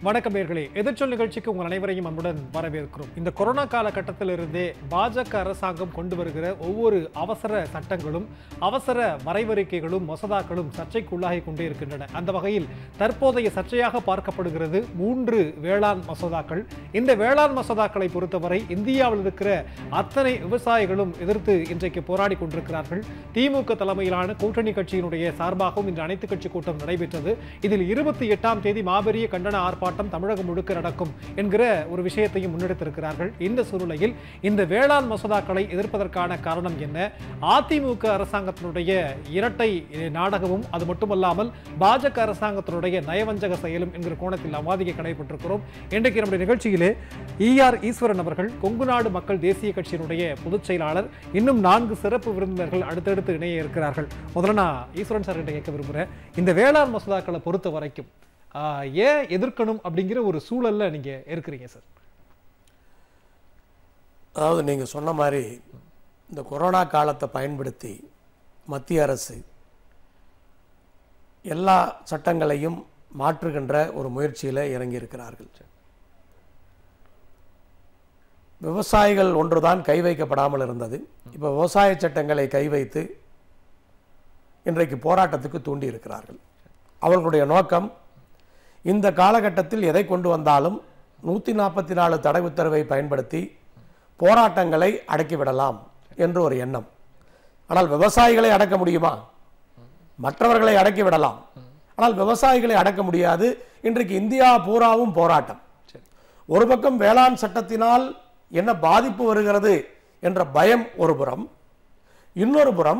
வணக்கம் நேர்களே எதிர்ச்சொல் நிகழ்ச்சிக்கு உங்கள் அனைவரையும் அன்புடன் வரவேற்கிறோம் இந்த கொரோனா காலகட்டத்திலிருந்தே பாஜக அரசாங்கம் கொண்டு வருகிற ஒவ்வொரு அவசர சட்டங்களும் அவசர வரைவறிக்கைகளும் மசோதாக்களும் சர்ச்சைக்குள்ளாகி கொண்டே இருக்கின்றன அந்த வகையில் தற்போதைய சர்ச்சையாக பார்க்கப்படுகிறது மூன்று வேளாண் மசோதாக்கள் இந்த வேளாண் மசோதாக்களை பொறுத்தவரை இந்தியாவில் இருக்கிற அத்தனை விவசாயிகளும் எதிர்த்து இன்றைக்கு போராடி கொண்டிருக்கிறார்கள் திமுக தலைமையிலான கூட்டணி கட்சியினுடைய சார்பாகவும் இன்று அனைத்து கட்சி கூட்டம் நடைபெற்றது இதில் இருபத்தி எட்டாம் தேதி மாபெரிய கண்டன ஆர்ப்பாட்டம் தமிழகம் முழுக்க நடக்கும் என்கிற ஒரு விஷயத்தையும் முன்னெடுத்திருக்கிறார்கள் இந்த சூழ்நிலையில் இந்த வேளாண் மசோதாக்களை எதிர்ப்பதற்கான காரணம் என்ன அதிமுக அரசாங்கத்தினுடைய இரட்டை நாடகமும் அது மட்டுமல்லாமல் பாஜக அரசாங்கத்தினுடைய நயவஞ்சக செயலும் என்கிற கோணத்தில் அவாதிக்க கடைபெற்றிருக்கிறோம் இன்றைக்கு நம்முடைய நிகழ்ச்சியிலே ஈஆர் ஈஸ்வரன் அவர்கள் கொங்கு நாடு மக்கள் தேசிய கட்சியினுடைய பொதுச் செயலாளர் இன்னும் நான்கு சிறப்பு விருந்தினர்கள் அடுத்தடுத்து இணைய இருக்கிறார்கள் முதல்ல நான் ஈஸ்வரன் சார் கிட்ட கேட்க விரும்புகிறேன் இந்த வேளாண் மசோதாக்களை பொறுத்த வரைக்கும் ஆஹ், ஏன் எதிர்க்கணும் அப்படிங்கிற ஒரு சூழல்ல நீங்க இருக்கிறீங்க சார் அதாவது நீங்கள் சொன்ன மாதிரி இந்த கொரோனா காலத்தை பயன்படுத்தி மத்திய அரசு எல்லா சட்டங்களையும் மாற்றுகின்ற ஒரு முயற்சியில் இறங்கியிருக்கிறார்கள் விவசாயிகள் ஒன்றுதான் கை வைக்கப்படாமல் இருந்தது இப்போ விவசாய சட்டங்களை கை வைத்து இன்றைக்கு போராட்டத்துக்கு தூண்டி இருக்கிறார்கள் அவர்களுடைய நோக்கம் இந்த காலகட்டத்தில் எதை கொண்டு வந்தாலும் நூற்றி நாற்பத்தி நாலு தடை உத்தரவை பயன்படுத்தி போராட்டங்களை அடக்கிவிடலாம் என்று ஒரு எண்ணம் ஆனால் விவசாயிகளை அடக்க முடியுமா மற்றவர்களை அடக்கி விடலாம் ஆனால் விவசாயிகளை அடக்க முடியாது இன்றைக்கு இந்தியா பூராவும் போராட்டம் சரி ஒரு பக்கம் வேளாண் சட்டத்தினால் என்ன பாதிப்பு வருகிறது என்ற பயம் ஒரு புறம் இன்னொரு புறம்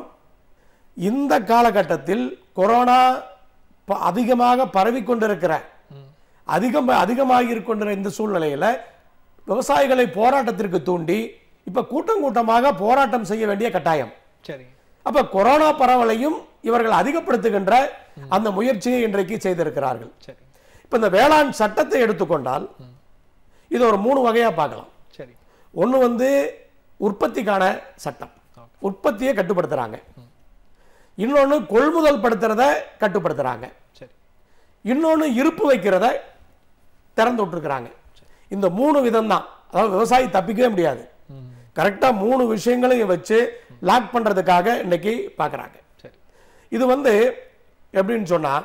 இந்த காலகட்டத்தில் கொரோனா ப- அதிகமாக பரவிக் கொண்டிருக்கிற அதிகம் அதிகமாகி கொண்டிருக்கிற இந்த சூழ்நிலையில விவசாயிகளை போராட்டத்திற்கு தூண்டி இப்ப கூட்டம் கூட்டமாக போராட்டம் செய்ய வேண்டிய கட்டாயம் சரி அப்ப கொரோனா பரவலையும் இவர்கள் அதிகப்படுத்துகின்ற அந்த முயற்சியை இன்றைக்கு செய்திருக்கிறார்கள் சரி இப்ப இந்த வேளாண் சட்டத்தை எடுத்துக்கொண்டால் இது ஒரு மூணு வகையா பார்க்கலாம் சரி ஒன்று வந்து உற்பத்திக்கான சட்டம் உற்பத்தியை கட்டுப்படுத்துறாங்க இன்னொன்று கொள்முதல் படுத்துறத கட்டுப்படுத்துறாங்க சரி இன்னொன்று இருப்பு வைக்கிறத திறந்து விட்டுருக்குறாங்க இந்த மூணு விதம் தான் அதாவது விவசாயி தப்பிக்கவே முடியாது கரெக்டாக மூணு விஷயங்களையும் வச்சு லாக் பண்றதுக்காக இன்னைக்கு பார்க்குறாங்க சரி இது வந்து எப்படின்னு சொன்னா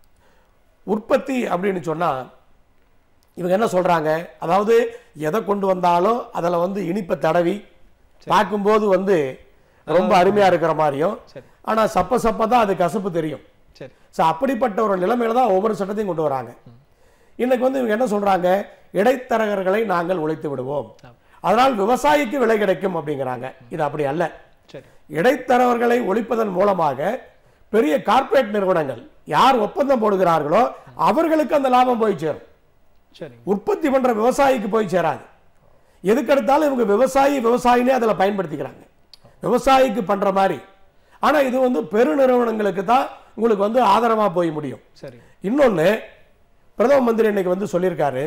உற்பத்தி அப்படின்னு சொன்னா இவங்க என்ன சொல்றாங்க அதாவது எதை கொண்டு வந்தாலும் அதில் வந்து இனிப்பை தடவி பார்க்கும்போது வந்து ரொம்ப அருமையா இருக்கிற மாதிரியும் சரி ஆனா சப்ப சப்ப தான் அது கசப்பு தெரியும் சரி ஸோ அப்படிப்பட்ட ஒரு நிலைமையில தான் ஒவ்வொரு சட்டத்தையும் கொண்டு வராங்க இன்னைக்கு வந்து இவங்க என்ன சொல்றாங்க இடைத்தரகர்களை நாங்கள் உழைத்து விடுவோம் அதனால் விவசாயிக்கு விலை கிடைக்கும் அப்படிங்கிறாங்க இது அப்படி அல்ல சரி இடைத்தரகர்களை ஒழிப்பதன் மூலமாக பெரிய கார்ப்பரேட் நிறுவனங்கள் யார் ஒப்பந்தம் போடுகிறார்களோ அவர்களுக்கு அந்த லாபம் போய் சேரும் சரி உற்பத்தி பண்ற விவசாயிக்கு போய் சேராது எதுக்கெடுத்தாலும் இவங்க விவசாயி விவசாயினே அதில் பயன்படுத்திக்கிறாங்க விவசாயிக்கு பண்ற மாதிரி ஆனா இது வந்து பெருநிறுவனங்களுக்கு தான் உங்களுக்கு வந்து ஆதரவா போய் முடியும் சரி இன்னொன்னு பிரதம மந்திரி இன்னைக்கு வந்து சொல்லியிருக்காரு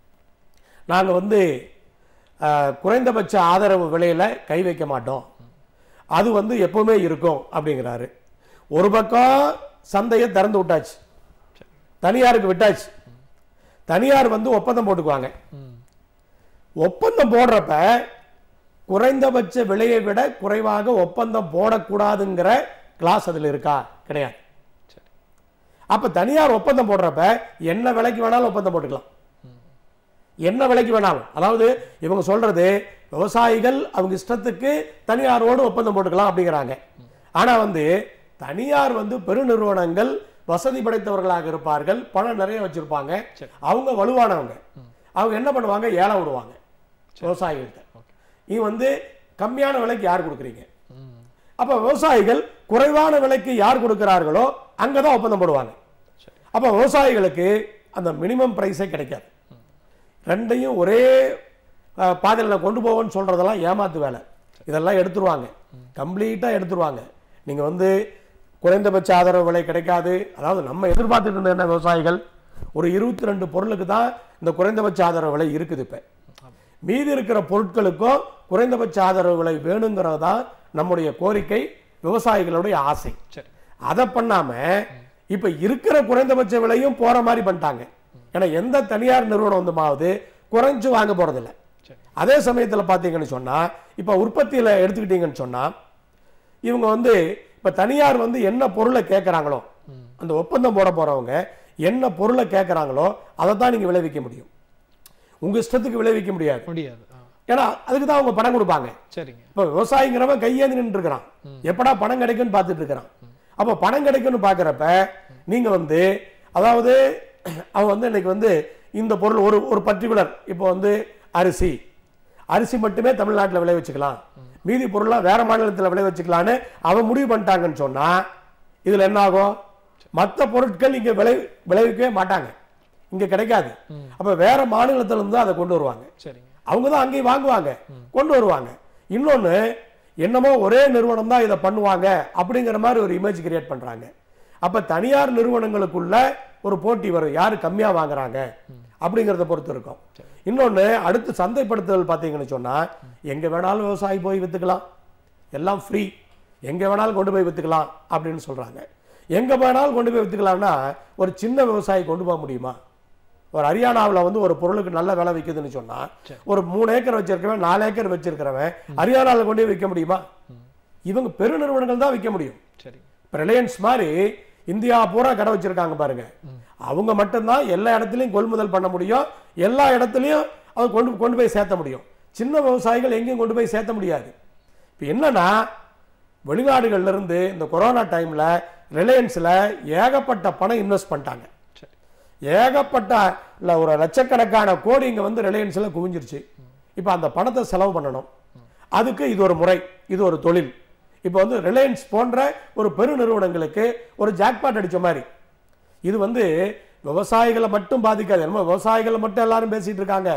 நாங்க வந்து அஹ், குறைந்தபட்ச ஆதரவு விலையில கை வைக்க மாட்டோம் அது வந்து எப்பவுமே இருக்கும் அப்படிங்கிறாரு ஒரு பக்கம் சந்தையை திறந்து விட்டாச்சு தனியாருக்கு விட்டாச்சு தனியார் வந்து ஒப்பந்தம் போட்டுக்குவாங்க ம் ஒப்பந்தம் போடுறப்ப குறைந்தபட்ச விலையை விட குறைவாக ஒப்பந்தம் போடக்கூடாதுங்கிற கிளாஸ் அதுல இருக்கா கிடையாது சரி அப்ப தனியார் ஒப்பந்தம் போடுறப்ப என்ன விலைக்கு வேணாலும் ஒப்பந்தம் போட்டுக்கலாம் என்ன விலைக்கு வேணாலும் அதாவது இவங்க சொல்றது விவசாயிகள் அவங்க இஷ்டத்துக்கு தனியாரோடு ஒப்பந்தம் போட்டுக்கலாம் அப்படிங்கிறாங்க ஆனா வந்து தனியார் வந்து பெருநிறுவனங்கள் வசதி படைத்தவர்களாக இருப்பார்கள் பணம் நிறைய வச்சிருப்பாங்க சரி. அவங்க வலுவானவங்க அவங்க என்ன பண்ணுவாங்க ஏலம் விடுவாங்க விவசாயிகள்கிட்ட இது வந்து கம்மியான விலைக்கு யார் கொடுக்குறீங்க ம் அப்ப விவசாயிகள் குறைவான விலைக்கு யார் கொடுக்கிறார்களோ அங்கதான் ஒப்பந்தம் போடுவாங்க சரி அப்ப விவசாயிகளுக்கு அந்த மினிமம் பிரைஸே கிடைக்காது ரெண்டையும் ஒரே அஹ், பாதையில கொண்டு போவோம்னு சொல்றதெல்லாம் ஏமாத்து வேலை இதெல்லாம் எடுத்துருவாங்க கம்ப்ளீட்டா எடுத்துருவாங்க நீங்க வந்து குறைந்தபட்ச ஆதரவு விலை கிடைக்காது அதாவது நம்ம எதிர்பார்த்துட்டு இருந்த என்ன விவசாயிகள் ஒரு இருபத்தி ரெண்டு பொருளுக்கு தான் இந்த குறைந்தபட்ச ஆதரவு விலை இருக்குது இப்ப மீதி இருக்கிற பொருட்களுக்கும் குறைந்தபட்ச ஆதரவு விலை வேணுங்கிறது தான் நம்முடைய கோரிக்கை விவசாயிகளுடைய ஆசை சரி அதை பண்ணாம இப்ப இருக்கிற குறைந்தபட்ச விலையும் போற மாதிரி பண்ணிட்டாங்க ஏன்னா எந்த தனியார் நிறுவனம் வந்துமாவது குறைஞ்சு வாங்க போறதில்ல சரி. அதே சமயத்துல பார்த்தீங்கன்னு சொன்னா இப்போ உற்பத்தியில எடுத்துக்கிட்டீங்கன்னு சொன்னா இவங்க வந்து இப்போ தனியார் வந்து என்ன பொருளை கேட்குறாங்களோ அந்த ஒப்பந்தம் போட போறவங்க என்ன பொருளை கேட்குறாங்களோ அதை தான் நீங்க விளைவிக்க முடியும் உங்க இஷ்டத்துக்கு விளைவிக்க முடியாது முடியாது ஆ, ஏன்னா அதுக்கு தான் அவங்க பணம் கொடுப்பாங்க சரிங்க இப்போ விவசாயிங்கிறவன் கையேந்தி நின்று இருக்கிறான் எப்படா பணம் கிடைக்கும்னு பார்த்துட்டு இருக்கிறான் அப்போ பணம் கிடைக்கும்னு பார்க்குறப்ப நீங்க வந்து அதாவது அவன் வந்து இன்னைக்கு வந்து இந்த பொருள் ஒரு ஒரு பர்டிகுலர் இப்போ வந்து அரிசி அரிசி மட்டுமே தமிழ்நாட்டில் விளைவிச்சுக்கலாம் மீதி பொருள்லாம் வேற மாநிலத்தில் விளைவிச்சுக்கலான்னு அவன் முடிவு பண்ணிட்டாங்கன்னு சொன்னா இதுல என்ன ஆகும் மற்ற பொருட்கள் இங்க விளை விளைவிக்கவே மாட்டாங்க இங்க கிடைக்காது அப்ப வேற மாநிலத்துல இருந்து அதை கொண்டு வருவாங்க சரிங்க அவங்க தான் அங்கேயும் வாங்குவாங்க கொண்டு வருவாங்க இன்னொன்னு என்னமோ ஒரே நிறுவனம் தான் இதை பண்ணுவாங்க அப்படிங்கிற மாதிரி ஒரு இமேஜ் கிரியேட் பண்றாங்க அப்ப தனியார் நிறுவனங்களுக்குள்ள ஒரு போட்டி வரும் யாரு கம்மியா வாங்குறாங்க அப்படிங்கிறத பொறுத்து இருக்கும் இன்னொன்னு அடுத்து சந்தைப்படுத்துதல் பார்த்தீங்கன்னு சொன்னா எங்க வேணாலும் விவசாயி போய் வித்துக்கலாம் எல்லாம் ஃப்ரீ எங்க வேணாலும் கொண்டு போய் வித்துக்கலாம் அப்படின்னு சொல்றாங்க எங்க வேணாலும் கொண்டு போய் வித்துக்கலாம்னா ஒரு சின்ன விவசாயி கொண்டு போக முடியுமா ஒரு ஹரியானாவில் வந்து ஒரு பொருளுக்கு நல்ல விலை விற்குதுன்னு சொன்னா ஒரு மூணு ஏக்கர் வச்சிருக்கவன் நாலு ஏக்கர் வச்சிருக்கிறவன் ஹரியானாவில் கொண்டு போய் விற்க முடியுமா இவங்க பெருநிறுவனங்கள் தான் விற்க முடியும் சரிங்க இப்போ ரிலையன்ஸ் மாதிரி இந்தியா பூரா கடை வச்சிருக்காங்க பாருங்க அவங்க மட்டும்தான் எல்லா இடத்துலையும் கொள்முதல் பண்ண முடியும் எல்லா இடத்துலையும் அதை கொண்டு கொண்டு போய் சேர்த்த முடியும் சின்ன விவசாயிகள் எங்கேயும் கொண்டு போய் சேர்த்த முடியாது இப்போ என்னன்னா வெளிநாடுகள்ல இருந்து இந்த கொரோனா டைம்ல ரிலையன்ஸ்ல ஏகப்பட்ட பணம் இன்வெஸ்ட் பண்ணிட்டாங்க சரி ஏகப்பட்ட இல்ல ஒரு லட்சக்கணக்கான கோடி இங்க வந்து ரிலையன்ஸ்ல குவிஞ்சிருச்சு இப்போ அந்த பணத்தை செலவு பண்ணணும் அதுக்கு இது ஒரு முறை இது ஒரு தொழில் இப்போ வந்து ரிலையன்ஸ் போன்ற ஒரு பெருநிறுவனங்களுக்கு ஒரு ஜாக்பாட் அடிச்ச மாதிரி இது வந்து விவசாயிகளை மட்டும் பாதிக்காது என்னமோ விவசாயிகளை மட்டும் எல்லாரும் பேசிட்டு இருக்காங்க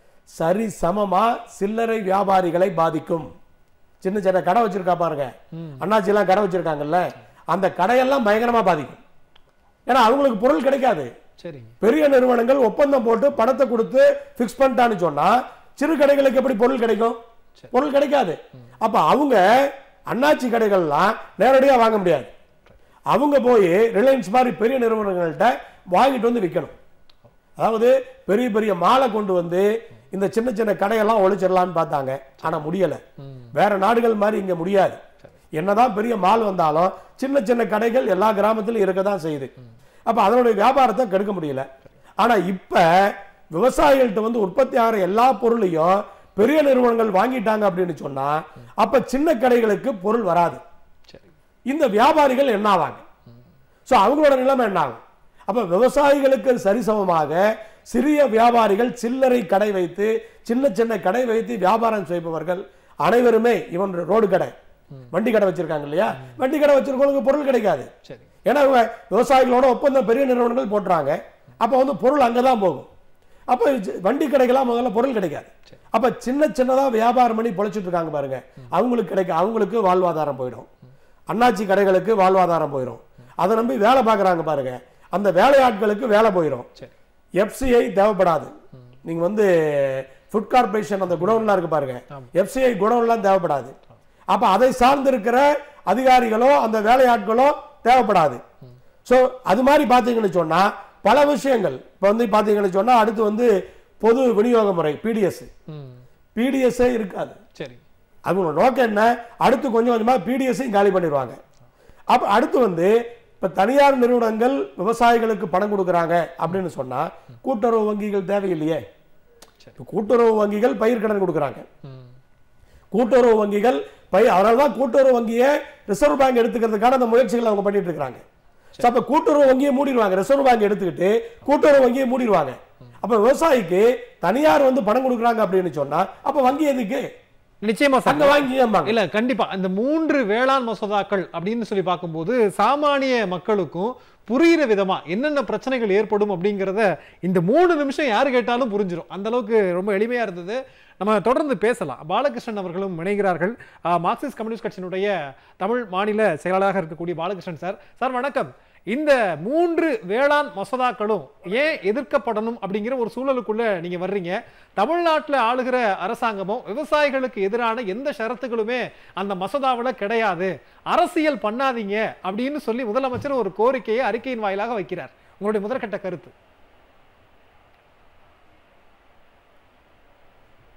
சரி சமமா சில்லறை வியாபாரிகளை பாதிக்கும் சின்ன சின்ன கடை வச்சிருக்கா பாருங்க அண்ணாச்சி எல்லாம் கடை வச்சிருக்காங்கல்ல அந்த கடையெல்லாம் பயங்கரமா பாதிக்கும் ஏன்னா அவங்களுக்கு பொருள் கிடைக்காது சரிங்க பெரிய நிறுவனங்கள் ஒப்பந்தம் போட்டு பணத்தை கொடுத்து ஃபிக்ஸ் பண்ணிட்டான்னு சொன்னா சிறு கடைகளுக்கு எப்படி பொருள் கிடைக்கும் பொருள் கிடைக்காது அப்ப அவங்க அண்ணாச்சி கடைகள்லாம் நேரடியா வாங்க முடியாது அவங்க போய் ரிலையன்ஸ் மாதிரி பெரிய நிறுவனங்கள்ட்ட வாங்கிட்டு வந்து விற்கணும் அதாவது பெரிய பெரிய மாலை கொண்டு வந்து இந்த சின்ன சின்ன கடையெல்லாம் ஒழிச்சிடலாம்னு பார்த்தாங்க ஆனா முடியல வேற நாடுகள் மாதிரி இங்க முடியாது என்னதான் பெரிய மால் வந்தாலும் சின்ன சின்ன கடைகள் எல்லா கிராமத்திலும் இருக்க தான் செய்யுது அப்ப அதனுடைய வியாபாரத்தை கெடுக்க முடியல ஆனா இப்ப விவசாயிகள்ட்ட வந்து உற்பத்தி ஆகிற எல்லா பொருளையும் பெரிய நிறுவனங்கள் வாங்கிட்டாங்க அப்படின்னு சொன்னா அப்ப சின்ன கடைகளுக்கு பொருள் வராது சரி இந்த வியாபாரிகள் என்ன ஆவாங்க ஸோ அவங்களோட நிலைமை என்ன ஆகும் அப்ப விவசாயிகளுக்கு சரிசமமாக சிறிய வியாபாரிகள் சில்லறை கடை வைத்து சின்ன சின்ன கடை வைத்து வியாபாரம் செய்பவர்கள் அனைவருமே இவன் ரோடு கடை வண்டி கடை வச்சிருக்காங்க இல்லையா வண்டி கடை வச்சிருக்கவங்களுக்கு பொருள் கிடைக்காது சரி ஏன்னா இவங்க விவசாயிகளோட ஒப்பந்தம் பெரிய நிறுவனங்கள் போட்டுறாங்க அப்போ வந்து பொருள் அங்கே தான் போகும் அப்போ இது வண்டி கடைக்கெல்லாம் முதல்ல பொருள் கிடைக்காது அப்போ சின்ன சின்னதாக வியாபாரம் பண்ணி பொழைச்சிட்டு இருக்காங்க பாருங்க அவங்களுக்கு கிடைக்க அவங்களுக்கு வாழ்வாதாரம் போயிடும் அண்ணாச்சி கடைகளுக்கு வாழ்வாதாரம் போயிடும் அதை நம்பி வேலை பார்க்குறாங்க பாருங்க அந்த வேலையாட்களுக்கு வேலை போயிடும் சரி எஃப்சிஐ தேவைப்படாது நீங்க வந்து ஃபுட் கார்பரேஷன் அந்த குடோன்லாம் இருக்கு பாருங்க எஃப்சிஐ குடோன்லாம் தேவைப்படாது அப்ப அதை சார்ந்து இருக்கிற அதிகாரிகளோ அந்த வேலையாட்களோ தேவைப்படாது சோ அது மாதிரி பாத்தீங்கன்னு சொன்னா பல விஷயங்கள் இப்ப வந்து பாத்தீங்கன்னு சொன்னா அடுத்து வந்து பொது விநியோக முறை பிடிஎஸ் ம் பிடிஎஸ்ஸே இருக்காது சரி அவங்களோட நோக்கம் என்ன அடுத்து கொஞ்சம் கொஞ்சமா பிடிஎஸ்ஸையும் காலி பண்ணிடுவாங்க அப்ப அடுத்து வந்து இப்ப தனியார் நிறுவனங்கள் விவசாயிகளுக்கு பணம் கொடுக்குறாங்க அப்படின்னு சொன்னா கூட்டுறவு வங்கிகள் தேவையில்லையே இப்ப கூட்டுறவு வங்கிகள் பயிர்க்கடன் கொடுக்குறாங்க ம் கூட்டுறவு வங்கிகள் பயிர் அதனால தான் கூட்டுறவு வங்கியை ரிசர்வ் பேங்க் எடுத்துக்கிறதுக்கான அந்த முயற்சிகளை அவங்க பண்ணிட்டு இருக்காங்க So, அப்ப கூட்டுறவு வங்கியை மூடிடுவாங்க ரிசர்வ் பேங்க் எடுத்துக்கிட்டு கூட்டுறவு வங்கியை மூடிடுவாங்க அப்ப விவசாயிக்கு தனியார் வந்து பணம் கொடுக்குறாங்க அப்படின்னு சொன்னா அப்ப வங்கி எதுக்கு நிச்சயமா சார் அங்க வாங்கி ஏம்பாங்க இல்ல கண்டிப்பா இந்த மூன்று வேளாண் மசோதாக்கள் அப்படின்னு சொல்லி பார்க்கும்போது சாமானிய மக்களுக்கும் புரியிற விதமா என்னென்ன பிரச்சனைகள் ஏற்படும் அப்படிங்கிறத இந்த மூணு நிமிஷம் யாரு கேட்டாலும் புரிஞ்சிடும் அந்த அளவுக்கு ரொம்ப எளிமையா இருந்தது நம்ம தொடர்ந்து பேசலாம் பாலகிருஷ்ணன் அவர்களும் இணைகிறார்கள் ஆஹ், மார்க்சிஸ்ட் கம்யூனிஸ்ட் கட்சியினுடைய தமிழ் மாநில செயலாளராக இருக்கக்கூடிய பாலகிருஷ்ணன் சார் சார் வணக்கம் இந்த மூன்று வேளாண் மசோதாக்களும் ஏன் எதிர்க்கப்படணும் அப்படிங்கிற ஒரு சூழலுக்குள்ள நீங்க வர்றீங்க தமிழ்நாட்டில் ஆளுகிற அரசாங்கமும் விவசாயிகளுக்கு எதிரான எந்த ஷரத்துகளுமே அந்த மசோதாவில் கிடையாது அரசியல் பண்ணாதீங்க அப்படின்னு சொல்லி முதலமைச்சர் ஒரு கோரிக்கையை அறிக்கையின் வாயிலாக வைக்கிறார் உங்களுடைய முதற்கட்ட கருத்து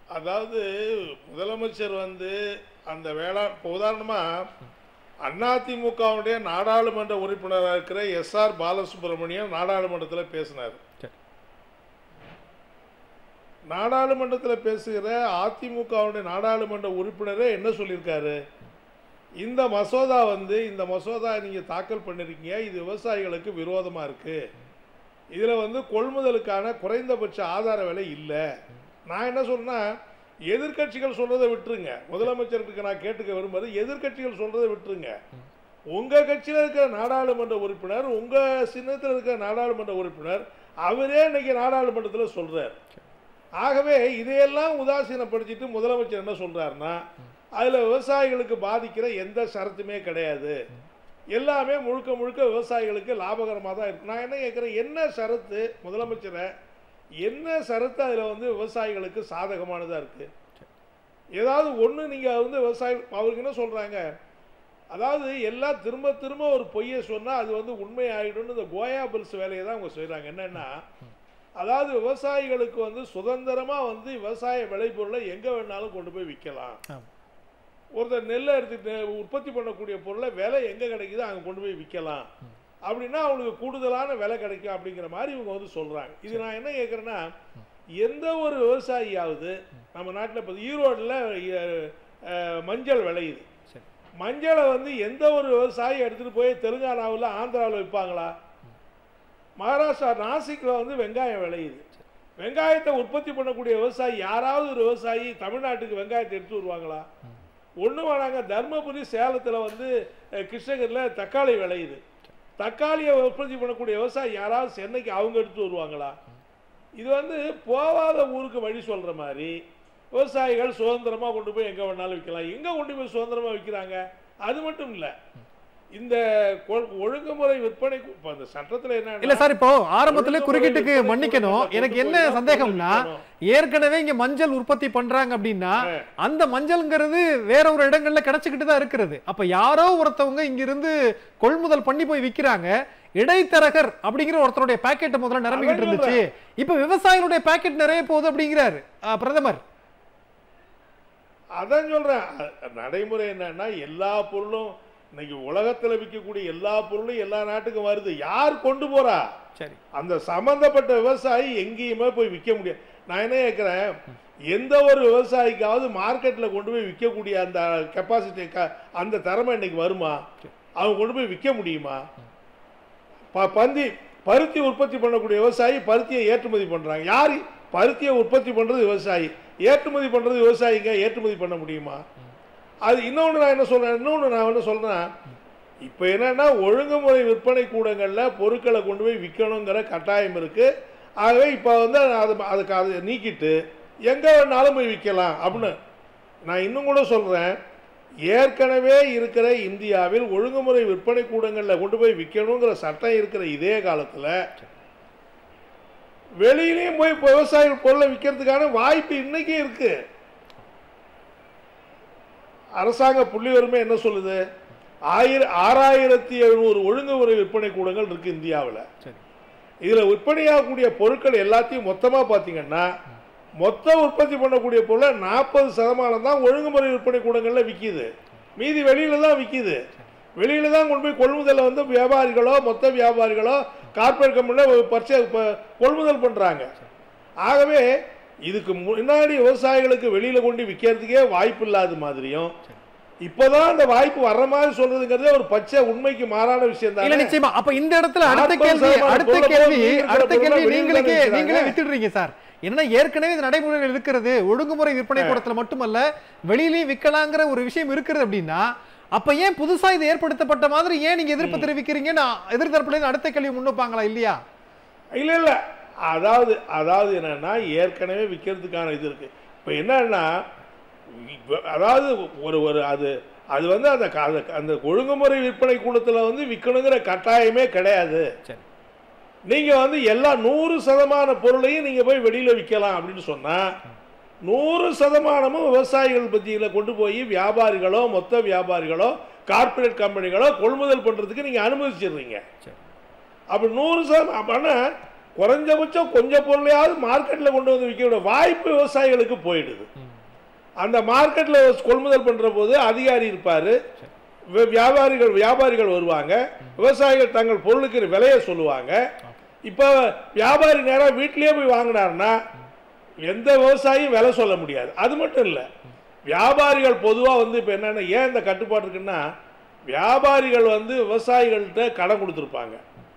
அதாவது முதலமைச்சர் வந்து அந்த வேளா இப்போ உதாரணமாக அதிமுகவுடைய நாடாளுமன்ற உறுப்பினராக இருக்கிற எஸ்ஆர் பாலசுப்ரமணியம் நாடாளுமன்றத்தில் பேசினார் சரி. நாடாளுமன்றத்தில் பேசுகிற அதிமுகவுடைய நாடாளுமன்ற உறுப்பினரே என்ன சொல்லியிருக்காரு இந்த மசோதா வந்து இந்த மசோதா நீங்கள் தாக்கல் பண்ணிருக்கீங்க இது விவசாயிகளுக்கு விரோதமாக இருக்குது இதில் வந்து கொள்முதலுக்கான குறைந்தபட்ச ஆதார விலை இல்லை நான் என்ன சொல்றேன்னா எதிர்க்கட்சிகள் சொல்றதை விட்டுருங்க முதலமைச்சருக்கு நான் கேட்டுக்க விரும்புறது எதிர்க்கட்சிகள் சொல்றதை விட்டுருங்க உங்க கட்சியில் இருக்கிற நாடாளுமன்ற உறுப்பினர் உங்க சின்னத்தில் இருக்கிற நாடாளுமன்ற உறுப்பினர் அவரே இன்னைக்கு நாடாளுமன்றத்தில் சொல்றார் ஆகவே இதையெல்லாம் உதாசீனப்படுத்திட்டு முதலமைச்சர் என்ன சொல்றாருன்னா அதுல விவசாயிகளுக்கு பாதிக்கிற எந்த ஷரத்துமே கிடையாது எல்லாமே முழுக்க முழுக்க விவசாயிகளுக்கு லாபகரமாக தான் இருக்கு நான் என்ன கேட்குறேன் என்ன ஷரத்து முதலமைச்சரை என்ன ஷரத்து அதில் வந்து விவசாயிகளுக்கு சாதகமானதாக இருக்கு ஏதாவது ஒன்று நீங்கள் வந்து விவசாயி அவருக்கு என்ன சொல்கிறாங்க அதாவது எல்லாம் திரும்ப திரும்ப ஒரு பொய்யை சொன்னால் அது வந்து உண்மை ஆகிடும்னு இந்த கோயா பில்ஸ் வேலையை தான் அவங்க செய்கிறாங்க என்னென்னா அதாவது விவசாயிகளுக்கு வந்து சுதந்திரமாக வந்து விவசாய விளைபொருளை எங்கே வேணாலும் கொண்டு போய் விற்கலாம் ஆமா. ஒருத்தர் நெல்லை எடுத்துட்டு உற்பத்தி பண்ணக்கூடிய பொருளை விலை எங்கே கிடைக்குதோ அங்கே கொண்டு போய் விற்கலாம் அப்படின்னா அவங்களுக்கு கூடுதலான விலை கிடைக்கும் அப்படிங்கிற மாதிரி இவங்க வந்து சொல்கிறாங்க இது நான் என்ன கேட்குறேன்னா எந்த ஒரு விவசாயியாவது நம்ம நாட்டில் இப்போ ஈரோட்டில் மஞ்சள் விளையுது சரி மஞ்சளை வந்து எந்த ஒரு விவசாயி எடுத்துகிட்டு போய் தெலுங்கானாவில் ஆந்திராவில் விற்பாங்களா மகாராஷ்டிரா நாசிக்கில் வந்து வெங்காயம் விளையுது வெங்காயத்தை உற்பத்தி பண்ணக்கூடிய விவசாயி யாராவது ஒரு விவசாயி தமிழ்நாட்டுக்கு வெங்காயத்தை எடுத்து வருவாங்களா ஒன்று வேணாங்க தர்மபுரி சேலத்தில் வந்து அஹ், கிருஷ்ணகிரியில் தக்காளி விளையுது தக்காளியை உற்பத்தி பண்ணக்கூடிய விவசாயி யாராவது சென்னைக்கு அவங்க எடுத்து வருவாங்களா இது வந்து போகாத ஊருக்கு வழி சொல்கிற மாதிரி விவசாயிகள் சுதந்திரமாக கொண்டு போய் எங்கே வேணாலும் விற்கலாம் எங்கே கொண்டு போய் சுதந்திரமாக விற்கிறாங்க அது மட்டும் இல்லை இந்த கொ- ஒழுங்குமுறை விற்பனை கு- இப்ப அந்த சட்டத்தில் என்ன இல்ல சார் இப்போ ஆரம்பத்துல ஒழுங்குமுறை குறுக்கிட்டுக்கு விற்பனை மன்னிக்கணும் கூடத்துல எனக்கு கொண்டு என்ன போய் தான் சந்தேகம்னா விற்கணும். ஏற்கனவே இங்க மஞ்சள் உற்பத்தி பண்றாங்க அப்படின்னா ஆ. அந்த மஞ்சள்ங்கிறது வேற ஒரு இடங்கள்ல கிடைச்சிக்கிட்டு தான் இருக்கிறது அப்ப யாரோ ஒருத்தவங்க இங்க இருந்து கொள்முதல் பண்ணி போய் விக்கிறாங்க இடைத்தரகர் அப்படிங்கிற ஒருத்தருடைய பாக்கெட் முதல்ல நிரம்பிக்கிட்டு அதான் இருந்துச்சு இப்ப விவசாயிகளுடைய பாக்கெட் நிறைய போகுது அப்படிங்கிறாரு ஆ, பிரதமர் அதான் சொல்றேன் அ- நடைமுறை என்னன்னா எல்லா பொருளும் இன்னைக்கு உலகத்துல விற்கக்கூடிய எல்லா பொருளும் எல்லா நாட்டுக்கும் வருது யார் கொண்டு போறா சரி அந்த சம்பந்தப்பட்ட விவசாயி எங்கேயுமே போய் விற்க முடியாது நான் என்ன கேட்குறேன் எந்த ஒரு விவசாயிக்காவது மார்க்கெட்டில் கொண்டு போய் விற்கக்கூடிய அந்த கெப்பாசிட்டி அந்த திறமை இன்னைக்கு வருமா அவங்க கொண்டு போய் விற்க முடியுமா ப பந்தி பருத்தி உற்பத்தி பண்ணக்கூடிய விவசாயி பருத்தியை ஏற்றுமதி பண்ணுறாங்க யார் பருத்தியை உற்பத்தி பண்ணுறது விவசாயி ஏற்றுமதி பண்ணுறது விவசாயிங்க ஏற்றுமதி பண்ண முடியுமா அது இன்னொன்று நான் என்ன சொல்கிறேன் இன்னொன்று நான் என்ன சொல்கிறேன் இப்போ என்னன்னா ஒழுங்குமுறை விற்பனை கூடங்களில் பொருட்களை கொண்டு போய் விற்கணுங்கிற கட்டாயம் இருக்குது ஆகவே இப்போ வந்து அது அதுக்கு அதை நீக்கிட்டு எங்கே வேணாலும் போய் விற்கலாம் அப்படின்னு நான் இன்னும் கூட சொல்கிறேன் ஏற்கனவே இருக்கிற இந்தியாவில் ஒழுங்குமுறை விற்பனை கூடங்களில் கொண்டு போய் விற்கணுங்கிற சட்டம் இருக்கிற இதே காலத்தில் வெளியிலையும் போய் இப்ப விவசாயிகள் பொருளை விற்கிறதுக்கான வாய்ப்பு இன்னைக்கு இருக்கு அரசாங்க புள்ளி வறுமை என்ன சொல்லுது ஆயிர ஆறாயிரத்தி எழுநூறு ஒழுங்குமுறை விற்பனை கூடங்கள் இருக்கு இந்தியாவில் சரி இதில் விற்பனையாகக்கூடிய பொருட்கள் எல்லாத்தையும் மொத்தமாக பார்த்தீங்கன்னா மொத்த உற்பத்தி பண்ணக்கூடிய பொருளை நாற்பது சதமானம் தான் ஒழுங்குமுறை விற்பனை கூடங்களில் விற்கிது மீதி வெளியில தான் விற்கிது வெளியில தான் கொண்டு போய் கொள்முதலை வந்து வியாபாரிகளோ மொத்த வியாபாரிகளோ கார்ப்பரேட் கம்பெனியில் பர்ச்சே ப- கொள்முதல் பண்ணுறாங்க ஆகவே இதுக்கு முன்னாடி விவசாயிகளுக்கு வெளியில் கொண்டு விற்கிறதுக்கே வாய்ப்பு இல்லாத மாதிரியும் இப்போதான் அந்த வாய்ப்பு வர்ற மாதிரி சொல்றதுங்கிறதே ஒரு பச்சை உண்மைக்கு மாறான விஷயம் இல்ல தான் நிச்சயமா அப்ப இந்த இடத்துல அடுத்த நாற்பது கேள்வி சதமானம் அடுத்த பொருளை கேள்வி போய் நீங்க அடுத்த பொருளை கேள்வி வெளியில நீங்களுக்கே விக்கிறாங்க. நீங்களே வித்துடுறீங்க சார் என்னன்னா ஏற்கனவே இது நடைமுறையில் இருக்கிறது ஒழுங்குமுறை விற்பனை கூடத்துல மட்டுமல்ல வெளியிலயும் விற்கலாங்கிற ஒரு விஷயம் இருக்கிறது அப்படின்னா அப்ப ஏன் புதுசா இது ஏற்படுத்தப்பட்ட மாதிரி ஏன் நீங்க எதிர்ப்பு தெரிவிக்கிறீங்கன்னு எதிர்த்தரப்புல இருந்து அடுத்த கேள்வி முன்வைப்பாங்களா இல்லையா இல்ல இல்ல அதாவது அதாவது என்னன்னா ஏற்கனவே விற்கிறதுக்கான இது இருக்கு இப்போ என்னன்னா இப்ப- அதாவது ஒரு ஒரு அது அது வந்து அந்த க- அந்த- அந்த ஒழுங்குமுறை விற்பனை கூடத்தில் வந்து விற்கணுங்கிற கட்டாயமே கிடையாது சரி நீங்க வந்து எல்லா நூறு சதமான பொருளையும் நீங்க போய் வெளியில விற்கலாம் அப்படின்னு சொன்னா நூறு சதமானமும் விவசாயிகள் பத்தியில கொண்டு போய் வியாபாரிகளோ மொத்த வியாபாரிகளோ கார்ப்பரேட் கம்பெனிகளோ கொள்முதல் பண்றதுக்கு நீங்க அனுமதிச்சிடுறீங்க சரி அப்போ நூறு சதம் அப்படின்னா குறைஞ்சபட்சம் கொஞ்சம் பொருளையாவது மார்க்கெட்டில் கொண்டு வந்து விற்க வாய்ப்பு விவசாயிகளுக்கு போயிடுது அந்த மார்க்கெட்டில் கொள்முதல் பண்ணுற போது அதிகாரி இருப்பார் வியாபாரிகள் வியாபாரிகள் வருவாங்க விவசாயிகள் தங்கள் பொருளுக்கு விலையை சொல்லுவாங்க இப்போ வியாபாரி நேராக வீட்டிலேயே போய் வாங்கினாருன்னா எந்த விவசாயியும் விலை சொல்ல முடியாது அது மட்டும் இல்லை வியாபாரிகள் பொதுவாக வந்து இப்போ என்னென்ன ஏன் இந்த கட்டுப்பாடு இருக்குன்னா வியாபாரிகள் வந்து விவசாயிகள்கிட்ட கடன் கொடுத்துருப்பாங்க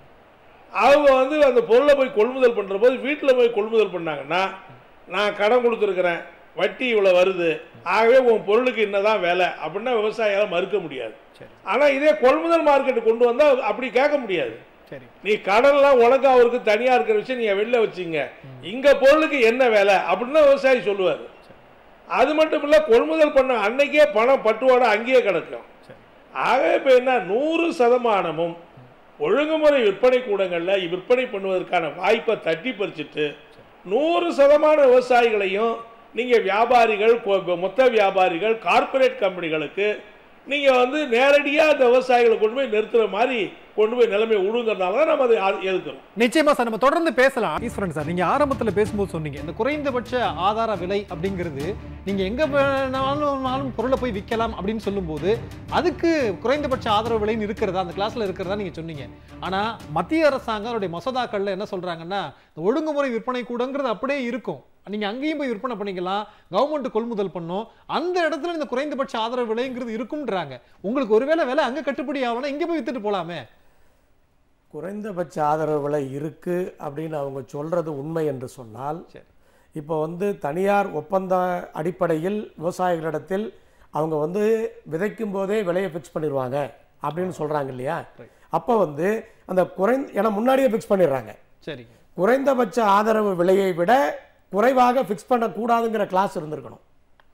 அவங்க வந்து அந்த பொருளை போய் கொள்முதல் பண்ணுற போது வீட்டில் போய் கொள்முதல் பண்ணாங்கன்னா நான் கடன் கொடுத்துருக்குறேன் வட்டி இவ்வளோ வருது ஆகவே உன் பொருளுக்கு என்னதான் வேலை அப்படின்னா விவசாயியால் மறுக்க முடியாது சரி ஆனால் இதே கொள்முதல் மார்க்கெட்டு கொண்டு வந்தால் அப்படி கேட்க முடியாது சரி நீ கடன்லாம் உனக்கு அவருக்கு தனியாக இருக்கிற விஷயம் நீங்கள் வெளில வச்சிங்க இங்கே பொருளுக்கு என்ன வேலை அப்படின்னு தான் விவசாயி சொல்லுவார் அது மட்டும் இல்லை கொள்முதல் பண்ண அன்னைக்கே பணம் பட்டுவாட அங்கேயே கிடக்கும் சரி ஆகவே இப்போ என்ன நூறு சதமானமும் ஒழுங்குமுறை விற்பனை கூடங்களில் விற்பனை பண்ணுவதற்கான வாய்ப்பை தட்டி பறிச்சுட்டு நூறு சதமான விவசாயிகளையும் நீங்கள் வியாபாரிகள் கொ- மொத்த வியாபாரிகள் கார்ப்பரேட் கம்பெனிகளுக்கு நீங்கள் வந்து நேரடியாக அந்த விவசாயிகளை கொண்டு போய் நிறுத்துற மாதிரி கொண்டு போய் நிலைமை விடுங்கிறதுனால தான் நம்ம அதை ஆ- எதிர்க்கிறோம் நிச்சயமா சார் நம்ம தொடர்ந்து பேசலாம் ஈஸ்வரன் சார் நீங்க ஆரம்பத்துல பேசும்போது சொன்னீங்க இந்த குறைந்தபட்ச ஆதார விலை அப்படிங்கிறது நீங்க எங்க வேணாலும் பொருளை போய் விற்கலாம் அப்படின்னு சொல்லும்போது அதுக்கு குறைந்தபட்ச ஆதரவு விலைன்னு இருக்கிறதா அந்த கிளாஸ்ல இருக்கிறதா நீங்க சொன்னீங்க ஆனா மத்திய அரசாங்கம் அதோடைய மசோதாக்கள்ல என்ன சொல்றாங்கன்னா இந்த ஒழுங்குமுறை விற்பனை கூடங்கிறது அப்படியே இருக்கும் நீங்க அங்கேயும் போய் விற்பனை பண்ணிக்கலாம் கவர்மெண்ட் கொள்முதல் பண்ணும் அந்த இடத்துல இந்த குறைந்தபட்ச ஆதரவு விலைங்கிறது இருக்கும்ன்றாங்க உங்களுக்கு ஒருவேளை விலை அங்க கட்டுப்படி ஆகணும் இங்க போய் வித்துட்டு போலாமே குறைந்தபட்ச ஆதரவு விலை இருக்கு அப்படின்னு அவங்க சொல்றது உண்மை என்று சொன்னால் சரி இப்போ வந்து தனியார் ஒப்பந்த அடிப்படையில் விவசாயிகளிடத்தில் அவங்க வந்து விதைக்கும் போதே விலையை ஃபிக்ஸ் பண்ணிடுவாங்க அப்படின்னு சொல்றாங்க இல்லையா Right. அப்போ வந்து அந்த குறைந்த ஏன்னா முன்னாடியே ஃபிக்ஸ் பண்ணிடுறாங்க சரிங்க குறைந்தபட்ச ஆதரவு விலையை விட குறைவாக ஃபிக்ஸ் பண்ணக்கூடாதுங்கிற கிளாஸ் இருந்திருக்கணும்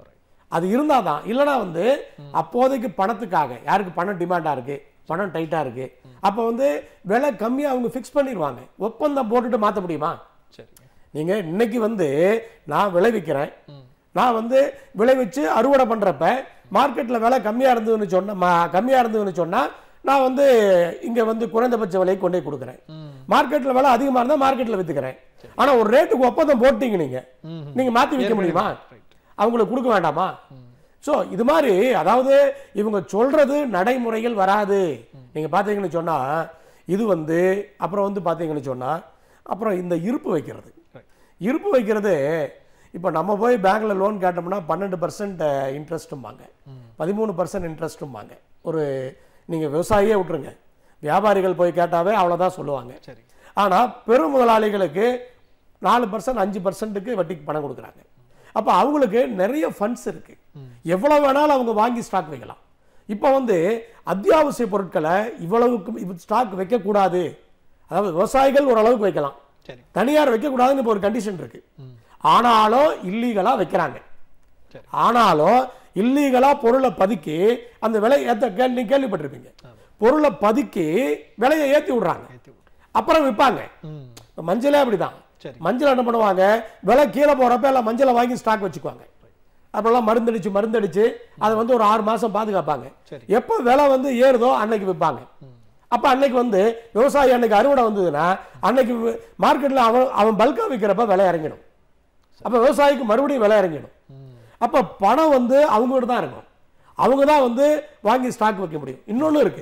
அது இருந்தால் தான் இல்லைனா வந்து அப்போதைக்கு பணத்துக்காக யாருக்கு பணம் டிமாண்டாக இருக்கு பணம் டைட்டாக இருக்கு அப்போ வந்து விலை கம்மியாக அவங்க ஃபிக்ஸ் பண்ணிடுவாங்க ஒப்பந்தம் போட்டுட்டு மாற்ற முடியுமா சரிங்க நீங்கள் இன்னைக்கு வந்து நான் விளைவிக்கிறேன் நான் வந்து விளைவிச்சு அறுவடை பண்ணுறப்ப மார்க்கெட்டில் விலை கம்மியாக இருந்ததுன்னு சொன்ன கம்மியாக இருந்ததுன்னு சொன்னால் நான் வந்து இங்கே வந்து குறைந்தபட்ச விலையை கொண்டு போய் கொடுக்குறேன் மார்க்கெட்டில் விலை அதிகமாக இருந்தால் மார்க்கெட்டில் விற்றுக்கிறேன் ஆனால் ஒரு ரேட்டுக்கு ஒப்பந்தம் போட்டீங்க நீங்கள் நீங்கள் மாற்றி விற்க முடியுமா அவங்களுக்கு கொடுக்க வேண்டாமா ஸோ இது மாதிரி அதாவது இவங்க சொல்றது நடைமுறைகள் வராது நீங்கள் பார்த்தீங்கன்னு சொன்னால் இது வந்து அப்புறம் வந்து பார்த்தீங்கன்னு சொன்னால் அப்புறம் இந்த இருப்பு வைக்கிறது இருப்பு வைக்கிறது இப்போ நம்ம போய் பேங்க்ல லோன் கேட்டோம்னா பன்னெண்டு பர்சன்ட் இன்ட்ரெஸ்ட்டும்பாங்க பதிமூணு பர்சன்ட் இன்ட்ரெஸ்ட்டும்பாங்க ஒரு நீங்கள் விவசாயியே விட்டுருங்க வியாபாரிகள் போய் கேட்டாவே அவ்வளோதான் சொல்லுவாங்க சரி ஆனால் பெரும் முதலாளிகளுக்கு நாலு பர்சன்ட் அஞ்சு பர்சன்ட்டுக்கு வட்டிக்கு பணம் கொடுக்குறாங்க அப்போ அவங்களுக்கு நிறைய ஃபண்ட்ஸ் இருக்கு எவ்வளோ வேணாலும் அவங்க வாங்கி ஸ்டாக் வைக்கலாம் இப்போ வந்து அத்தியாவசிய பொருட்களை இவ்வளவுக்கு ஸ்டாக் வைக்கக்கூடாது அதாவது விவசாயிகள் ஓரளவுக்கு வைக்கலாம் சரி தனியார் வைக்கக்கூடாதுன்னு இப்போ ஒரு கண்டிஷன் இருக்கு ஆனாலும் இல்லீகலா வைக்கிறாங்க சரி. ஆனாலும் இல்லீகலா பொருளை பதுக்கி அந்த விலை ஏத்த கேள்வி நீங்க கேள்விப்பட்டிருப்பீங்க பொருளை பதுக்கி விலையை ஏத்தி விடுறாங்க ஏத்தி விடு. அப்புறம் விற்பாங்க ம் இப்ப மஞ்சளே அப்படிதான் சரி மஞ்சள் என்ன பண்ணுவாங்க விலை கீழே போறப்ப எல்லாம் மஞ்சளை வாங்கி ஸ்டாக் வச்சுக்குவாங்க அப்பெல்லாம் மருந்தடிச்சு மருந்தடிச்சு அதை வந்து ஒரு ஆறு மாசம் பாதுகாப்பாங்க சரி. எப்போ விலை வந்து ஏறுதோ அன்னைக்கு விற்பாங்க அப்ப அன்னைக்கு வந்து விவசாயி அன்னைக்கு அறுவடை வந்ததுன்னா அன்னைக்கு மார்க்கெட்ல அவன் அவன் பல்கா விற்கிறப்ப விலை இறங்கிடும் அப்ப விவசாயிக்கு மறுபடியும் விலை இறங்கிடும் அப்ப பணம் வந்து அவங்ககிட்ட தான் இருக்கும் அவங்க தான் வந்து வாங்கி ஸ்டாக் வைக்க முடியும் இன்னொன்னு இருக்கு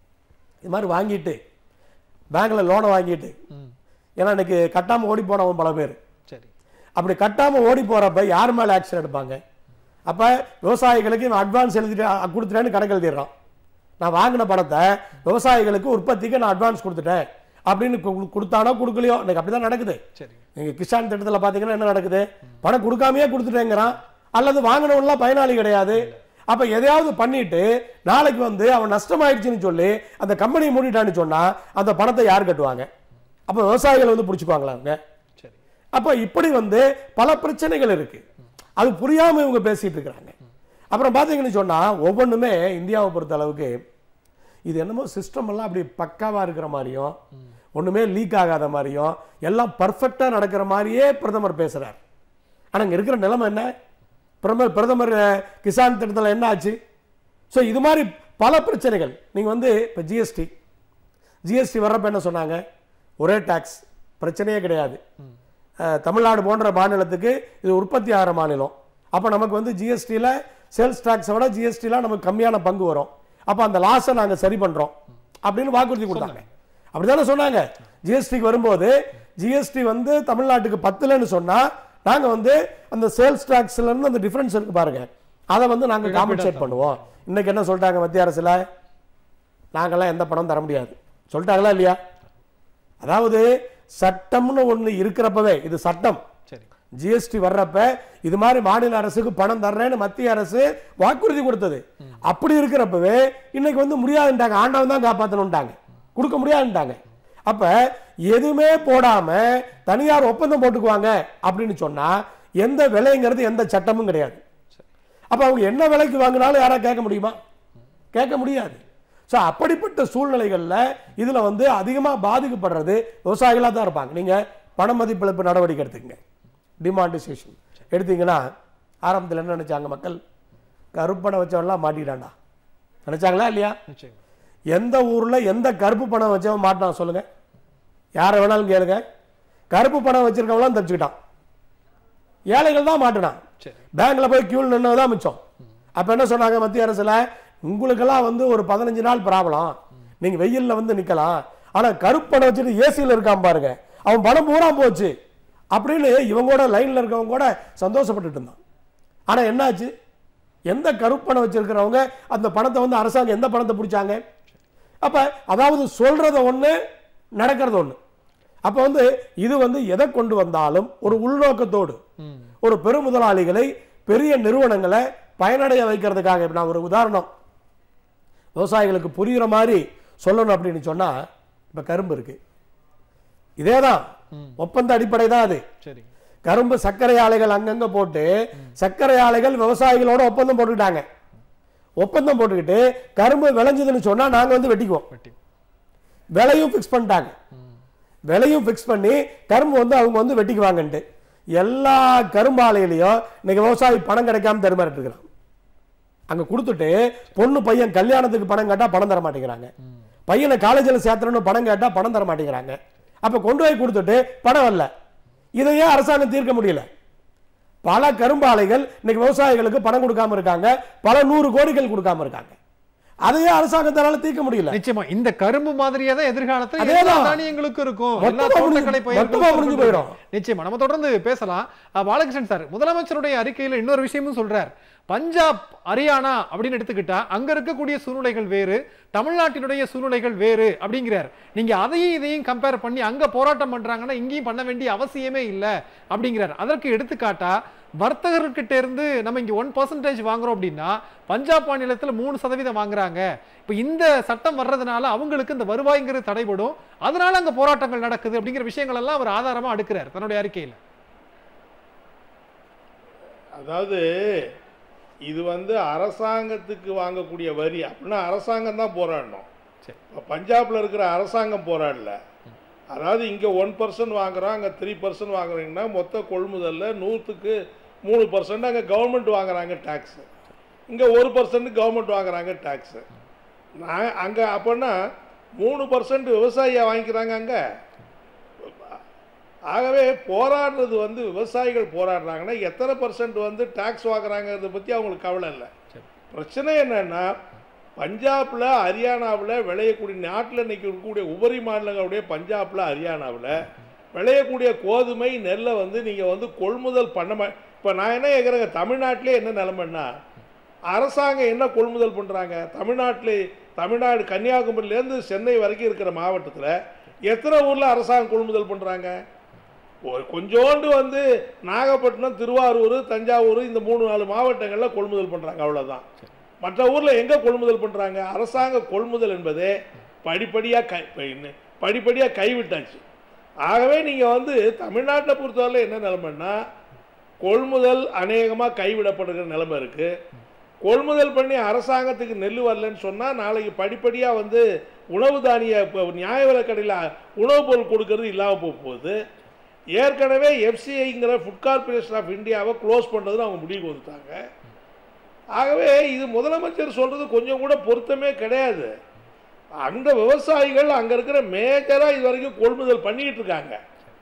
இது மாதிரி வாங்கிட்டு பேங்க்ல லோனை வாங்கிட்டு ம் ஏன்னா இன்னைக்கு கட்டாம ஓடி போனவன் பல பேர் சரி அப்படி கட்டாம ஓடி போறப்ப யார் மேல ஆக்ஷன் எடுப்பாங்க அப்ப விவசாயிகளுக்கு இவன் அட்வான்ஸ் எழுதிட்டு அ- கொடுத்துட்டேன்னு கணக்கு எழுதிடுறான் நான் வாங்கின பணத்தை விவசாயிகளுக்கு உற்பத்திக்கு நான் அட்வான்ஸ் கொடுத்துட்டேன் அப்படின்னு கு- கொடுத்தானோ கொடுக்கலையோ இன்னைக்கு அப்படிதான் நடக்குது சரி நீங்க கிசான் திட்டத்தில் பார்த்தீங்கன்னா என்ன நடக்குது பணம் கொடுக்காமையே கொடுத்துட்டேங்கிறான் அல்லது வாங்கினவன்லாம் பயனாளி கிடையாது அப்ப எதையாவது பண்ணிட்டு நாளைக்கு வந்து அவன் நஷ்டமாயிடுச்சுன்னு சொல்லி அந்த கம்பெனியை மூடிட்டான்னு சொன்னா அந்த பணத்தை யார் கட்டுவாங்க அப்ப விவசாயிகள் வந்து பிடிச்சிக்குவாங்களா அவங்க சரி அப்ப இப்படி வந்து பல பிரச்சனைகள் இருக்கு அது புரியாம இவங்க பேசிட்டு இருக்கிறாங்க அப்புறம் பார்த்தீங்கன்னு சொன்னா ஒவ்வொன்றுமே இந்தியாவை பொறுத்த அளவுக்கு இது என்னமோ சிஸ்டம் எல்லாம் அப்படி பக்காவா இருக்கிற மாதிரியும் ஒண்ணுமே லீக் ஆகாத மாதிரியும் எல்லாம் பர்ஃபெக்டா நடக்கிற மாதிரியே பிரதமர் பேசுறார் ஆனா இங்க இருக்கிற நிலைமை என்ன பிரதமர் பிரதமர் அஹ், கிசான் திட்டத்தில் என்ன ஆச்சு ஸோ இது மாதிரி பல பிரச்சனைகள் நீங்க வந்து இப்போ ஜிஎஸ்டி ஜிஎஸ்டி வர்றப்ப என்ன சொன்னாங்க ஒரே டாக்ஸ் பிரச்சனையே கிடையாது அஹ், தமிழ்நாடு போன்ற மாநிலத்துக்கு இது உற்பத்தி ஆகிற மாநிலம் அப்போ நமக்கு வந்து ஜிஎஸ்டியில் சேல்ஸ் டேக்ஸை விட ஜிஎஸ்டியில் நமக்கு கம்மியான பங்கு வரும் அப்போ அந்த லாஸை நாங்கள் சரி பண்ணுறோம் அப்படின்னு வாக்குறுதி கொடுத்தாங்க அப்படிதானே சொன்னாங்க ஜிஎஸ்டிக்கு வரும்போது ஜிஎஸ்டி வந்து தமிழ்நாட்டுக்கு பத்துலன்னு சொன்னால் நாங்கள் வந்து அந்த சேல்ஸ் இருந்து அந்த டிஃப்ரென்ஸ் இருக்கு பாருங்க அதை வந்து நாங்கள் காம்பன்சேட் பண்ணுவோம் இன்னைக்கு என்ன சொல்லிட்டாங்க மத்திய அரசில் நாங்கெல்லாம் எந்த பணம் தர முடியாது சொல்லிட்டாங்களா இல்லையா அதாவது சட்டம்னு ஒன்று இருக்கிறப்பவே இது சட்டம் சரி ஜிஎஸ்டி வர்றப்ப இது மாதிரி மாநில அரசுக்கு பணம் தர்றேன்னு மத்திய அரசு வாக்குறுதி கொடுத்தது அப்படி இருக்கிறப்பவே இன்னைக்கு வந்து முடியாதுன்ட்டாங்க ஆண்டவன் தான் காப்பாற்றணும்ட்டாங்க கொடுக்க முடியாதுன்ட்டாங்க அப்ப எதுவுமே போடாம தனியார் ஒப்பந்தம் போட்டுக்குவாங்க அப்படின்னு சொன்னா எந்த விலைங்கிறது எந்த சட்டமும் கிடையாது அப்ப அவங்க என்ன விலைக்கு வாங்கினாலும் யாரா கேட்க முடியுமா கேட்க முடியாது ஸோ அப்படிப்பட்ட சூழ்நிலைகள்ல இதுல வந்து அதிகமா பாதிக்கப்படுறது விவசாயிகளாக தான் இருப்பாங்க நீங்க பண மதிப்பிழப்பு நடவடிக்கை எடுத்துக்கங்க டிமாண்டிசேஷன் எடுத்தீங்கன்னா ஆரம்பத்தில் என்ன நினைச்சாங்க மக்கள் கருப்பணை வச்சவன்லாம் மாட்டிட்டான்டா நினைச்சாங்களா இல்லையா நிச்சயம் எந்த ஊர்ல எந்த கருப்பு பணம் வச்சவன் மாட்டான் சொல்லுங்க யாரை வேணாலும் கேளுங்க கருப்பு பணம் வச்சிருக்கவங்களாம் தப்பிச்சுக்கிட்டான் ஏழைகள் தான் மாட்டினான் சரி பேங்க்ல போய் கியூல் நின்னதான் மிச்சம் அப்ப என்ன சொன்னாங்க மத்திய அரசுல உங்களுக்கெல்லாம் வந்து ஒரு பதினஞ்சு நாள் ப்ராப்ளம் நீங்க வெயில்ல வந்து நிக்கலாம் ஆனா கருப்பணம் வச்சுட்டு ஏசியில் இருக்கான் பாருங்க அவன் பணம் பூரா போச்சு அப்படின்னு இவங்க லைன்ல இருக்கவங்க கூட சந்தோஷப்பட்டுட்டு இருந்தான் ஆனா என்னாச்சு எந்த கருப்பணம் வச்சிருக்கிறவங்க அந்த பணத்தை வந்து அரசாங்கம் எந்த பணத்தை பிடிச்சாங்க அப்ப அதாவது சொல்றத ஒண்ணு நடக்கிறது ஒண்ணு அப்ப வந்து இது வந்து எதை கொண்டு வந்தாலும் ஒரு உள்நோக்கத்தோடு ஒரு பெருமுதலாளிகளை பெரிய நிறுவனங்களை பயனடைய வைக்கிறதுக்காக இப்ப நான் ஒரு உதாரணம் விவசாயிகளுக்கு புரியுற மாதிரி சொல்லணும் அப்படின்னு சொன்னா இப்ப கரும்பு இருக்கு இதேதான் ஒப்பந்த அடிப்படை தான் அது சரி கரும்பு சர்க்கரை ஆலைகள் அங்கங்க போட்டு சர்க்கரை ஆலைகள் விவசாயிகளோட ஒப்பந்தம் போட்டுக்கிட்டாங்க ஒப்பந்தம் போட்டுக்கிட்டு கரும்பு விளைஞ்சதுன்னு சொன்னா நாங்க வந்து வெட்டிக்குவோம் வெட்டி விலையும் ஃபிக்ஸ் பண்ணிட்டாங்க விலையும் ஃபிக்ஸ் பண்ணி கரும்பு வந்து அவங்க வந்து வெட்டிக்குவாங்கன்ட்டு எல்லா கரும்பு ஆலையிலையும் இன்னைக்கு விவசாயி பணம் கிடைக்காம தருமாறிட்டு இருக்கிறான் அங்க கொடுத்துட்டு பொண்ணு பையன் கல்யாணத்துக்கு பணம் கேட்டா பணம் தர மாட்டேங்கிறாங்க பையனை காலேஜில் சேர்த்தணும்னு பணம் கேட்டா பணம் தர மாட்டேங்கிறாங்க அப்ப கொண்டு போய் கொடுத்துட்டு பணம் வரல இதையே அரசாங்கம் தீர்க்க முடியல பல கரும்பாலைகள் இன்னைக்கு விவசாயிகளுக்கு பணம் கொடுக்காம இருக்காங்க பல நூறு கோடிகள் கொடுக்காம இருக்காங்க அதையே அரசாங்கத்தால தீர்க்க முடியல நிச்சயமா இந்த கரும்பு மாதிரியே தான் எதிர்காலத்துல அதேதான். எல்லா தானியங்களுக்கும் இருக்கும் எல்லா மொத்தமா முடிஞ்சு- தோட்டக்கலை மொத்தமா பயிர்களுக்கும் முடிஞ்சு இருக்கும். போயிடும். நிச்சயமா நம்ம தொடர்ந்து பேசலாம் அஹ், பாலகிருஷ்ணன் சார் முதலமைச்சருடைய அறிக்கையில இன்னொரு விஷயமும் சொல்றார் பஞ்சாப் ஹரியானா அப்படின்னு எடுத்துக்கிட்டா அங்க இருக்கக்கூடிய சூழ்நிலைகள் வேறு தமிழ்நாட்டினுடைய சூழ்நிலைகள் வேறு அப்படிங்கிறார் நீங்க அதையும் இதையும் கம்பேர் பண்ணி அங்க போராட்டம் பண்றாங்கன்னா இங்கேயும் பண்ண வேண்டிய அவசியமே இல்லை அப்படிங்கிறார் அதற்கு எடுத்துக்காட்டா வர்த்தகர்கிட்ட இருந்து நம்ம இங்க ஒன் பர்சன்டேஜ் வாங்குறோம் அப்படின்னா பஞ்சாப் மாநிலத்துல மூணு சதவீதம் வாங்குறாங்க இப்ப இந்த சட்டம் வர்றதுனால அவங்களுக்கு இந்த வருவாய்ங்கிறது தடைபடும் அதனால அங்க போராட்டங்கள் நடக்குது அப்படிங்கிற விஷயங்கள் எல்லாம் அவர் ஆதாரமா அடுக்கிறார் தன்னுடைய அறிக்கையில அதாவது இது வந்து அரசாங்கத்துக்கு வாங்கக்கூடிய வரி அப்படின்னா அரசாங்கம் தான் போராடணும் சரி. இப்போ பஞ்சாப்ல இருக்கிற அரசாங்கம் போராடல அதாவது இங்கே ஒன் பர்சன்ட் வாங்குறோம் அங்கே த்ரீ பர்சன்ட் வாங்குறீங்கன்னா மொத்த கொள்முதல்ல நூற்றுக்கு மூணு பர்சன்ட் அங்கே கவர்மெண்ட் வாங்குறாங்க டேக்ஸு இங்கே ஒரு பர்சன்ட் கவர்மெண்ட் வாங்குறாங்க டேக்ஸு நான் அங்கே அப்படின்னா மூணு பர்சன்ட் விவசாயியா வாங்கிக்கிறாங்க அங்கே ஆகவே போராடுறது வந்து விவசாயிகள் போராடுறாங்கன்னா எத்தனை பர்சன்ட் வந்து டாக்ஸ் வாங்குறாங்கிறத பற்றி அவங்களுக்கு கவலை இல்லை சரி. பிரச்சனை என்னன்னா பஞ்சாப்ல ஹரியானாவில் விளையக்கூடிய நாட்டில் இன்னைக்கு இருக்கக்கூடிய உபரி மாநிலங்களுடைய பஞ்சாப்ல ஹரியானாவில் விளையக்கூடிய கோதுமை நெல்லை வந்து நீங்கள் வந்து கொள்முதல் பண்ண மா இப்போ நான் என்ன கேட்குறேங்க தமிழ்நாட்டிலே என்ன நிலைமைன்னா அரசாங்கம் என்ன கொள்முதல் பண்ணுறாங்க தமிழ்நாட்டில் தமிழ்நாடு கன்னியாகுமரியிலேருந்து சென்னை வரைக்கும் இருக்கிற மாவட்டத்தில் எத்தனை ஊரில் அரசாங்கம் கொள்முதல் பண்ணுறாங்க ஒரு கொஞ்சோண்டு வந்து நாகப்பட்டினம் திருவாரூர் தஞ்சாவூர் இந்த மூணு நாலு மாவட்டங்களில் கொள்முதல் பண்ணுறாங்க அவ்வளோதான் மற்ற ஊரில் எங்கே கொள்முதல் பண்ணுறாங்க அரசாங்க கொள்முதல் என்பதே படிப்படியாக கை இப்ப இன்னும் படிப்படியாக கைவிட்டாச்சு ஆகவே நீங்கள் வந்து தமிழ்நாட்டை பொறுத்தவரையில் என்ன நிலைமைன்னா கொள்முதல் அநேகமாக கைவிடப்படுகிற நிலைமை இருக்குது கொள்முதல் பண்ணி அரசாங்கத்துக்கு நெல் வரலன்னு சொன்னால் நாளைக்கு படிப்படியாக வந்து உணவு தானிய இப்போ நியாய விலை கடையில் உணவுப் பொருள் கொடுக்கறது இல்லாமல் போக போகுது ஏற்கனவே எஃப்சிஐங்கிற ஃபுட் கார்ப்பரேஷன் ஆஃப் இந்தியாவை க்ளோஸ் பண்ணுறதுன்னு அவங்க முடிவுக்கு வந்துட்டாங்க ஆகவே இது முதலமைச்சர் சொல்கிறது கொஞ்சம் கூட பொருத்தமே கிடையாது அந்த விவசாயிகள் அங்கே இருக்கிற மேஜராக இது வரைக்கும் கொள்முதல் பண்ணிக்கிட்டு இருக்காங்க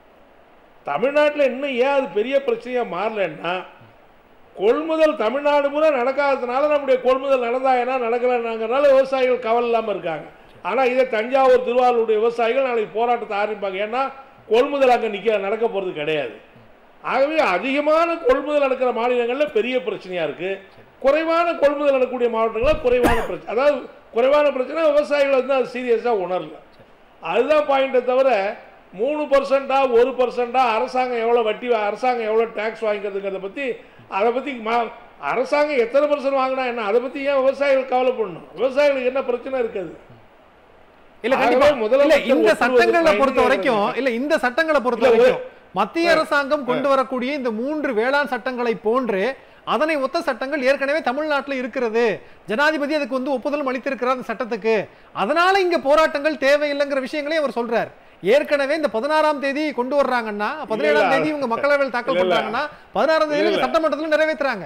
தமிழ்நாட்டில் இன்னும் ஏன் அது பெரிய பிரச்சனையாக மாறலன்னா கொள்முதல் தமிழ்நாடு பூரா நடக்காததுனால நம்முடைய கொள்முதல் நடந்தாங்கன்னா நடக்கலைன்னாங்கிறனால விவசாயிகள் கவலை இல்லாமல் இருக்காங்க ஆனால் இதே தஞ்சாவூர் திருவாரூருடைய விவசாயிகள் நாளைக்கு போராட்டத்தை ஆரம்பிப்பாங்க ஏன்னா கொள்முதல் அங்கே நிற்க நடக்க போகிறது கிடையாது ஆகவே அதிகமான கொள்முதல் நடக்கிற மாநிலங்களில் பெரிய பிரச்சனையாக இருக்குது குறைவான கொள்முதல் நடக்கக்கூடிய மாவட்டங்களில் குறைவான பிரச்சனை அதாவது குறைவான பிரச்சனை விவசாயிகள் வந்து அது சீரியஸாக உணரல அதுதான் பாயிண்ட்டை தவிர மூணு பர்சண்டா ஒரு பர்சண்டா அரசாங்கம் எவ்வளோ வட்டி வா- அரசாங்கம் எவ்வளோ டேக்ஸ் வாங்கிக்கிறதுங்கிறத பற்றி அதை பற்றி மா அரசாங்கம் எத்தனை பர்சன்ட் வாங்கினா என்ன அதை பற்றி ஏன் விவசாயிகள் கவலைப்படணும் விவசாயிகளுக்கு என்ன பிரச்சனை இருக்குது இல்ல ஆகவே கண்டிப்பா இல்ல முதலமைச்சர் இந்த ஒப்புதல் சட்டங்களை பயணிகள் பொறுத்த வரைக்கும் இருக்காங்க. இல்ல இந்த சட்டங்களை பொறுத்த இல்ல, வரைக்கும் மத்திய அரசாங்கம் கொண்டு வரக்கூடிய இந்த மூன்று வேளாண் சட்டங்களை போன்று அதனை ஒத்த சட்டங்கள் ஏற்கனவே தமிழ்நாட்டில் இருக்கிறது ஜனாதிபதி அதுக்கு வந்து ஒப்புதலும் அளித்திருக்கிறார் அந்த சட்டத்துக்கு அதனால இங்க போராட்டங்கள் தேவையில்லைங்கிற விஷயங்களையும் அவர் சொல்றார் ஏற்கனவே இந்த பதினாறாம் தேதி கொண்டு வர்றாங்கன்னா பதினேழாம் இல்ல, தேதி இவங்க மக்களவையில் தாக்கல் இல்ல, இல்ல. பண்றாங்கன்னா பதினாறாம் தேதி இல்ல, இவங்க இல்ல. சட்டமன்றத்தில் நிறைவேற்றுறாங்க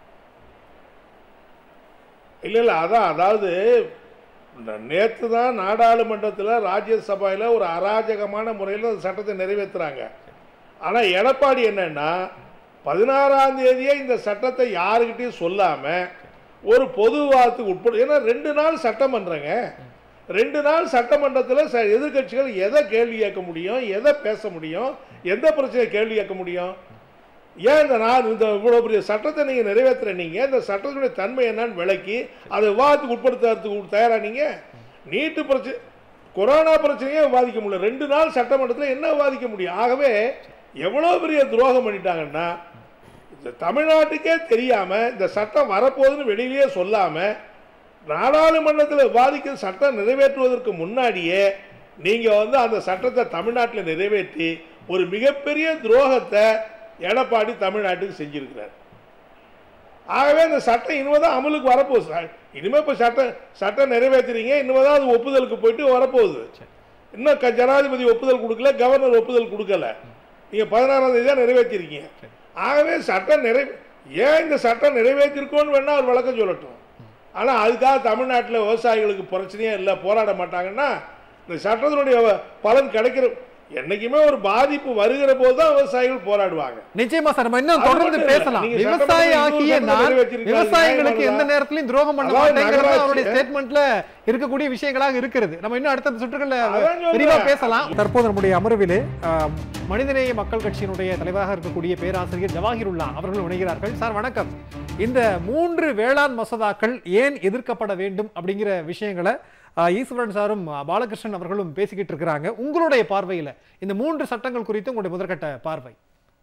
இல்லை இல்லை அதான் அதாவது நேற்று தான் நாடாளுமன்றத்தில் ராஜ்யசபாவில் ஒரு அராஜகமான முறையில் அந்த சட்டத்தை நிறைவேற்றுறாங்க ஆனால் எடப்பாடி என்னன்னா பதினாறாம் தேதியே இந்த சட்டத்தை யாருக்கிட்டையும் சொல்லாமல் ஒரு பொது விவாதத்துக்கு உட்பட ஏன்னா ரெண்டு நாள் சட்டமன்றங்க ரெண்டு நாள் சட்டமன்றத்தில் ச எதிர்க்கட்சிகள் எதை கேள்வி கேட்க முடியும் எதை பேச முடியும் எந்த பிரச்சனையை கேள்வி கேட்க முடியும் ஏன் இந்த நான் இந்த இவ்வளோ பெரிய சட்டத்தை நீங்கள் நிறைவேற்றுற நீங்கள் இந்த சட்டத்தினுடைய தன்மை என்னன்னு விளக்கி அதை விவாதத்துக்கு உட்படுத்துறதுக்கு தயாரா நீங்கள் நீட்டு பிரச்சனை கொரோனா பிரச்சனையே விவாதிக்க முடியல ரெண்டு நாள் சட்டமன்றத்தில் என்ன விவாதிக்க முடியும் ஆகவே எவ்வளோ பெரிய துரோகம் பண்ணிட்டாங்கன்னா இந்த தமிழ்நாட்டுக்கே தெரியாமல் இந்த சட்டம் வரப்போகுதுன்னு வெளியிலேயே சொல்லாமல் நாடாளுமன்றத்தில் விவாதிக்கிற சட்டம் நிறைவேற்றுவதற்கு முன்னாடியே நீங்கள் வந்து அந்த சட்டத்தை தமிழ்நாட்டில் நிறைவேற்றி ஒரு மிகப்பெரிய துரோகத்தை எடப்பாடி தமிழ்நாட்டுக்கு செஞ்சிருக்கிறார் ஆகவே இந்த சட்டம் இனிமே தான் அமலுக்கு வரப்போகுது சார் இனிமேல் இப்போ சட்டம் சட்டம் நிறைவேற்றுறீங்க இனிமே தான் அது ஒப்புதலுக்கு போயிட்டு வரப்போகுது இன்னும் க- ஜனாதிபதி ஒப்புதல் கொடுக்கல கவர்னர் ஒப்புதல் கொடுக்கல நீங்கள் பதினாறாம் தேதி தான் நிறைவேற்றிருக்கீங்க ஆகவே சட்டம் நிறை ஏன் இந்த சட்டம் நிறைவேற்றிருக்கோன்னு வேணா அவர் விளக்கம் சொல்லட்டும் ஆனால் அதுக்காக தமிழ்நாட்டில் விவசாயிகளுக்கு பிரச்சனையே இல்லை போராட மாட்டாங்கன்னா இந்த சட்டத்தினுடைய வ- பலன் கிடைக்கிற என்னைக்குமே ஒரு பாதிப்பு வருகிற போது தான் விவசாயிகள் போராடுவாங்க நிச்சயமா சார் நம்ம இன்னும் அது தொடர்ந்து மட்டும் இல்ல. பேசலாம் நீங்க விவசாயி சட்டமன்றத்தில் ஆகிய இன்னொரு நான் சட்டத்தை நிறைவேற்றிருக்காங்க. விவசாயிகளுக்கு எந்த நியாயமானதா? நேரத்திலையும் துரோகம் பண்ண அதாவது மாட்டேங்கிறது நகராட்சி- அவருடைய ஸ்டேட்மெண்ட்ல இருக்கக்கூடிய விஷயங்களாக இருக்கிறது நம்ம இன்னும் அடுத்த சுற்றுகள்ல அதான் சொல்றேன். விரிவா பேசலாம் தற்போது நம்முடைய அமர்விலே ஆம், மனிதநேய மக்கள் கட்சியினுடைய தலைவராக இருக்கக்கூடிய பேராசிரியர் ஜவாஹிருல்லா அவர்கள் இணைகிறார்கள் சார் வணக்கம் இந்த மூன்று வேளாண் மசோதாக்கள் ஏன் எதிர்க்கப்பட வேண்டும் அப்படிங்கிற விஷயங்களை ஆ, ஈஸ்வரன் சாரும் ஆ, பாலகிருஷ்ணன் அவர்களும் பேசிக்கிட்டு இருக்கிறாங்க உங்களுடைய பார்வையில இந்த மூன்று சட்டங்கள் குறித்து உங்களுடைய முதற்கட்ட பார்வை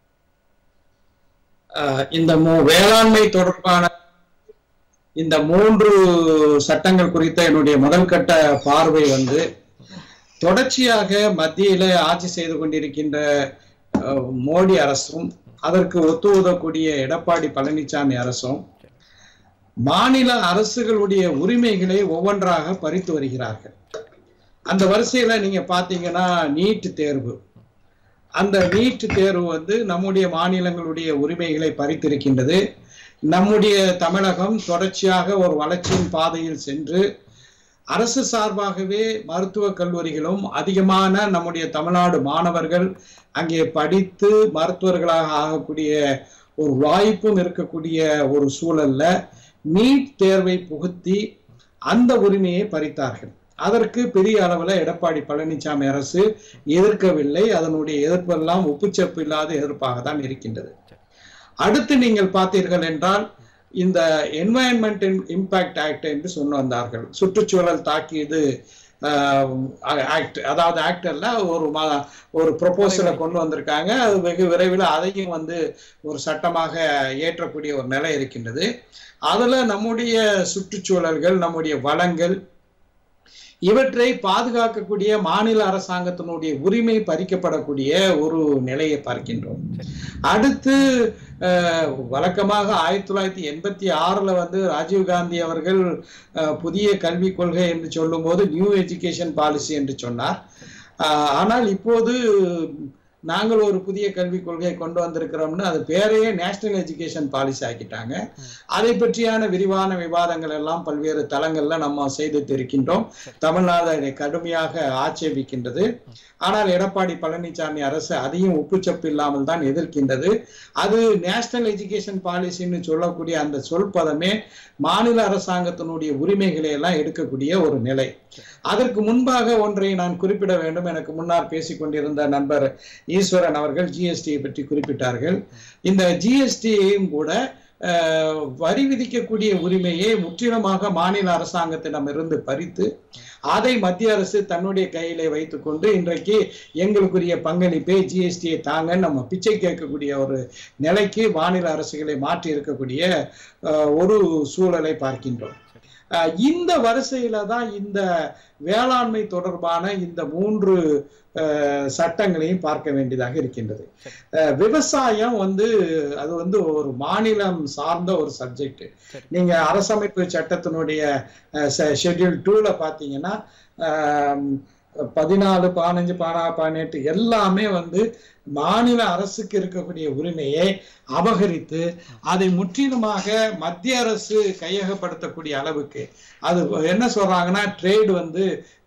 அஹ் இந்த மூ- வேளாண்மை தொடர்பான இந்த மூன்று சட்டங்கள் குறித்த என்னுடைய முதல் கட்ட பார்வை வந்து தொடர்ச்சியாக மத்தியில ஆட்சி செய்து கொண்டிருக்கின்ற அஹ், மோடி அரசும் அதற்கு ஒத்து உதவக்கூடிய எடப்பாடி பழனிசாமி அரசும் மாநில அரசுகளுடைய உரிமைகளை ஒவ்வொன்றாக பறித்து வருகிறார்கள் அந்த வரிசையில நீங்க பாத்தீங்கன்னா நீட் தேர்வு அந்த நீட் தேர்வு வந்து நம்முடைய மாநிலங்களுடைய உரிமைகளை பறித்திருக்கின்றது நம்முடைய தமிழகம் தொடர்ச்சியாக ஒரு வளர்ச்சியின் பாதையில் சென்று அரசு சார்பாகவே மருத்துவக் கல்லூரிகளும் அதிகமான நம்முடைய தமிழ்நாடு மாணவர்கள் அங்கே படித்து மருத்துவர்களாக ஆகக்கூடிய ஒரு வாய்ப்பும் இருக்கக்கூடிய ஒரு சூழல்ல நீட் தேர்வை புகுத்தி அந்த உரிமையை பறித்தார்கள் அதற்கு பெரிய அளவுல எடப்பாடி பழனிசாமி அரசு எதிர்க்கவில்லை அதனுடைய எதிர்ப்பெல்லாம் ஒப்புச்சப்பு இல்லாத எதிர்ப்பாக தான் இருக்கின்றது அடுத்து நீங்கள் பார்த்தீர்கள் என்றால் இந்த என்வாயன்மெண்ட் இம்பாக்ட் ஆக்ட் என்று சொன்ன வந்தார்கள் சுற்றுச்சூழல் தாக்கியது ஆக்ட் அதாவது ஆக்ட் அல்ல ஒரு ம- ஒரு ப்ரொபோசலை கொண்டு வந்திருக்காங்க அது வெகு விரைவில் அதையும் வந்து ஒரு சட்டமாக ஏற்றக்கூடிய ஒரு நிலை இருக்கின்றது அதுல நம்முடைய சுற்றுச்சூழல்கள் நம்முடைய வளங்கள் இவற்றை பாதுகாக்கக்கூடிய மாநில அரசாங்கத்தினுடைய உரிமை பறிக்கப்படக்கூடிய ஒரு நிலையை பார்க்கின்றோம் அடுத்து அஹ், வழக்கமாக ஆயிரத்தி தொள்ளாயிரத்தி எண்பத்தி ஆறுல வந்து ராஜீவ்காந்தி அவர்கள் அஹ், புதிய கல்விக் கொள்கை என்று சொல்லும்போது நியூ எஜுகேஷன் பாலிசி என்று சொன்னார் அஹ், ஆனால் இப்போது நாங்கள் ஒரு புதிய கல்விக் கொள்கை கொண்டு வந்திருக்கிறோம்னு அது பேரையே நேஷனல் எஜுகேஷன் பாலிசி ஆக்கிட்டாங்க அதை பற்றியான விரிவான விவாதங்கள் எல்லாம் பல்வேறு தளங்கள்ல நம்ம செய்து இருக்கின்றோம் தமிழ்நாடு அதை கடுமையாக ஆட்சேபிக்கின்றது ஆனால் எடப்பாடி பழனிசாமி அரசு அதையும் உப்புச்சப்பு இல்லாமல் தான் எதிர்க்கின்றது அது நேஷனல் எஜுகேஷன் பாலிசின்னு சொல்லக்கூடிய அந்த சொல் பதமே மாநில அரசாங்கத்தினுடைய உரிமைகளை எல்லாம் எடுக்கக்கூடிய ஒரு நிலை அதற்கு முன்பாக ஒன்றை நான் குறிப்பிட வேண்டும் எனக்கு முன்னால் பேசிக் கொண்டிருந்த நண்பர் ஈஸ்வரன் அவர்கள் ஜிஎஸ்டியை பற்றி குறிப்பிட்டார்கள் இந்த ஜிஎஸ்டியையும் கூட அஹ், வரி விதிக்கக்கூடிய உரிமையை முற்றிலுமாக மாநில அரசாங்கத்திடமிருந்து பறித்து அதை மத்திய அரசு தன்னுடைய கையிலே வைத்துக்கொண்டு இன்றைக்கு எங்களுக்குரிய பங்களிப்பை ஜிஎஸ்டியை தாங்க நம்ம பிச்சை கேட்கக்கூடிய ஒரு நிலைக்கு மாநில அரசுகளை மாற்றி இருக்கக்கூடிய அஹ், ஒரு சூழலை பார்க்கின்றோம் அஹ், இந்த வரிசையில தான் இந்த வேளாண்மை தொடர்பான இந்த மூன்று அஹ், சட்டங்களையும் பார்க்க வேண்டியதாக இருக்கின்றது அஹ், விவசாயம் வந்து அது வந்து ஒரு மாநிலம் சார்ந்த ஒரு சப்ஜெக்ட் நீங்க அரசமைப்பு சட்டத்தினுடைய ஷெட்யூல் டூல பாத்தீங்கன்னா ஆம், பதினாலு பதினஞ்சு பதினாறு பதினெட்டு எல்லாமே வந்து மாநில அரசுக்கு இருக்கக்கூடிய உரிமையை அபகரித்து அதை முற்றிலுமாக மத்திய அரசு கையகப்படுத்தக்கூடிய அளவுக்கு அது என்ன சொல்றாங்கன்னா ட்ரேட் வந்து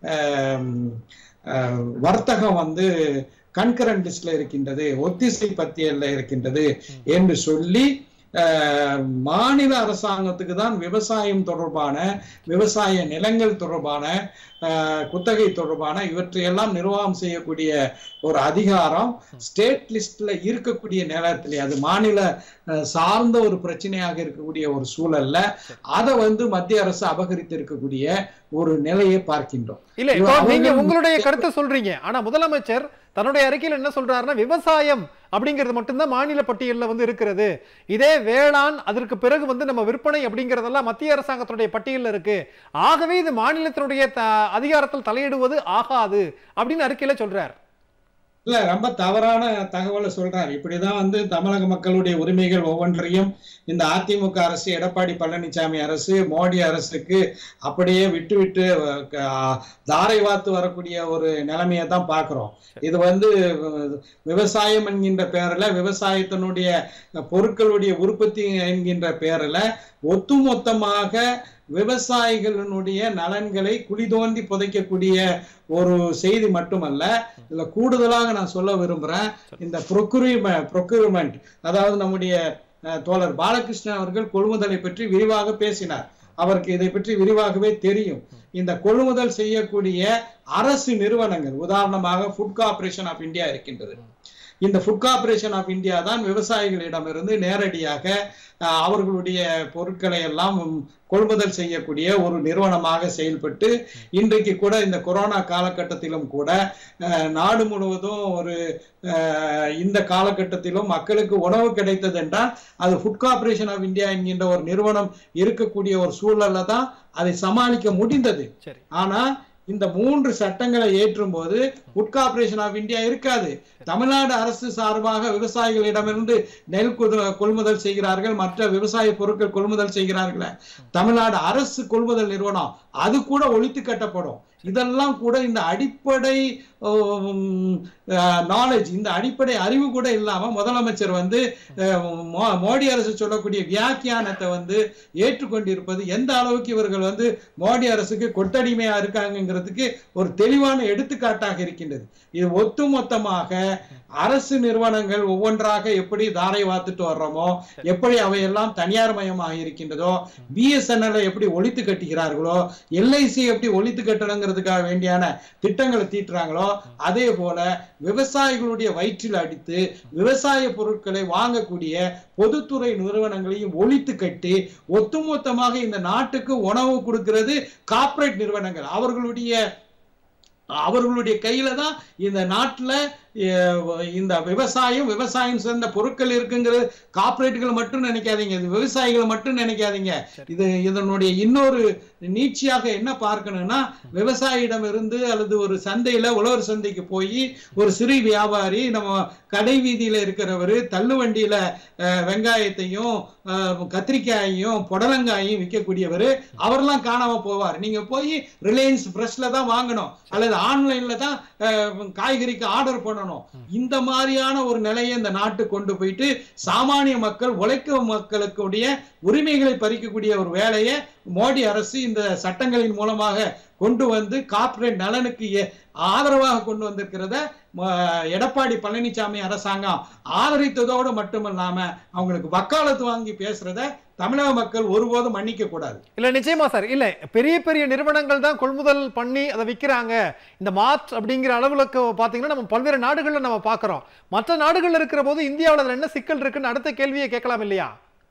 ஆம், ஆஹ், வர்த்தகம் வந்து கன்கரண்ட் லிஸ்ட்ல இருக்கின்றது ஒத்திசை பட்டியல்ல இருக்கின்றது என்று சொல்லி ஆஹ், மாநில அரசாங்கத்துக்கு தான் விவசாயம் தொடர்பான விவசாய நிலங்கள் தொடர்பான ஆஹ், குத்தகை தொடர்பான இவற்றையெல்லாம் நிர்வாகம் செய்யக்கூடிய ஒரு அதிகாரம் ஸ்டேட் லிஸ்ட்ல இருக்கக்கூடிய நேரத்திலே அது மாநில ஆஹ், சார்ந்த ஒரு பிரச்சனையாக இருக்கக்கூடிய ஒரு சூழல்ல அதை வந்து மத்திய அரசு அபகரித்து இருக்கக்கூடிய ஒரு நிலையை பார்க்கின்றோம் இல்ல இவ- இப்போ நீங்க அவர்கள் உங்களுடைய கருத்தை சொல்றீங்க ஆனா முதலமைச்சர் தன்னுடைய அறிக்கையில் என்ன சொல்றாருன்னா விவசாயம் அப்படிங்கிறது மட்டும்தான் மாநில பட்டியல்ல வந்து இருக்கிறது இதே வேளாண் அதற்கு பிறகு வந்து நம்ம விற்பனை அப்படிங்கறதெல்லாம் மத்திய அரசாங்கத்தினுடைய பட்டியல்ல இருக்கு ஆகவே இது மாநிலத்தினுடைய த- அதிகாரத்தில் தலையிடுவது ஆகாது அப்படின்னு அறிக்கையில சொல்றார் இல்ல ரொம்ப தவறான தகவலை சொல்றாரு இப்படிதான் வந்து தமிழக மக்களுடைய உரிமைகள் ஒவ்வொன்றையும் இந்த அதிமுக அரசு எடப்பாடி பழனிசாமி அரசு மோடி அரசுக்கு அப்படியே விட்டு விட்டு அஹ், க- தாரை வாத்து வரக்கூடிய ஒரு நிலைமையை தான் பார்க்கிறோம் இது வந்து அஹ், விவசாயம் என்கின்ற பேர்ல விவசாயத்தினுடைய பொருட்களுடைய உற்பத்தி என்கின்ற பேர்ல ஒட்டுமொத்தமாக விவசாயிகளினுடைய நலன்களை குழி தோண்டி புதைக்கக்கூடிய ஒரு செய்தி மட்டுமல்ல இதுல கூடுதலாக நான் சொல்ல விரும்புறேன் இந்த ப்ரொக்யூர்மெண்ட் அதாவது நம்முடைய அஹ், தோழர் பாலகிருஷ்ணன் அவர்கள் கொள்முதலை பற்றி விரிவாக பேசினார் அவருக்கு இதை பற்றி விரிவாகவே தெரியும் இந்த கொள்முதல் செய்யக்கூடிய அரசு நிறுவனங்கள் உதாரணமாக ஃபுட் கார்ப்பரேஷன் ஆஃப் இந்தியா இருக்கின்றது இந்த ஃபுட் கார்ப்பரேஷன் ஆஃப் இந்தியா தான் விவசாயிகளிடமிருந்து நேரடியாக அஹ், அவர்களுடைய பொருட்களை எல்லாம் கொள்முதல் செய்யக்கூடிய ஒரு நிறுவனமாக செயல்பட்டு இன்றைக்கு கூட இந்த கொரோனா காலகட்டத்திலும் கூட அஹ், நாடு முழுவதும் ஒரு அஹ், இந்த காலகட்டத்திலும் மக்களுக்கு உணவு கிடைத்தது என்றால் அது ஃபுட் கார்ப்பரேஷன் ஆஃப் இந்தியா என்கின்ற ஒரு நிறுவனம் இருக்கக்கூடிய ஒரு சூழல்ல தான் அதை சமாளிக்க முடிந்தது சரி ஆனா இந்த மூன்று சட்டங்களை ஏற்றும் போது ஃபுட் கார்ப்பரேஷன் ஆஃப் இந்தியா இருக்காது தமிழ்நாடு அரசு சார்பாக விவசாயிகளிடமிருந்து நெல் கொது- கொள்முதல் செய்கிறார்கள் மற்ற விவசாய பொருட்கள் கொள்முதல் செய்கிறார்கள் தமிழ்நாடு அரசு கொள்முதல் நிறுவனம் அது கூட ஒழித்து கட்டப்படும் இதெல்லாம் கூட இந்த அடிப்படை நாலேஜ் இந்த அடிப்படை அறிவு கூட இல்லாம முதலமைச்சர் வந்து அஹ், மோ- மோடி அரசு சொல்லக்கூடிய வியாக்கியானத்தை வந்து ஏற்றுக்கொண்டிருப்பது எந்த அளவுக்கு இவர்கள் வந்து மோடி அரசுக்கு கொத்தடிமையா இருக்காங்கங்கிறதுக்கு ஒரு தெளிவான எடுத்துக்காட்டாக இருக்கின்றது இது ஒட்டுமொத்தமாக அரசு நிறுவனங்கள் ஒவ்வொன்றாக எப்படி தாரை வாத்துட்டு வர்றோமோ எப்படி அவையெல்லாம் தனியார் மயமாக இருக்கின்றதோ பிஎஸ்என்எல் எப்படி ஒழித்து கட்டுகிறார்களோ எல்ஐசி எப்படி ஒழித்து கட்டணுங்கிறதுக்காக வேண்டியான திட்டங்களை தீட்டுறாங்களோ அதே போல விவசாயிகளுடைய வயிற்றில் அடித்து விவசாய பொருட்களை வாங்கக்கூடிய பொதுத்துறை நிறுவனங்களையும் ஒழித்து கட்டி ஒட்டுமொத்தமாக இந்த நாட்டுக்கு உணவு கொடுக்கிறது கார்ப்பரேட் நிறுவனங்கள் அவர்களுடைய அவர்களுடைய கையில தான் இந்த நாட்டுல அஹ், இந்த விவசாயம் விவசாயம் சேர்ந்த பொருட்கள் இருக்குங்கிறது கார்ப்பரேட்டுகள் மட்டும் நினைக்காதீங்க இது விவசாயிகள் மட்டும் நினைக்காதீங்க இது இதனுடைய இன்னொரு நீட்சியாக என்ன பார்க்கணும்னா விவசாயியிடம் இருந்து அல்லது ஒரு சந்தையில உழவர் சந்தைக்கு போய் ஒரு சிறு வியாபாரி நம்ம கடை வீதியில இருக்கிறவர் தள்ளுவண்டியில அஹ், வெங்காயத்தையும் அஹ், கத்திரிக்காயையும் புடலங்காயையும் விற்கக்கூடியவர் அவரெல்லாம் காணாம போவார் நீங்க போய் ரிலையன்ஸ் ஃப்ரெஷ்ல தான் வாங்கணும் அல்லது ஆன்லைன்ல தான் அஹ், காய்கறிக்கு ஆர்டர் பண்ணணும் பண்ணணும் இந்த மாதிரியான ஒரு நிலையை இந்த நாட்டு கொண்டு போயிட்டு சாமானிய மக்கள் உழைக்கும் மக்களுக்குடைய உரிமைகளை பறிக்கக்கூடிய ஒரு வேலையை மோடி அரசு இந்த சட்டங்களின் மூலமாக கொண்டு வந்து கார்ப்பரேட் நலனுக்கு எ- ஆதரவாக கொண்டு வந்திருக்கிறத ம- எடப்பாடி பழனிசாமி அரசாங்கம் ஆதரித்ததோடு மட்டுமல்லாம அவங்களுக்கு வக்காலத்து வாங்கி பேசுறத தமிழக மக்கள் ஒருபோதும் மன்னிக்க கூடாது இல்ல நிச்சயமா சார் இல்ல பெரிய பெரிய நிறுவனங்கள் தான் கொள்முதல் பண்ணி அதை விக்கிறாங்க இந்த மார்ச் அப்படிங்கிற அளவுல க- பாத்தீங்கன்னா நம்ம பல்வேறு நாடுகள்ல நம்ம பார்க்கறோம் மற்ற நாடுகள்ல இருக்கிற போது இந்தியாவுல அதுல என்ன சிக்கல் இருக்குன்னு அடுத்த கேள்வியை கேட்கலாம் இல்லையா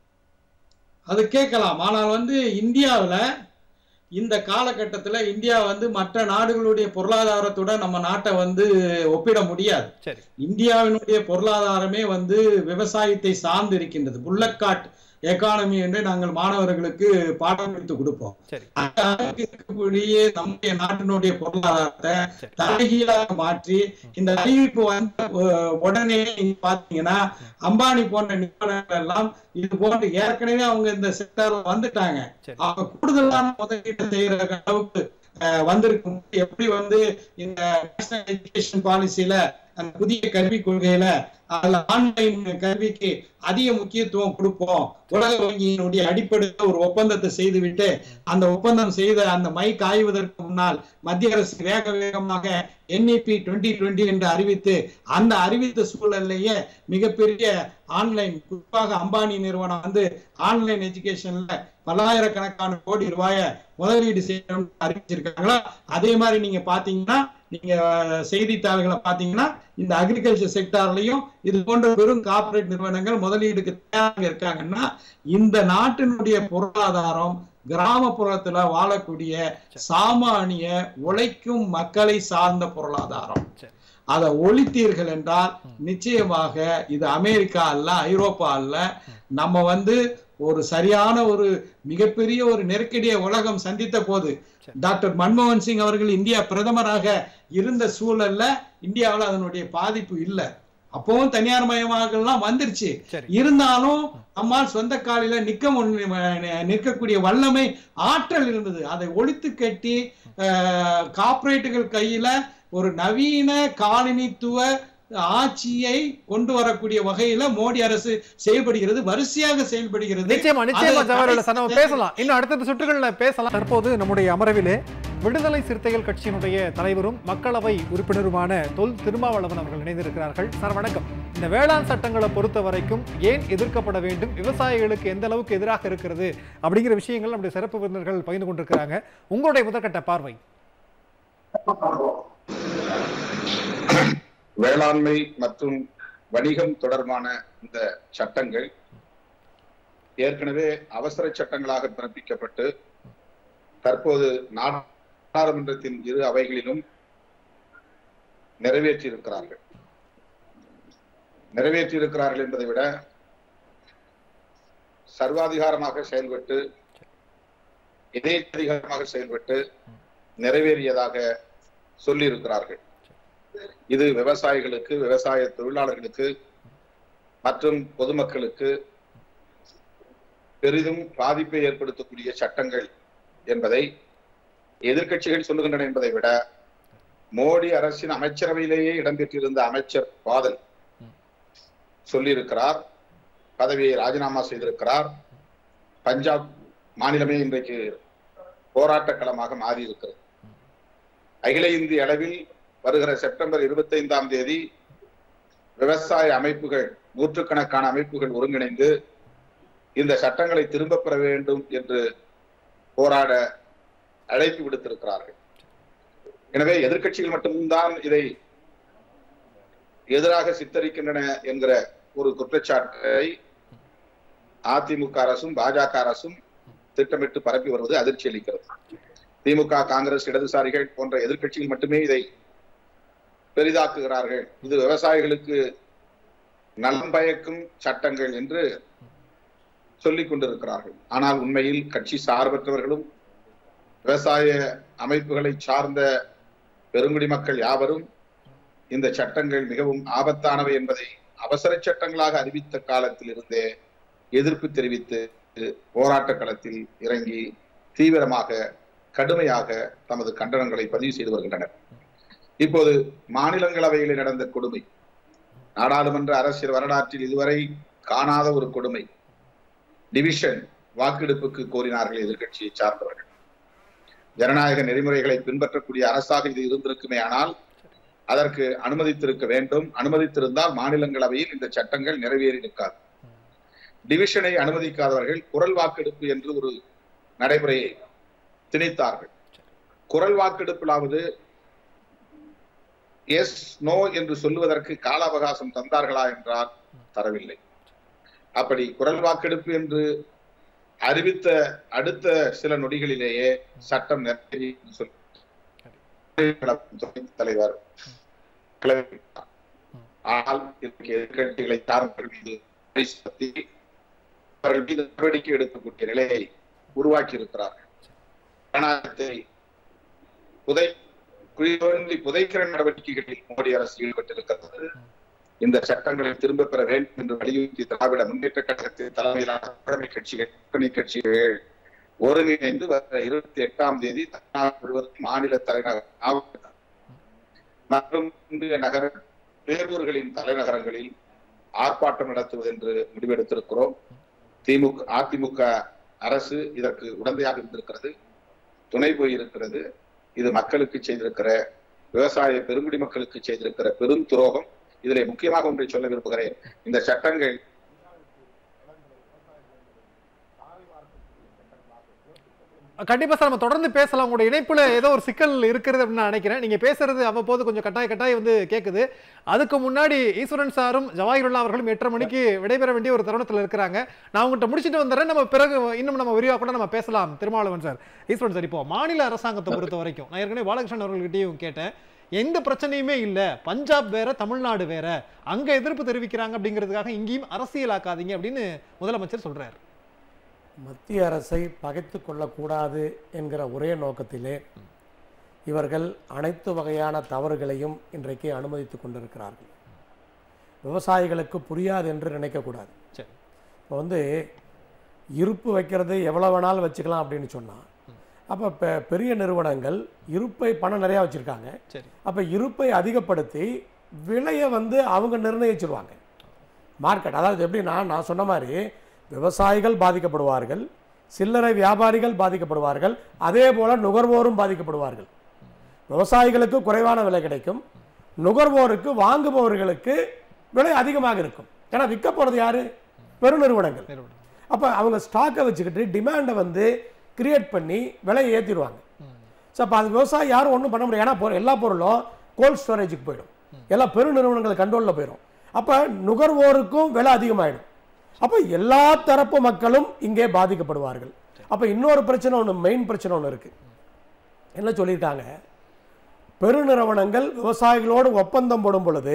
அது கேட்கலாம் ஆனால் வந்து இந்தியாவுல இந்த காலகட்டத்துல இந்தியா வந்து மற்ற நாடுகளுடைய பொருளாதாரத்துடன் நம்ம நாட்டை வந்து ஒப்பிட முடியாது சரி இந்தியாவினுடைய பொருளாதாரமே வந்து விவசாயத்தை சார்ந்து இருக்கின்றது புல்லக்காட் எக்கானமி என்று நாங்கள் மாணவர்களுக்கு பாடம் எடுத்து கொடுப்போம் சரி அந்த அளவுக்கு இருக்கக்கூடிய நம்முடைய நாட்டினுடைய பொருளாதாரத்தை சரி. தலைகீழாக மாற்றி இந்த அறிவிப்பு வந்த அஹ், உடனே நீங்க பாத்தீங்கன்னா அம்பானி போன்ற நிறுவனங்கள் எல்லாம் இது போன்று ஏற்கனவே அவங்க இந்த செக்டர்ல வந்துட்டாங்க சரி. அவங்க கூடுதலான முதலீடு செய்யற அளவுக்கு அஹ், வந்திருக்கும் எப்படி வந்து இந்த நேஷனல் எஜுகேஷன் பாலிசியில அந்த புதிய கல்விக் கொள்கையில அதுல ஆன்லைன் கல்விக்கு அதிக முக்கியத்துவம் கொடுப்போம் உலக வங்கியினுடைய அடிப்படையில் ஒரு ஒப்பந்தத்தை செய்துவிட்டு அந்த ஒப்பந்தம் செய்த அந்த மை காய்வதற்கு முன்னால் மத்திய அரசு வேக வேகமாக என்இபி டுவெண்ட்டி டுவெண்ட்டி என்று அறிவித்து அந்த அறிவித்த சூழல்லையே மிகப்பெரிய ஆன்லைன் குறிப்பாக அம்பானி நிறுவனம் வந்து ஆன்லைன் எஜுகேஷன்ல பல்லாயிரக்கணக்கான கோடி ரூபாய முதலீடு செய்யணும்னு அறிவிச்சிருக்காங்களா அதே மாதிரி நீங்க பாத்தீங்கன்னா நீங்க அஹ், செய்தித்தாள்களை பாத்தீங்கன்னா இந்த அக்ரிகல்ச்சர் செக்டார்லயும் இது போன்ற பெரும் கார்ப்பரேட் நிறுவனங்கள் முதலீடுக்கு தயாராக இருக்காங்கன்னா இந்த நாட்டினுடைய பொருளாதாரம் கிராமப்புறத்துல வாழக்கூடிய சாமானிய உழைக்கும் மக்களை சார்ந்த பொருளாதாரம் சரி அதை ஒழித்தீர்கள் என்றால் நிச்சயமாக இது அமெரிக்கா அல்ல ஐரோப்பா அல்ல நம்ம வந்து ஒரு சரியான ஒரு மிகப்பெரிய ஒரு நெருக்கடியை உலகம் சந்தித்த போது சரி. டாக்டர் மன்மோகன் சிங் அவர்கள் இந்தியா பிரதமராக இருந்த சூழல்ல இந்தியாவுல அதனுடைய பாதிப்பு இல்லை அப்பவும் தனியார் மயமாகலாம் வந்துருச்சு சரி இருந்தாலும் நம்மால் சொந்த காலில நிக்க முன்- நிற்கக்கூடிய வல்லமை ஆற்றல் இருந்தது அதை ஒழித்து கட்டி அஹ், கார்ப்பரேட்டுகள் கையில ஒரு நவீன காலனித்துவ ஆட்சியை கொண்டு வரக்கூடிய வகையில மோடி அரசு செயல்படுகிறது வரிசையாக செயல்படுகிறது நிச்சயமா நிச்சயமா அதை ஜவஹர்லால் சார் நம்ம கடைசி- பேசலாம் இன்னும் அடுத்தடுத்த சுற்றுகள்ல பேசலாம் தற்போது நம்முடைய அமர்விலே விடுதலை சிறுத்தைகள் கட்சியினுடைய தலைவரும் மக்களவை உறுப்பினருமான தொல் திருமாவளவன் அவர்கள் இணைந்திருக்கிறார்கள் சார் வணக்கம் இந்த வேளாண் சட்டங்களை பொறுத்த வரைக்கும் ஏன் எதிர்க்கப்பட வேண்டும் விவசாயிகளுக்கு எந்த அளவுக்கு எதிராக இருக்கிறது அப்படிங்கிற விஷயங்கள் நம்முடைய சிறப்பு விருந்தினர்கள் பகிர்ந்து கொண்டிருக்கிறாங்க உங்களுடைய முதற்கட்ட பார்வை வேளாண்மை மற்றும் வணிகம் தொடர்பான இந்த சட்டங்கள் ஏற்கனவே அவசர சட்டங்களாக பிறப்பிக்கப்பட்டு தற்போது நாடாளுமன்றத்தின் இரு அவைகளிலும் நிறைவேற்றியிருக்கிறார்கள் நிறைவேற்றியிருக்கிறார்கள் என்பதை விட சர்வாதிகாரமாக செயல்பட்டு இதயதிகாரமாக செயல்பட்டு நிறைவேறியதாக சொல்லியிருக்கிறார்கள் இது விவசாயிகளுக்கு விவசாய தொழிலாளர்களுக்கு மற்றும் பொதுமக்களுக்கு பெரிதும் பாதிப்பை ஏற்படுத்தக்கூடிய சட்டங்கள் என்பதை எதிர்க்கட்சிகள் சொல்லுகின்றன என்பதை விட மோடி அரசின் அமைச்சரவையிலேயே இடம்பெற்றிருந்த அமைச்சர் பாதல் சொல்லியிருக்கிறார் பதவியை ராஜினாமா செய்திருக்கிறார் பஞ்சாப் மாநிலமே இன்றைக்கு போராட்ட களமாக மாறி இருக்கிறது அகில இந்திய அளவில் வருகிற செப்டம்பர் இருபத்தைந்தாம் தேதி விவசாய அமைப்புகள் நூற்றுக்கணக்கான அமைப்புகள் ஒருங்கிணைந்து இந்த சட்டங்களை திரும்ப பெற வேண்டும் என்று போராட அழைப்பு விடுத்திருக்கிறார்கள் எனவே எதிர்க்கட்சிகள் மட்டும்தான் இதை எதிராக சித்தரிக்கின்றன என்கிற ஒரு குற்றச்சாட்டை அதிமுக அரசும் பாஜக அரசும் திட்டமிட்டு பரப்பி வருவது அதிர்ச்சி அளிக்கிறது திமுக காங்கிரஸ் இடதுசாரிகள் போன்ற எதிர்க்கட்சிகள் மட்டுமே இதை பெரிதாக்குகிறார்கள் இது விவசாயிகளுக்கு நலம் பயக்கும் சட்டங்கள் என்று சொல்லிக் கொண்டிருக்கிறார்கள் ஆனால் உண்மையில் கட்சி சார்பற்றவர்களும் விவசாய அமைப்புகளை சார்ந்த பெருங்குடி மக்கள் யாவரும் இந்த சட்டங்கள் மிகவும் ஆபத்தானவை என்பதை அவசர சட்டங்களாக அறிவித்த காலத்தில் இருந்தே எதிர்ப்பு தெரிவித்து போராட்ட களத்தில் இறங்கி தீவிரமாக கடுமையாக தமது கண்டனங்களை பதிவு செய்து வருகின்றனர் இப்போது மாநிலங்களவையில் நடந்த கொடுமை நாடாளுமன்ற அரசியல் வரலாற்றில் இதுவரை காணாத ஒரு கொடுமை டிவிஷன் வாக்கெடுப்புக்கு கோரினார்கள் எதிர்க்கட்சியை சார்ந்தவர்கள் ஜனநாயக நெறிமுறைகளை பின்பற்றக்கூடிய அரசாக இது இருந்திருக்குமே ஆனால் அதற்கு அனுமதித்திருக்க வேண்டும் அனுமதித்திருந்தால் மாநிலங்களவையில் இந்த சட்டங்கள் நிறைவேறி நிற்காது டிவிஷனை அனுமதிக்காதவர்கள் குரல் வாக்கெடுப்பு என்று ஒரு நடைமுறையை திணித்தார்கள் குரல் வாக்கெடுப்பிலாவது எஸ் நோ என்று சொல்லுவதற்கு கால அவகாசம் தந்தார்களா என்றால் தரவில்லை அப்படி குரல் வாக்கெடுப்பு என்று அறிவித்த அடுத்த சில நொடிகளிலேயே சட்டம் நிறைவேறி என்று சொல்லி துணைத் தலைவர் கிளம்பிவிட்டார். ஆனால் இதற்கு எதிர்கட்சிகளை சார்ந்தவர்கள் மீது பழி சுமத்தி அவர்கள் மீது நடவடிக்கை எடுக்கக்கூடிய நிலையை உருவாக்கி இருக்கிறார்கள் ஜனநாயகத்தை புதை குழி தோண்டி புதைக்கிற நடவடிக்கைகளில் மோடி அரசு ஈடுபட்டிருக்கிறது இந்த சட்டங்களை திரும்ப பெற வேண்டும் என்று வலியுறுத்தி திராவிட முன்னேற்ற கழகத்தின் தலைமையிலான தலைமை கட்சிகள் கூட்டணி கட்சிகள் ஒருங்கிணைந்து வர இருபத்தி எட்டாம் தேதி தமிழ்நாடு முழுவதும் மாநில தலைநகர் நாகப்பட்டினம் மற்றும் இந்திய நகர பேரூர்களின் தலைநகரங்களில் ஆர்ப்பாட்டம் நடத்துவது என்று முடிவெடுத்திருக்கிறோம் திமுக அதிமுக அரசு இதற்கு உடந்தையாக இருந்திருக்கிறது துணை போயிருக்கிறது இது மக்களுக்கு செய்திருக்கிற விவசாய பெருங்குடி மக்களுக்கு செய்திருக்கிற பெரும் துரோகம் இதிலே முக்கியமாக ஒன்றை சொல்ல விரும்புகிறேன் இந்த சட்டங்கள் கண்டிப்பா சார் நம்ம தொடர்ந்து பேசலாம் உங்களோட இணைப்புல ஏதோ ஒரு சிக்கல் இருக்கிறது அப்படின்னு நான் நினைக்கிறேன் நீங்க பேசுறது அவ்வப்போது கொஞ்சம் கட்டாய கட்டாய வந்து கேக்குது அதுக்கு முன்னாடி ஈஸ்வரன் சாரும் ஜவாஹிருல்லா அவர்களும் எட்டரை மணிக்கு விடைபெற வேண்டிய ஒரு தருணத்துல இருக்கிறாங்க நான் உங்கள்கிட்ட முடிச்சுட்டு வந்துடுறேன் நம்ம பிறகு இன்னும் நம்ம விரிவாக கூட நம்ம பேசலாம் திருமாவளவன் சார் ஈஸ்வரன் சார் இப்போ மாநில அரசாங்கத்தை பொறுத்த வரைக்கும் நான் ஏற்கனவே பாலகிருஷ்ணன் அவர்கள்கிட்டயும் கேட்டேன் எந்த பிரச்சனையுமே இல்ல பஞ்சாப் வேற தமிழ்நாடு வேற அங்க எதிர்ப்பு தெரிவிக்கிறாங்க அப்படிங்கிறதுக்காக இங்கேயும் அரசியலாக்காதீங்க அப்படின்னு முதலமைச்சர் சொல்றாரு மத்திய அரசை பகைத்து கொள்ளக்கூடாது என்கிற ஒரே நோக்கத்திலே இவர்கள் அனைத்து வகையான தவறுகளையும் இன்றைக்கு அனுமதித்துக் கொண்டிருக்கிறார்கள் விவசாயிகளுக்கு புரியாது என்று நினைக்கக்கூடாது சரி இப்போ வந்து இருப்பு வைக்கிறது எவ்வளோ வேணாலும் வச்சுக்கலாம் அப்படின்னு சொன்னால் அப்போ பெ பெரிய நிறுவனங்கள் இருப்பை பணம் நிறையா வச்சுருக்காங்க சரி அப்போ இருப்பை அதிகப்படுத்தி விலையை வந்து அவங்க நிர்ணயிச்சிருவாங்க மார்க்கெட் அதாவது எப்படின்னா நான் சொன்ன மாதிரி விவசாயிகள் பாதிக்கப்படுவார்கள் சில்லறை வியாபாரிகள் பாதிக்கப்படுவார்கள் அதே போல் நுகர்வோரும் பாதிக்கப்படுவார்கள் விவசாயிகளுக்கு குறைவான விலை கிடைக்கும் நுகர்வோருக்கு வாங்குபவர்களுக்கு விலை அதிகமாக இருக்கும் ஏன்னா விற்க போகிறது யாரு பெருநிறுவனங்கள் நிறுவனம் அப்போ அவங்க ஸ்டாக்கை வச்சுக்கிட்டு டிமாண்டை வந்து கிரியேட் பண்ணி விலையை ஏற்றிடுவாங்க ஸோ அப்போ அது விவசாயி யாரும் ஒன்றும் பண்ண முடியாது ஏன்னா பொருள் எல்லா பொருளும் கோல்ட் ஸ்டோரேஜுக்கு போயிடும் எல்லா பெருநிறுவனங்கள் கண்ட்ரோலில் போயிடும் அப்போ நுகர்வோருக்கும் விலை அதிகமாயிடும் அப்போ எல்லா தரப்பு மக்களும் இங்கே பாதிக்கப்படுவார்கள் அப்போ இன்னொரு பிரச்சனை ஒன்று மெயின் பிரச்சனை ஒன்று இருக்குது என்ன சொல்லிட்டாங்க பெருநிறுவனங்கள் விவசாயிகளோடு ஒப்பந்தம் போடும் பொழுது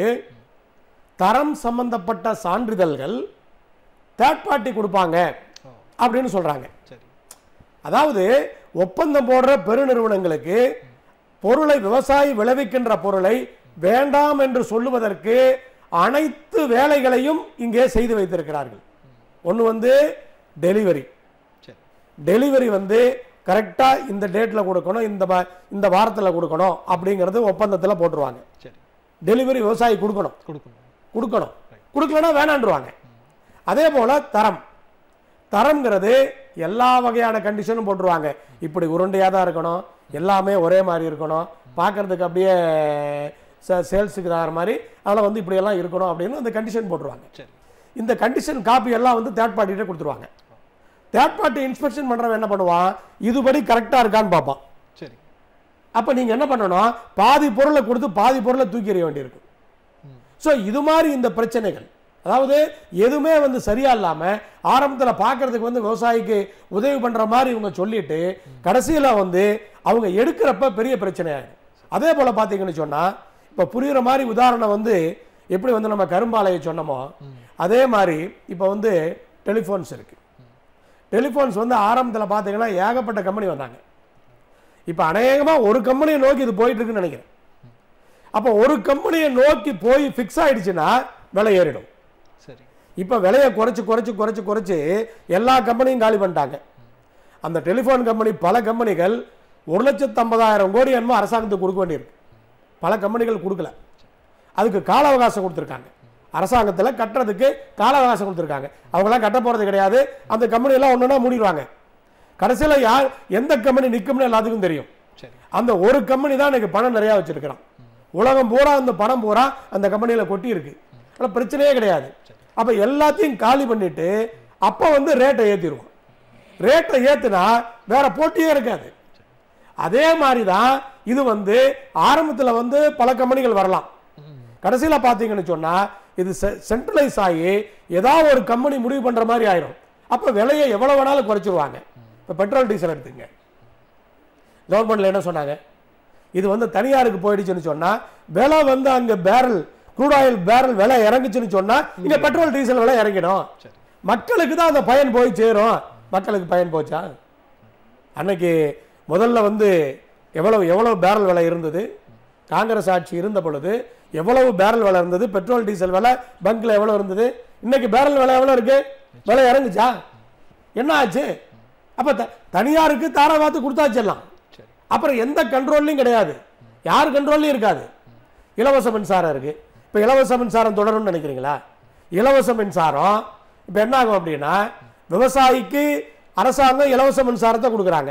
தரம் சம்பந்தப்பட்ட சான்றிதழ்கள் தேர்ட் பார்ட்டி கொடுப்பாங்க அப்படின்னு சொல்றாங்க சரி அதாவது ஒப்பந்தம் போடுற பெருநிறுவனங்களுக்கு பொருளை விவசாயி விளைவிக்கின்ற பொருளை வேண்டாம் என்று சொல்லுவதற்கு அனைத்து வேலைகளையும் இங்கே செய்து வைத்திருக்கிறார்கள் ஒன்று வந்து டெலிவரி சரி டெலிவரி வந்து கரெக்டாக இந்த டேட்டில் கொடுக்கணும் இந்த வா- இந்த வாரத்தில் கொடுக்கணும் அப்படிங்கிறது ஒப்பந்தத்தில் போட்டுருவாங்க சரி டெலிவரி விவசாயி கொடுக்கணும் கொடுக்கணும் கொடுக்கணும் கொடுக்கலன்னா வேணான்றுவாங்க அதே போல தரம் தரம்ங்கிறது எல்லா வகையான கண்டிஷனும் போட்டுருவாங்க இப்படி உருண்டையாக தான் இருக்கணும் எல்லாமே ஒரே மாதிரி இருக்கணும் பார்க்கறதுக்கு அப்படியே சேல்ஸுக்கு தகுற மாதிரி அதில் வந்து இப்படியெல்லாம் இருக்கணும் அப்படின்னு அந்த கண்டிஷன் போட்டுருவாங்க சரி இந்த கண்டிஷன் காப்பி எல்லாம் வந்து தேர்ட் பார்ட்டிகிட்ட கொடுத்துருவாங்க தேர்ட் பார்ட்டி இன்ஸ்பெக்ஷன் பண்ணுறவன் என்ன பண்ணுவான் இதுபடி கரெக்டாக இருக்கான்னு பார்ப்பான் சரி அப்போ நீங்கள் என்ன பண்ணணும் பாதி பொருளை கொடுத்து பாதி பொருளை தூக்கி எறிய வேண்டியிருக்கும் ஸோ இது மாதிரி இந்த பிரச்சனைகள் அதாவது எதுவுமே வந்து சரியா இல்லாமல் ஆரம்பத்தில் பார்க்கறதுக்கு வந்து விவசாயிக்கு உதவி பண்ணுற மாதிரி இவங்க சொல்லிட்டு கடைசியில் வந்து அவங்க எடுக்கிறப்ப பெரிய பிரச்சனை ஆயிடும் அதே போல் பார்த்தீங்கன்னு சொன்னால் இப்போ புரியுற மாதிரி உதாரணம் வந்து எப்படி வந்து நம்ம கரும்பாலையை சொன்னோமோ அதே மாதிரி இப்போ வந்து டெலிஃபோன்ஸ் இருக்கு டெலிஃபோன்ஸ் வந்து ஆரம்பத்தில் பார்த்தீங்கன்னா ஏகப்பட்ட கம்பெனி வந்தாங்க இப்போ அநேகமாக ஒரு கம்பெனியை நோக்கி இது போயிட்டு இருக்குன்னு நினைக்கிறேன் அப்போ ஒரு கம்பெனியை நோக்கி போய் ஃபிக்ஸ் ஆயிடுச்சுன்னா விலை ஏறிடும் சரி இப்போ விலையை குறைச்சு குறைச்சு குறைச்சு குறைச்சு எல்லா கம்பெனியும் காலி பண்ணிட்டாங்க அந்த டெலிஃபோன் கம்பெனி பல கம்பெனிகள் ஒரு லட்சத்து ஐம்பதாயிரம் கோடி என்னமோ அரசாங்கத்துக்கு கொடுக்க வேண்டியிருக்கு பல கம்பெனிகள் கொடுக்கல அதுக்கு கால அவகாசம் கொடுத்துருக்காங்க அரசாங்கத்தில் கட்டுறதுக்கு கால அவகாசம் கொடுத்துருக்காங்க அவங்களாம் கட்ட போகிறது கிடையாது அந்த கம்பெனி எல்லாம் ஒன்றுனா மூடிடுவாங்க கடைசியில் யார் எந்த கம்பெனி நிற்கும்னு எல்லாத்துக்கும் தெரியும் சரி அந்த ஒரு கம்பெனி தான் எனக்கு பணம் நிறையா வச்சிருக்கிறான் உலகம் பூரா அந்த பணம் பூரா அந்த கம்பெனியில் கொட்டி இருக்கு ஆனால் பிரச்சனையே கிடையாது அப்போ எல்லாத்தையும் காலி பண்ணிட்டு அப்போ வந்து ரேட்டை ஏற்றிடுவோம் ரேட்டை ஏற்றுனா வேற போட்டியே இருக்காது அதே மாதிரி தான் இது வந்து ஆரம்பத்தில் வந்து பல கம்பெனிகள் வரலாம் கடைசியில் பார்த்தீங்கன்னு சொன்னால் இது சென்ட்ரலைஸ் ஆகி ஏதாவது ஒரு கம்பெனி முடிவு பண்ணுற மாதிரி ஆயிரும் அப்போ விலையை எவ்வளோ வேணாலும் குறைச்சிருவாங்க இப்போ பெட்ரோல் டீசல் எடுத்துங்க கவர்மெண்ட்ல என்ன சொன்னாங்க இது வந்து தனியாருக்கு போயிடுச்சுன்னு சொன்னா விலை வந்து அங்க பேரல் க்ரூட் ஆயில் பேரல் விலை இறங்குச்சுன்னு சொன்னா இங்க பெட்ரோல் டீசல் விலை இறங்கிடும் மக்களுக்கு தான் அந்த பயன் போய் சேரும் மக்களுக்கு பயன் போச்சா அன்னைக்கு முதல்ல வந்து எவ்வளவு எவ்வளவு பேரல் விலை இருந்தது காங்கிரஸ் ஆட்சி இருந்த பொழுது எவ்வளவு பேரல் விலை இருந்தது பெட்ரோல் டீசல் விலை பங்க்ல எவ்வளவு இருந்தது இன்னைக்கு பேரல் விலை எவ்வளவு இருக்கு விலை இறங்குச்சா என்ன ஆச்சு அப்ப த- தனியாருக்கு தாரா பார்த்து கொடுத்தாச்சு எல்லாம் சரி அப்புறம் எந்த கண்ட்ரோல்லையும் கிடையாது யார் கண்ட்ரோல்லையும் இருக்காது இலவச மின்சாரம் இருக்கு இப்போ இலவச மின்சாரம் தொடரும்னு நினைக்கிறீங்களா இலவச மின்சாரம் இப்போ என்ன ஆகும் அப்படின்னா விவசாயிக்கு அரசாங்கம் இலவச மின்சாரத்தை கொடுக்குறாங்க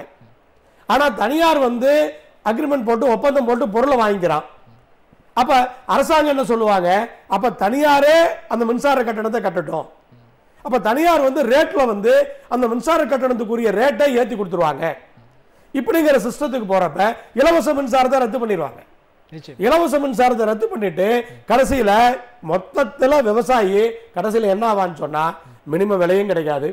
ஆனால் தனியார் வந்து அக்ரிமெண்ட் போட்டு ஒப்பந்தம் போட்டு பொருளை வாங்கிக்கிறான் அப்ப அரசாங்கம் என்ன சொல்லுவாங்க அப்ப தனியாரே அந்த மின்சார கட்டணத்தை கட்டட்டும் அப்ப தனியார் வந்து ரேட்ல வந்து அந்த மின்சார கட்டணத்துக்குரிய ரேட்டை ஏத்தி கொடுத்துருவாங்க இப்படிங்கிற சிஸ்டத்துக்கு போறப்ப இலவச மின்சாரத்தை ரத்து பண்ணிடுவாங்க நிச்சயம் இலவச மின்சாரத்தை ரத்து பண்ணிட்டு கடைசியில மொத்தத்துல விவசாயி கடைசியில என்ன ஆவான்னு சொன்னா மினிமம் விலையும் கிடைக்காது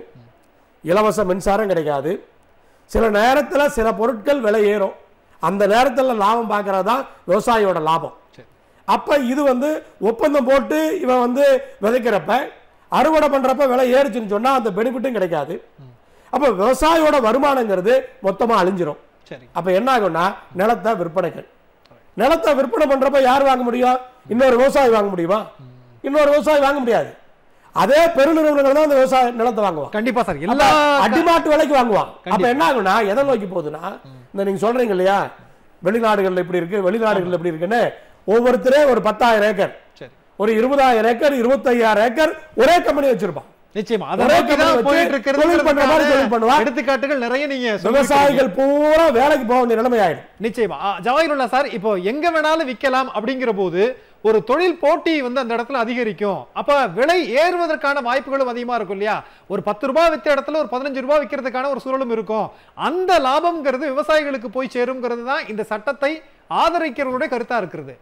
இலவச மின்சாரம் கிடைக்காது சில நேரத்துல சில பொருட்கள் விலை ஏறும் அந்த நேரத்துல லாபம் பார்க்கறது தான் விவசாயியோட லாபம் சரி அப்ப இது வந்து ஒப்பந்தம் போட்டு இவன் வந்து விதைக்கிறப்ப அறுவடை பண்றப்ப விலை ஏறுச்சுன்னு சொன்னா அந்த பெனிஃபிட்டும் கிடைக்காது அப்ப விவசாயியோட வருமானங்கிறது மொத்தமா அழிஞ்சிரும் சரி அப்ப என்ன ஆகும்னா நிலத்தை விற்பனைகள் நிலத்தை விற்பனை பண்றப்ப யார் வாங்க முடியும் இன்னொரு விவசாயி வாங்க முடியுமா இன்னொரு விவசாயி வாங்க முடியாது அதே பெருநிறுவனங்கள் தான் அந்த விவசாய நிலத்தை வாங்குவான் கண்டிப்பா சார் அப்ப எல்லா அடிமாட்டு விலைக்கு வாங்குவான் அப்ப கண்டிப்பா. என்ன ஆகும்னா எதை நோக்கி போகுதுன்னா இந்த நீங்க சொல்றீங்க இல்லையா வெளிநாடுகள்ல இப்படி இருக்கு வெளிநாடுகள்ல இப்படி இருக்குன்னு ஒவ்வொருத்தரே ஒரு பத்தாயிரம் ஏக்கர் சரி ஒரு இருபதாயிரம் ஏக்கர் இருபத்தையாயிரம் ஏக்கர் ஒரே கம்பெனி வச்சிருப்பான் நிச்சயமா அதை ஒரே நோக்கி தான் கம்பெனி போயிட்டு வச்சு தொழில் பண்ற மாதிரி தொழில் இருக்கிறது பண்ணுவான். எடுத்துக்காட்டுகள் நிறைய நீங்க சொல்லியிருக்கீங்க. விவசாயிகள் பூரா வேலைக்கு போக வேண்டிய நிலைமை ஆயிடும் நிச்சயமா ஆ, ஜவாஹிருல்லா சார் இப்போ எங்க வேணாலும் விற்கலாம் அப்படிங்கிற போது ஒரு தொழில் போட்டி வந்து அந்த இடத்துல அதிகரிக்கும் அப்ப விலை ஏறுவதற்கான வாய்ப்புகளும் அதிகமா இருக்கும் இல்லையா ஒரு பத்து ரூபாய் வித்த இடத்துல ஒரு பதினஞ்சு ரூபாய் விற்கிறதுக்கான ஒரு சூழலும் இருக்கும் அந்த லாபம்ங்கிறது விவசாயிகளுக்கு போய் சேருங்கிறது தான் இந்த சட்டத்தை ஆதரிக்கிறவங்களுடைய கருத்தா இருக்கிறது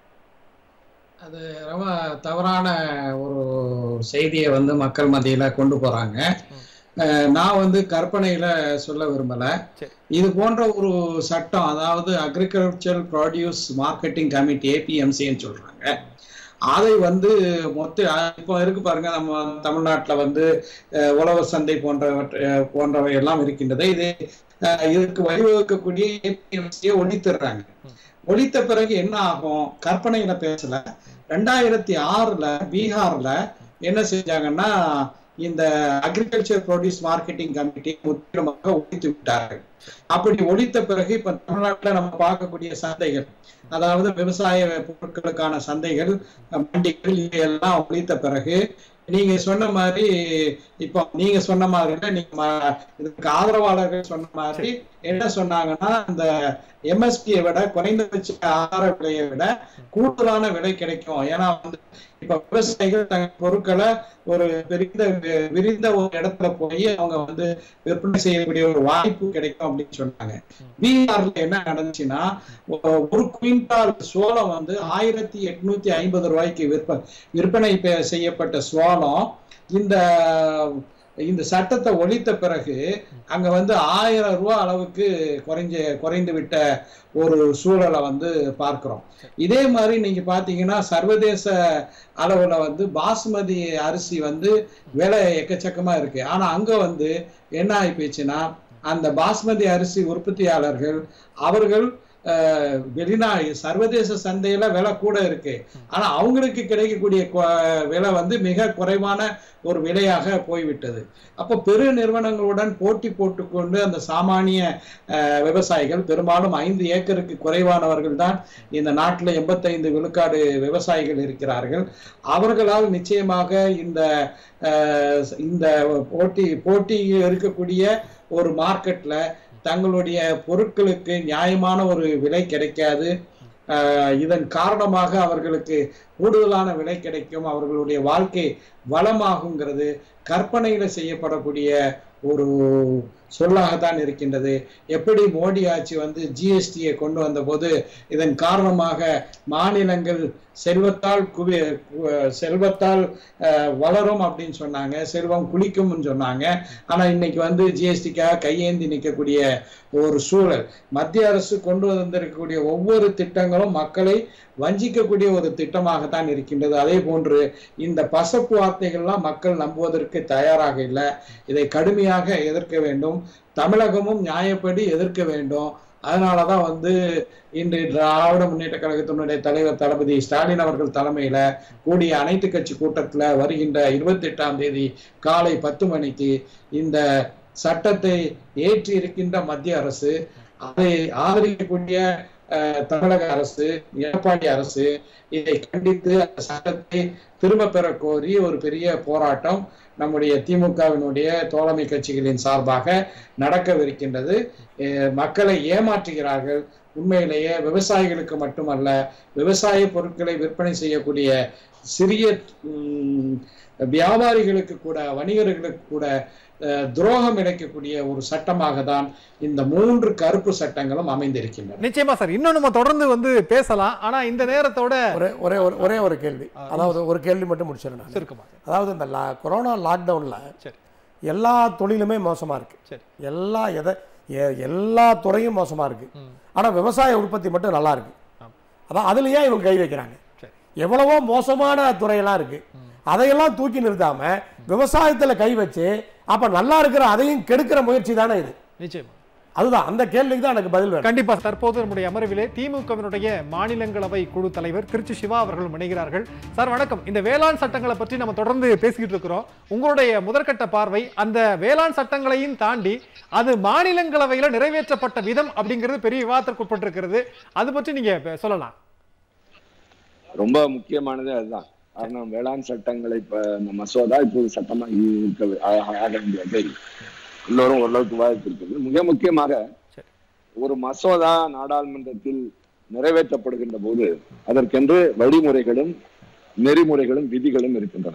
அது ரொம்ப தவறான ஒரு செய்தியை வந்து மக்கள் மத்தியில கொண்டு போறாங்க அஹ் நான் வந்து கற்பனையில சொல்ல விரும்பல சரி. இது போன்ற ஒரு சட்டம் அதாவது அக்ரிகல்ச்சர் ப்ராடியூஸ் மார்க்கெட்டிங் கமிட்டி ஏபிஎம்சின்னு சொல்றாங்க அதை வந்து மொத்த இப்போ இருக்கு பாருங்க நம்ம தமிழ்நாட்டுல வந்து அஹ், உழவர் சந்தை போன்றவற்றை போன்றவை எல்லாம் இருக்கின்றது இது அஹ், இதற்கு வழிவகுக்கக்கூடிய ஏபிஎம்சியை ஒழித்துடுறாங்க ஒழித்த பிறகு என்ன ஆகும் கற்பனையில பேசல ரெண்டாயிரத்தி ஆறுல பீகார்ல என்ன செஞ்சாங்கன்னா இந்த அக்ரிகல்ச்சர் ப்ரொடியூஸ் மார்க்கெட்டிங் கமிட்டி முற்றிலுமாக ஒழித்து விட்டார்கள் அப்படி ஒழித்த பிறகு இப்ப தமிழ்நாட்டுல நம்ம பார்க்கக்கூடிய சந்தைகள் அதாவது விவசாய பொருட்களுக்கான சந்தைகள் மண்டிகள் இவையெல்லாம் ஒழித்த பிறகு நீங்க சொன்ன மாதிரி இப்போ நீங்க சொன்ன மாதிரி இல்ல, நீங்க ம- இதுக்கு ஆதரவாளர்கள் சொன்ன மாதிரி என்ன சொன்னாங்கன்னா இந்த எம்எஸ்பியை விட குறைந்தபட்ச ஆதார விலையை விட கூடுதலான விலை கிடைக்கும் ஏன்னா வந்து இப்ப விவசாயிகள் தங்கள் பொருட்களை ஒரு விரிந்த விரிந்த ஒரு இடத்துல போய் அவங்க வந்து விற்பனை செய்யக்கூடிய ஒரு வாய்ப்பு கிடைக்கும் அப்படின்னு சொன்னாங்க பீகார்ல என்ன நடந்துச்சுன்னா ஒ- ஒரு குவிண்டால் சோளம் வந்து ஆயிரத்தி எட்நூத்தி ஐம்பது ரூபாய்க்கு விற்ப விற்பனை பெ- செய்யப்பட்ட சோளம் இந்த இந்த சட்டத்தை ஒழித்த பிறகு அங்க வந்து ஆயிரம் ரூபாய் அளவுக்கு குறைஞ்ச குறைந்து விட்ட ஒரு சூழலை வந்து பார்க்கிறோம் இதே மாதிரி நீங்க பாத்தீங்கன்னா சர்வதேச அளவுல வந்து பாசுமதி அரிசி வந்து விலை எக்கச்சக்கமா இருக்கு ஆனா அங்க வந்து என்ன ஆகி போச்சுன்னா அந்த பாஸ்மதி அரிசி உற்பத்தியாளர்கள் அவர்கள் அஹ், வெளிநா சர்வதேச சந்தையில விலை கூட இருக்கு ஆனா அவங்களுக்கு கிடைக்கக்கூடிய கொ- விலை வந்து மிக குறைவான ஒரு விலையாக போய்விட்டது அப்போ பெரு நிறுவனங்களுடன் போட்டி போட்டுக்கொண்டு அந்த சாமானிய அஹ், விவசாயிகள் பெரும்பாலும் ஐந்து ஏக்கருக்கு குறைவானவர்கள் தான் இந்த நாட்டில் எண்பத்தைந்து விழுக்காடு விவசாயிகள் இருக்கிறார்கள் அவர்களால் நிச்சயமாக இந்த அஹ், இந்த போட்டி போட்டி இருக்கக்கூடிய ஒரு மார்க்கெட்ல தங்களுடைய பொருட்களுக்கு நியாயமான ஒரு விலை கிடைக்காது அஹ், இதன் காரணமாக அவர்களுக்கு கூடுதலான விலை கிடைக்கும் அவர்களுடைய வாழ்க்கை வளமாகுங்கிறது கற்பனையில செய்யப்படக்கூடிய ஒரு சொல்லாகத்தான் இருக்கின்றது எப்படி மோடி ஆட்சி வந்து ஜிஎஸ்டியை கொண்டு வந்தபோது இதன் காரணமாக மாநிலங்கள் செல்வத்தால் குவி கு- செல்வத்தால் அஹ், வளரும் அப்படின்னு சொன்னாங்க செல்வம் குளிக்கும்னு சொன்னாங்க ஆனா இன்னைக்கு வந்து ஜிஎஸ்டிக்காக கையேந்தி நிற்கக்கூடிய ஒரு சூழல் மத்திய அரசு கொண்டு வந்திருக்கக்கூடிய ஒவ்வொரு திட்டங்களும் மக்களை வஞ்சிக்கக்கூடிய ஒரு திட்டமாகத்தான் இருக்கின்றது அதே போன்று இந்த பசப்பு வார்த்தைகள்லாம் மக்கள் நம்புவதற்கு தயாராக இல்லை இதை கடுமையாக எதிர்க்க வேண்டும் தமிழகமும் நியாயப்படி எதிர்க்க வேண்டும் அதனாலதான் வந்து இன்று திராவிட முன்னேற்ற கழகத்தினுடைய தலைவர் தளபதி ஸ்டாலின் அவர்கள் தலைமையில கூடிய அனைத்து கட்சி கூட்டத்துல வருகின்ற இருபத்தி எட்டாம் தேதி காலை பத்து மணிக்கு இந்த சட்டத்தை ஏற்றி இருக்கின்ற மத்திய அரசு அதை ஆதரிக்கக்கூடிய அஹ், தமிழக அரசு எடப்பாடி அரசு இதை கண்டித்து அந்த சட்டத்தை திரும்ப பெற கோரி ஒரு பெரிய போராட்டம் நம்முடைய திமுகவினுடைய தோழமை கட்சிகளின் சார்பாக நடக்கவிருக்கின்றது அஹ், மக்களை ஏமாற்றுகிறார்கள் உண்மையிலேயே விவசாயிகளுக்கு மட்டுமல்ல விவசாய பொருட்களை விற்பனை செய்யக்கூடிய சிறிய உம், வியாபாரிகளுக்கு கூட வணிகர்களுக்கு கூட அஹ், துரோகம் இழைக்கக்கூடிய ஒரு சட்டமாக தான் இந்த மூன்று கருப்பு சட்டங்களும் அமைந்திருக்கின்றன நிச்சயமா சார் இன்னும் நம்ம தொடர்ந்து வந்து பேசலாம் ஆனா இந்த நேரத்தோட ஒரே ஒரே ஒரு ஒரே ஒரு கேள்வி அதாவது ஒரு கேள்வி மட்டும் முடிச்சிடறேன் நான். சுருக்கமா சார் அதாவது இந்த லா கொரோனா லாக்டவுனில் சரி எல்லா தொழிலுமே மோசமாக இருக்கு சரி எல்லா எதை எ- எல்லா துறையும் மோசமாக இருக்கு ம். ஆனால் விவசாய உற்பத்தி மட்டும் நல்லா இருக்கு ஆம். அதான் அதுல ஏன் இவங்க கை வைக்கிறாங்க சரி எவ்வளவோ மோசமான துறையெல்லாம் இருக்கு அதையெல்லாம் தூக்கி நிறுத்தாம விவசாயத்துல கை வச்சு அப்ப நல்லா இருக்கிற அதையும் கெடுக்கிற முயற்சி தானே இது நிச்சயமா அதுதான் அந்த கேள்விக்கு தான் எனக்கு பதில் வேணும் கண்டிப்பா தற்போது நம்முடைய அமர்விலே திமுகவினுடைய மாநிலங்களவை குழு தலைவர் திருச்சி சிவா அவர்கள் இணைகிறார்கள் சார் வணக்கம் இந்த வேளாண் சட்டங்களை பற்றி நம்ம தொடர்ந்து பேசிக்கிட்டு இருக்கிறோம் உங்களுடைய முதற்கட்ட பார்வை அந்த வேளாண் சட்டங்களையும் தாண்டி அது மாநிலங்களவையில நிறைவேற்றப்பட்ட விதம் அப்படிங்கிறது பெரிய விவாதத்திற்கு உட்பட்டிருக்கிறது அது பற்றி நீங்க இப்ப சொல்லலாம் ரொம்ப முக்கியமானது அதுதான் காரணம் வேளாண் சட்டங்களை இப்ப இந்த மசோதா இப்போது சட்டமா இருக்க ஆக- ஆக வேண்டியது எல்லோரும் ஓரளவுக்கு விவாதித்திருக்கிறது மிக முக்கியமாக சரி. ஒரு மசோதா நாடாளுமன்றத்தில் நிறைவேற்றப்படுகின்ற போது அதற்கென்று வழிமுறைகளும் நெறிமுறைகளும் விதிகளும் இருக்கின்றன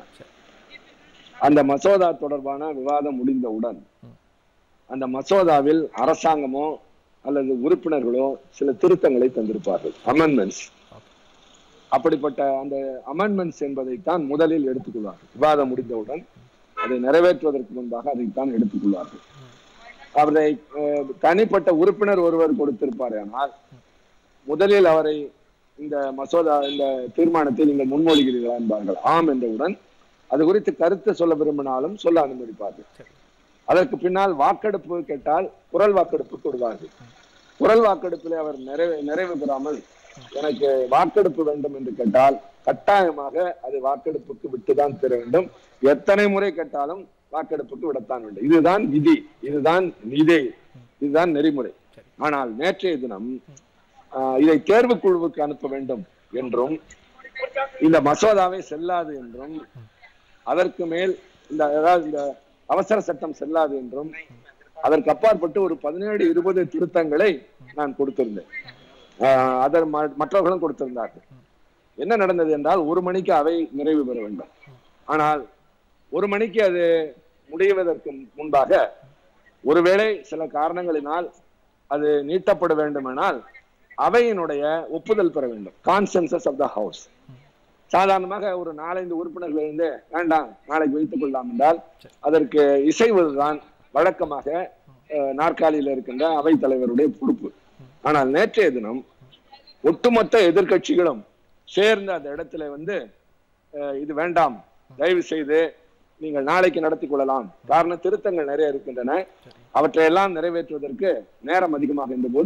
அந்த மசோதா தொடர்பான விவாதம் முடிந்தவுடன் அந்த மசோதாவில் அரசாங்கமோ அல்லது உறுப்பினர்களோ சில திருத்தங்களை தந்திருப்பார்கள் அமெண்ட்மெண்ட்ஸ் அப்படிப்பட்ட அந்த அமெண்ட்மெண்ட்ஸ் என்பதைத்தான் முதலில் எடுத்துக்கொள்வார்கள் விவாதம் முடிந்தவுடன் அதை நிறைவேற்றுவதற்கு முன்பாக அதைத்தான் எடுத்துக்கொள்வார்கள் அவரை அஹ், தனிப்பட்ட உறுப்பினர் ஒருவர் கொடுத்திருப்பார் ஆனால் முதலில் அவரை இந்த மசோதா இந்த தீர்மானத்தை நீங்கள் முன்மொழிகிறீர்களா என்பார்கள் ஆம் என்றவுடன் அது குறித்து கருத்து சொல்ல விரும்பினாலும் சொல்ல அனுமதிப்பார்கள் அதற்கு பின்னால் வாக்கெடுப்பு கேட்டால் குரல் வாக்கெடுப்பு கொடுவார்கள் குரல் வாக்கெடுப்பில் அவர் நிறைவு நிறைவு பெறாமல் எனக்கு வாக்கெடுப்பு வேண்டும் என்று கேட்டால் கட்டாயமாக அது வாக்கெடுப்புக்கு விட்டுதான் தர வேண்டும் எத்தனை முறை கேட்டாலும் வாக்கெடுப்புக்கு விடத்தான் வேண்டும் இதுதான் விதி இதுதான் விதி இதுதான் நெறிமுறை ஆனால் நேற்றைய தினம் ஆஹ், இதை தேர்வு குழுவுக்கு அனுப்ப வேண்டும் என்றும் இந்த மசோதாவை செல்லாது என்றும் அதற்கு மேல் இந்த அதாவது இந்த அவசர சட்டம் செல்லாது என்றும் அதற்கு அப்பாற்பட்டு ஒரு பதினேழு இருபது திருத்தங்களை நான் கொடுத்திருந்தேன் ஆஹ் அதர் ம- மற்றவர்களும் கொடுத்திருந்தார்கள் என்ன நடந்தது என்றால் ஒரு மணிக்கு அவை நிறைவு பெற வேண்டும் ஆனால் ஒரு மணிக்கு அது முடிவதற்கு முன்பாக ஒருவேளை சில காரணங்களினால் அது நீட்டப்பட வேண்டுமானால் அவையினுடைய ஒப்புதல் பெற வேண்டும் கான்சென்சஸ் ஆஃப் த ஹவுஸ் சாதாரணமாக ஒரு நாலஞ்சு உறுப்பினர்கள் இருந்து வேண்டாம் நாளைக்கு வைத்துக் கொள்ளலாம் என்றால் அதற்கு இசைவதுதான் வழக்கமாக அஹ், நாற்காலியில் இருக்கின்ற அவைத் தலைவருடைய பொறுப்பு ஆனால் நேற்றைய தினம் ஒட்டுமொத்த எதிர்க்கட்சிகளும் சேர்ந்து அந்த இடத்துல வந்து அஹ், இது வேண்டாம் தயவு செய்து நீங்கள் நாளைக்கு நடத்தி கொள்ளலாம் காரணம் திருத்தங்கள் நிறைய இருக்கின்றன அவற்றையெல்லாம் நிறைவேற்றுவதற்கு நேரம் அதிகமாக இருந்தபோது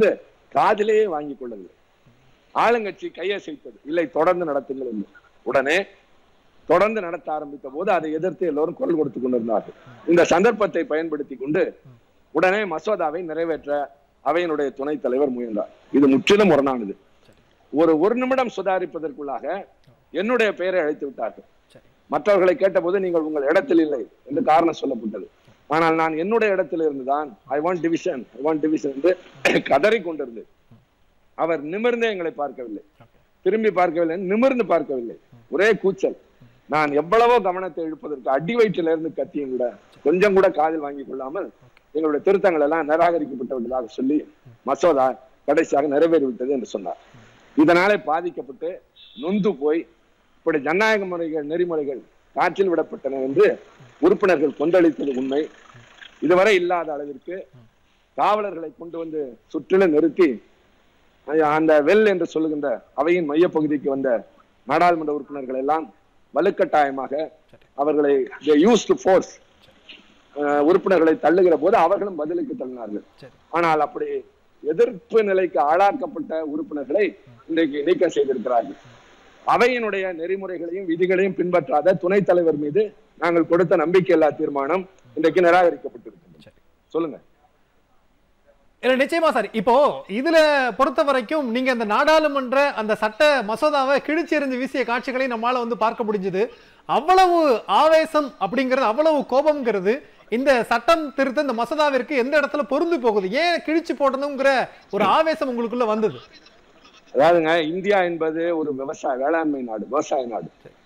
காதிலேயே வாங்கிக் கொள்ளவில்லை ஆளுங்கட்சி கையசைத்தது இல்லை தொடர்ந்து நடத்துங்கள் என்று உடனே தொடர்ந்து நடத்த ஆரம்பித்த போது அதை எதிர்த்து எல்லோரும் குரல் கொடுத்துக் கொண்டிருந்தார்கள் இந்த சந்தர்ப்பத்தை பயன்படுத்தி கொண்டு உடனே மசோதாவை நிறைவேற்ற அவையினுடைய துணைத் தலைவர் முயன்றார் இது முற்றிலும் முரணானது ஒரு ஒரு நிமிடம் சுதாரிப்பதற்குள்ளாக என்னுடைய பெயரை அழைத்து விட்டார்கள் சரி. மற்றவர்களை கேட்டபோது நீங்கள் உங்கள் இடத்தில் இல்லை என்று காரணம் சொல்லப்பட்டது ஆனால் நான் என்னுடைய இடத்தில் இருந்துதான் I want division I want division என்று கதறி கொண்டிருந்தது அவர் நிமிர்ந்தே எங்களை பார்க்கவில்லை திரும்பி பார்க்கவில்லை நிமிர்ந்து பார்க்கவில்லை ஒரே கூச்சல் நான் எவ்வளவோ கவனத்தை இழுப்பதற்கு அடி வயிற்றில இருந்து கத்தியும் கூட கொஞ்சம் கூட காதில் வாங்கிக் கொள்ளாமல் எங்களுடைய திருத்தங்கள் எல்லாம் நிராகரிக்கப்பட்டு விட்டதாக சொல்லி மசோதா கடைசியாக நிறைவேறிவிட்டது என்று சொன்னார் இதனாலே பாதிக்கப்பட்டு நொந்து போய் இப்படி ஜனநாயக முறைகள் நெறிமுறைகள் காற்றில் விடப்பட்டன என்று உறுப்பினர்கள் கொந்தளித்தது உண்மை இதுவரை இல்லாத அளவிற்கு காவலர்களை கொண்டு வந்து சுற்றிலும் நிறுத்தி அந்த வெல் என்று சொல்லுகின்ற அவையின் மையப்பகுதிக்கு வந்த நாடாளுமன்ற உறுப்பினர்கள் எல்லாம் வலுக்கட்டாயமாக அவர்களை யூஸ் டு ஃபோர்ஸ் உறுப்பினர்களை தள்ளுகிற போது அவர்களும் பதிலுக்கு தள்ளினார்கள் சரி. ஆனால் அப்படி எதிர்ப்பு நிலைக்கு ஆளாக்கப்பட்ட உறுப்பினர்களை இன்றைக்கு நீக்கம் செய்திருக்கிறார்கள் அவையினுடைய நெறிமுறைகளையும் விதிகளையும் பின்பற்றாத துணைத் தலைவர் மீது நாங்கள் கொடுத்த நம்பிக்கையில்லா தீர்மானம் இன்றைக்கு நிராகரிக்கப்பட்டிருக்கிறது சொல்லுங்க இல்ல நிச்சயமா சார் இப்போ இதுல பொறுத்த வரைக்கும் நீங்க அந்த நாடாளுமன்ற அந்த சட்ட மசோதாவை கிழிச்சு எறிஞ்சு வீசிய காட்சிகளை நம்மால வந்து பார்க்க முடிஞ்சது அவ்வளவு ஆவேசம் அப்படிங்கிறது அவ்வளவு கோபம்ங்கிறது இந்த சட்டம் திருத்த இந்த மசோதாவிற்கு எந்த இடத்துல பொருந்து போகுது ஏன் கிழிச்சு போடணுங்கிற ஒரு ஆவேசம் உங்களுக்குள்ள வந்தது அதாவதுங்க இந்தியா என்பது ஒரு விவசாய வேளாண்மை நாடு விவசாய நாடு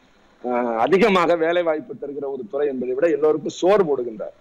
அஹ் அதிகமாக வேலை வாய்ப்பு தருகிற ஒரு துறை என்பதை விட எல்லோருக்கும் சோறு போடுகின்றார்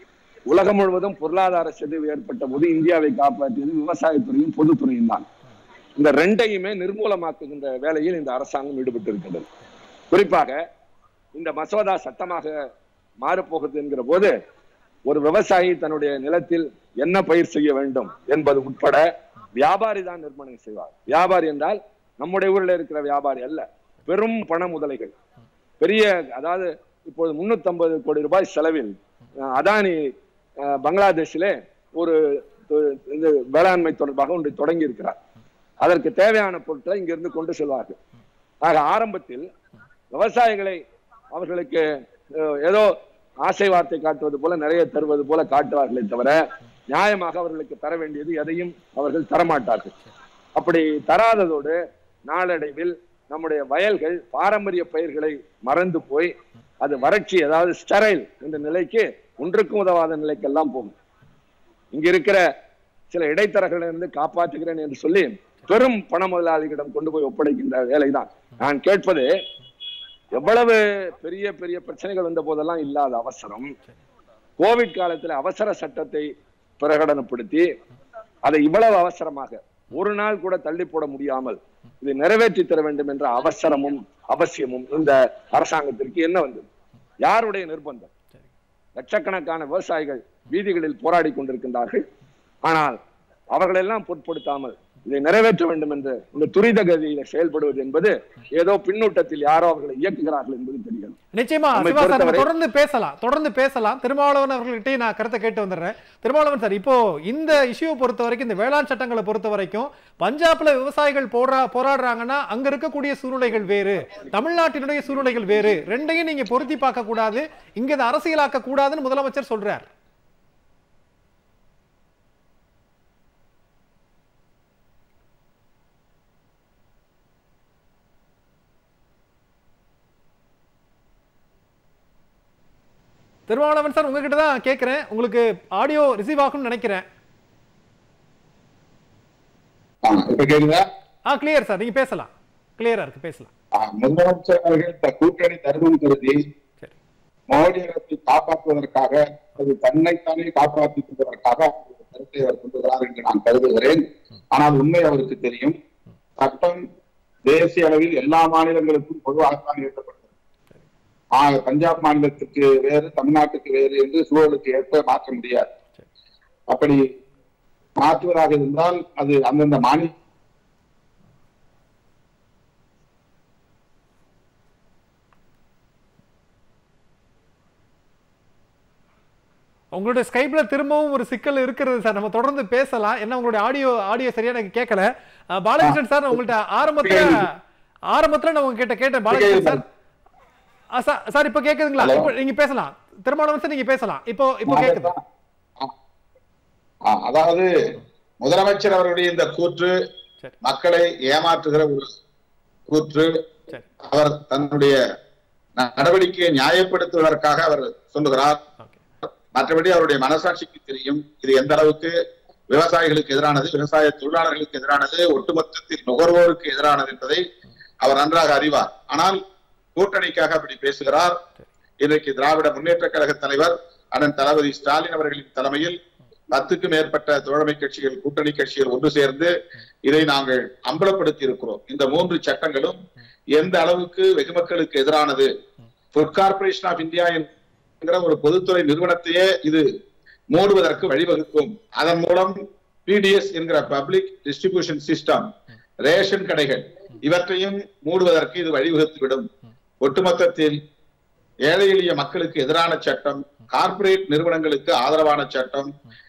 உலகம் முழுவதும் பொருளாதார சிதைவு ஏற்பட்ட போது இந்தியாவை காப்பாற்றியது விவசாயத்துறையும் பொதுத்துறையும் தான் இந்த ரெண்டையுமே நிர்மூலமாக்குகின்ற வேலையில் இந்த அரசாங்கம் ஈடுபட்டு இருக்கின்றது குறிப்பாக இந்த மசோதா சட்டமாக மாறப்போகிறது என்கிற போது ஒரு விவசாயி தன்னுடைய நிலத்தில் என்ன பயிர் செய்ய வேண்டும் என்பது உட்பட வியாபாரி தான் நிர்மாணம் செய்வார் வியாபாரி என்றால் நம்முடைய ஊரில் இருக்கிற வியாபாரி அல்ல பெரும் பண முதலைகள் பெரிய அதாவது இப்போது 350 கோடி ரூபாய் செலவில் அஹ், அதானி அஹ், பங்களாதேஷிலே ஒரு து- இது வேளாண்மை தொடர்பாக ஒன்றை தொடங்கி இருக்கிறார் அதற்கு தேவையான பொருட்களை இங்கிருந்து கொண்டு செல்வார்கள் ஆக ஆரம்பத்தில் விவசாயிகளை அவர்களுக்கு அஹ், ஏதோ ஆசை வார்த்தை காட்டுவது போல நிறைய தருவது போல காட்டுவார்களே தவிர நியாயமாக அவர்களுக்கு தர வேண்டியது எதையும் அவர்கள் தரமாட்டார்கள் அப்படி தராததோடு நாளடைவில் நம்முடைய வயல்கள் பாரம்பரிய பயிர்களை மறந்து போய் அது வறட்சி அதாவது ஸ்டெரைல் என்ற நிலைக்கு ஒன்றுக்கும் உதவாத நிலைக்கெல்லாம் போகும் இங்க இருக்கிற சில இடைத்தரகளை இருந்து காப்பாற்றுகிறேன் என்று சொல்லி பெரும் பண முதலாளிகளிடம் கொண்டு போய் ஒப்படைக்கின்ற வேலைதான் நான் கேட்பது எவ்வளவு பெரிய பெரிய பிரச்சனைகள் வந்த போதெல்லாம் இல்லாத அவசரம் கோவிட் காலத்துல அவசர சட்டத்தை பிரகடனப்படுத்தி அதை இவ்வளவு அவசரமாக ஒரு நாள் கூட தள்ளி போட முடியாமல் இதை நிறைவேற்றி தர வேண்டும் என்ற அவசரமும் அவசியமும் இந்த அரசாங்கத்திற்கு என்ன வந்தது யாருடைய நிர்பந்தம் லட்சக்கணக்கான விவசாயிகள் வீதிகளில் போராடி கொண்டிருக்கின்றார்கள் ஆனால் அவர்களெல்லாம் பொருட்படுத்தாமல் இதை நிறைவேற்ற வேண்டும் என்று இந்த துரித கதியில செயல்படுவது என்பது ஏதோ பின்னூட்டத்தில் யாரோ அவர்களை இயக்குகிறார்கள் என்பது தெரிகிறது நிச்சயமா நம்மை சிவா சார் நம்ம பொறுத்தவரை- தொடர்ந்து பேசலாம் தொடர்ந்து பேசலாம் திருமாவளவன் அவர்கள்கிட்டயும் நான் கருத்தை கேட்டு வந்துடுறேன் திருமாவளவன் சார் இப்போ இந்த இஷ்யூவை பொறுத்த வரைக்கும் இந்த வேளாண் சட்டங்களை பொறுத்த வரைக்கும் பஞ்சாப்ல விவசாயிகள் போரா போராடுறாங்கன்னா அங்க இருக்கக்கூடிய சூழ்நிலைகள் வேறு தமிழ்நாட்டினுடைய சூழ்நிலைகள் வேறு ரெண்டையும் நீங்க பொருத்தி பார்க்க கூடாது இங்க இதை அரசியலாக்க கூடாதுன்னு முதலமைச்சர் சொல்றார் திருமாவளவன் சார் உங்ககிட்ட தான் கேட்கிறேன் உங்களுக்கு ஆடியோ ரிசீவ் ஆகும்னு நினைக்கிறேன் ஆ, இப்ப கேக்குதா ஆ கிளியர் சார் நீங்க பேசலாம் கிளியரா இருக்கு பேசலாம் ஆ, முதலமைச்சர் அவர்கள் இந்த கூட்டணி தர்மம் கருதி சரி மோடி அரசை காப்பாற்றுவதற்காக அது தன்னைத்தானே காப்பாற்றிக் கொள்வதற்காக அவருடைய கருத்தை அவர் கொண்டுகிறார் என்று நான் கருதுகிறேன் ஆனால் உண்மை அவருக்கு தெரியும் சட்டம் தேசிய அளவில் எல்லா மாநிலங்களுக்கும் பொதுவாகத்தான் இயற்றப்பட்டது ஆ, பஞ்சாப் மாநிலத்துக்கு வேறு தமிழ்நாட்டுக்கு வேறு என்று சூழலுக்கு ஏற்ப மாற்ற முடியாது அப்படி மாற்றுவதாக இருந்தால் அது அந்தந்த மாநில உங்களுடைய ஸ்கைப்ல திரும்பவும் ஒரு சிக்கல் இருக்கிறது சார் நம்ம தொடர்ந்து பேசலாம் என்ன உங்களுடைய ஆடியோ ஆடியோ சரியா எனக்கு கேட்கல அஹ், பாலகிருஷ்ணன் சார் நான் உங்கள்ட்ட ஆரம்பத்துல ஆரம்பத்துல நான் உங்ககிட்ட கேட்டேன் பாலகிருஷ்ணன் சார் ஆ, சார் சார் இப்போ கேக்குதுங்களா Hello. இப்போ நீங்க பேசலாம் திருமணம் சார் நீங்க பேசலாம் இப்போ இப்போ கேக்குது ஆ, அதாவது முதலமைச்சர் அவர்களுடைய இந்த கூற்று சரி. மக்களை ஏமாற்றுகிற ஒரு கூற்று சரி அவர் தன்னுடைய ந- நடவடிக்கையை நியாயப்படுத்துவதற்காக அவர் சொல்லுகிறார் ஓகே மற்றபடி அவருடைய மனசாட்சிக்கு தெரியும் இது எந்த அளவுக்கு விவசாயிகளுக்கு எதிரானது விவசாய தொழிலாளர்களுக்கு எதிரானது ஒட்டுமொத்தத்தில் நுகர்வோருக்கு எதிரானது என்பதை அவர் நன்றாக அறிவார் ஆனால் கூட்டணிக்காக அப்படி பேசுகிறார் இன்றைக்கு திராவிட முன்னேற்ற கழக தலைவர் அண்ணன் தளபதி ஸ்டாலின் அவர்களின் தலைமையில் பத்துக்கும் மேற்பட்ட தோழமை கட்சிகள் கூட்டணி கட்சிகள் ஒன்று சேர்ந்து இதை நாங்கள் அம்பலப்படுத்தி இருக்கிறோம் இந்த மூன்று சட்டங்களும் எந்த அளவுக்கு வெகுமக்களுக்கு எதிரானது ஃபுட் கார்பரேஷன் ஆஃப் இந்தியா என்கிற ஒரு பொதுத்துறை நிறுவனத்தையே இது மூடுவதற்கு வழிவகுக்கும் அதன் மூலம் பிடிஎஸ் என்கிற பப்ளிக் டிஸ்ட்ரிபியூஷன் சிஸ்டம் ரேஷன் கடைகள் இவற்றையும் மூடுவதற்கு இது வழிவகுத்துவிடும் ஒட்டுமொத்தத்தில் ஏழை எளிய மக்களுக்கு எதிரான சட்டம் கார்ப்பரேட் நிறுவனங்களுக்கு ஆதரவான சட்டம்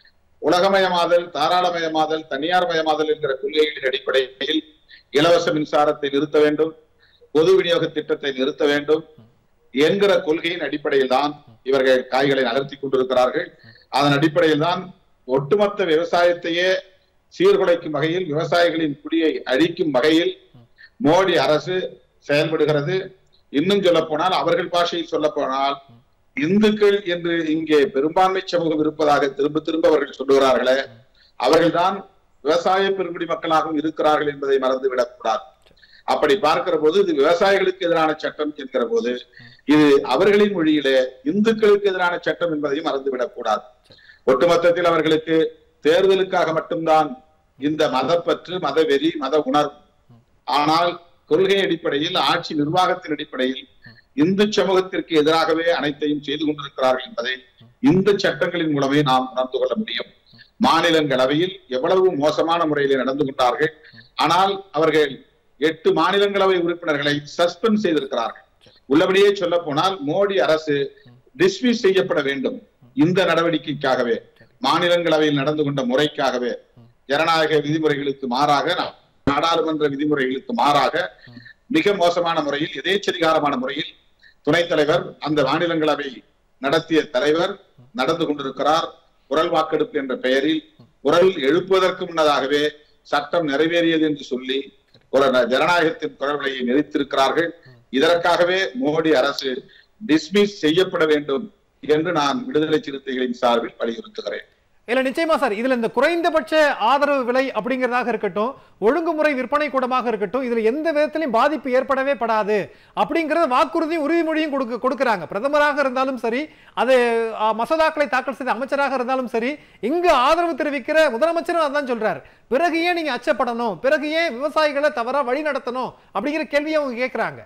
உலகமயமாதல் தாராளமயமாதல் தனியார் மயமாதல் என்கிற கொள்கைகளின் அடிப்படையில் இலவச மின்சாரத்தை நிறுத்த வேண்டும் பொது விநியோக திட்டத்தை நிறுத்த வேண்டும் என்கிற கொள்கையின் அடிப்படையில் தான் இவர்கள் காய்களை நகர்த்தி கொண்டிருக்கிறார்கள் அதன் அடிப்படையில் தான் ஒட்டுமொத்த விவசாயத்தையே சீர்குலைக்கும் வகையில் விவசாயிகளின் குடியை அழிக்கும் வகையில் மோடி அரசு செயல்படுகிறது இன்னும் சொல்ல போனால் அவர்கள் பாஷையில் சொல்ல போனால் இந்துக்கள் என்று இங்கே பெரும்பான்மை சமூகம் இருப்பதாக திரும்ப திரும்ப அவர்கள் சொல்லுகிறார்களே அவர்கள்தான் விவசாய பெருங்குடி மக்களாகவும் இருக்கிறார்கள் என்பதை மறந்துவிடக் கூடாது அப்படி பார்க்கிற போது இது விவசாயிகளுக்கு எதிரான சட்டம் என்கிற போது இது அவர்களின் மொழியிலே இந்துக்களுக்கு எதிரான சட்டம் என்பதையும் மறந்துவிடக் கூடாது ஒட்டுமொத்தத்தில் அவர்களுக்கு தேர்தலுக்காக மட்டும்தான் இந்த மதப்பற்று மதவெறி மத உணர்வு ஆனால் கொள்கை அடிப்படையில் ஆட்சி நிர்வாகத்தின் அடிப்படையில் இந்து சமூகத்திற்கு எதிராகவே அனைத்தையும் செய்து கொண்டிருக்கிறார்கள் என்பதை இந்த சட்டங்களின் மூலமே நாம் உணர்ந்து கொள்ள முடியும் மாநிலங்களவையில் எவ்வளவு மோசமான முறையில் நடந்து கொண்டார்கள் ஆனால் அவர்கள் எட்டு மாநிலங்களவை உறுப்பினர்களை சஸ்பெண்ட் செய்திருக்கிறார்கள் உள்ளபடியே சொல்ல போனால் மோடி அரசு டிஸ்மிஸ் செய்யப்பட வேண்டும் இந்த நடவடிக்கைக்காகவே மாநிலங்களவையில் நடந்து கொண்ட முறைக்காகவே ஜனநாயக விதிமுறைகளுக்கு மாறாக நாடாளுமன்ற விதிமுறைகளுக்கு மாறாக மிக மோசமான முறையில் எதேச்சதிகாரமான முறையில் துணைத் தலைவர் அந்த மாநிலங்களவை நடத்திய தலைவர் நடந்து கொண்டிருக்கிறார் குரல் வாக்கெடுப்பு என்ற பெயரில் குரல் எழுப்புவதற்கு முன்னதாகவே சட்டம் நிறைவேறியது என்று சொல்லி ஒரு ஜனநாயகத்தின் குரல்களை நிறுத்திருக்கிறார்கள் இதற்காகவே மோடி அரசு டிஸ்மிஸ் செய்யப்பட வேண்டும் என்று நான் விடுதலை சிறுத்தைகளின் சார்பில் வலியுறுத்துகிறேன் இல்ல நிச்சயமா சார் இதுல இந்த குறைந்தபட்ச ஆதரவு விலை அப்படிங்கறதாக இருக்கட்டும் ஒழுங்குமுறை விற்பனை கூடமாக இருக்கட்டும் இதுல எந்த விதத்திலையும் பாதிப்பு ஏற்படவே படாது அப்படிங்கறது வாக்குறுதியும் உறுதிமொழியும் கொடுக்க கொடுக்கறாங்க பிரதமராக இருந்தாலும் சரி அது அ, மசோதாக்களை தாக்கல் செய்த அமைச்சராக இருந்தாலும் சரி இங்கு ஆதரவு தெரிவிக்கிற முதலமைச்சரும் அதான் சொல்றாரு பிறகு ஏன் நீங்க அச்சப்படணும் பிறகு ஏன் விவசாயிகளை தவறா வழி நடத்தணும் அப்படிங்கிற கேள்வியை அவங்க கேட்கறாங்க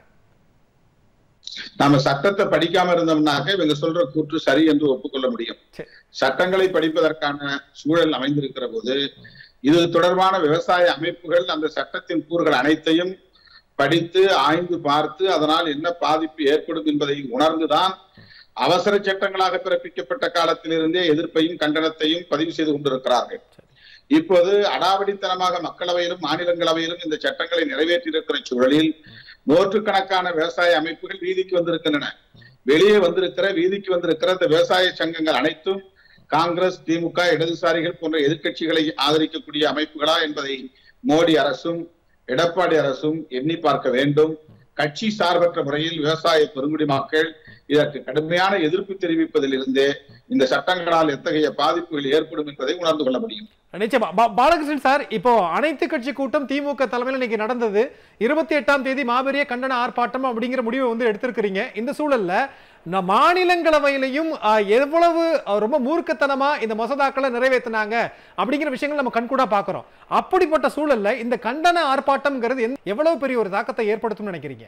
நாம சட்டத்தை படிக்காம இருந்தோம்னாக்க இவங்க சொல்ற கூற்று சரி என்று ஒப்புக்கொள்ள முடியும் சரி. சட்டங்களை படிப்பதற்கான சூழல் அமைந்திருக்கிற போது இது தொடர்பான விவசாய அமைப்புகள் அந்த சட்டத்தின் கூறுகள் அனைத்தையும் படித்து ஆய்ந்து பார்த்து அதனால் என்ன பாதிப்பு ஏற்படும் என்பதை உணர்ந்துதான் அவசர சட்டங்களாக பிறப்பிக்கப்பட்ட காலத்திலிருந்தே எதிர்ப்பையும் கண்டனத்தையும் பதிவு செய்து கொண்டிருக்கிறார்கள் இப்போது அடாவடித்தனமாக மக்களவையிலும் மாநிலங்களவையிலும் இந்த சட்டங்களை நிறைவேற்றியிருக்கிற சூழலில் நூற்றுக்கணக்கான விவசாய அமைப்புகள் வீதிக்கு வந்திருக்கின்றன வெளியே வந்திருக்கிற வீதிக்கு வந்திருக்கிற இந்த விவசாய சங்கங்கள் அனைத்தும் காங்கிரஸ் திமுக இடதுசாரிகள் போன்ற எதிர்க்கட்சிகளை ஆதரிக்கக்கூடிய அமைப்புகளா என்பதை மோடி அரசும் எடப்பாடி அரசும் எண்ணி பார்க்க வேண்டும் கட்சி சார்பற்ற முறையில் விவசாய பெருங்குடி மக்கள் இதற்கு கடுமையான எதிர்ப்பு தெரிவிப்பதில் இருந்தே இந்த சட்டங்களால் எத்தகைய பாதிப்புகள் ஏற்படும் என்பதை உணர்ந்து கொள்ள முடியும் நிச்சயமா பா- பாலகிருஷ்ணன் சார் இப்போ அனைத்து கட்சி கூட்டம் திமுக தலைமையில் இன்னைக்கு நடந்தது இருபத்தி எட்டாம் தேதி மாபெரிய கண்டன ஆர்ப்பாட்டம் அப்படிங்கிற முடிவை வந்து எடுத்திருக்கிறீங்க இந்த சூழல்ல ந- மாநிலங்களவையிலையும் ஆ, எவ்வளவு ஆ, ரொம்ப மூர்க்கத்தனமா இந்த மசோதாக்களை நிறைவேற்றினாங்க அப்படிங்கிற விஷயங்கள் நம்ம கண்கூடா பார்க்கிறோம் அப்படிப்பட்ட சூழல்ல இந்த கண்டன ஆர்ப்பாட்டம்ங்கிறது எந்த- எவ்வளவு பெரிய ஒரு தாக்கத்தை ஏற்படுத்தும்னு நினைக்கிறீங்க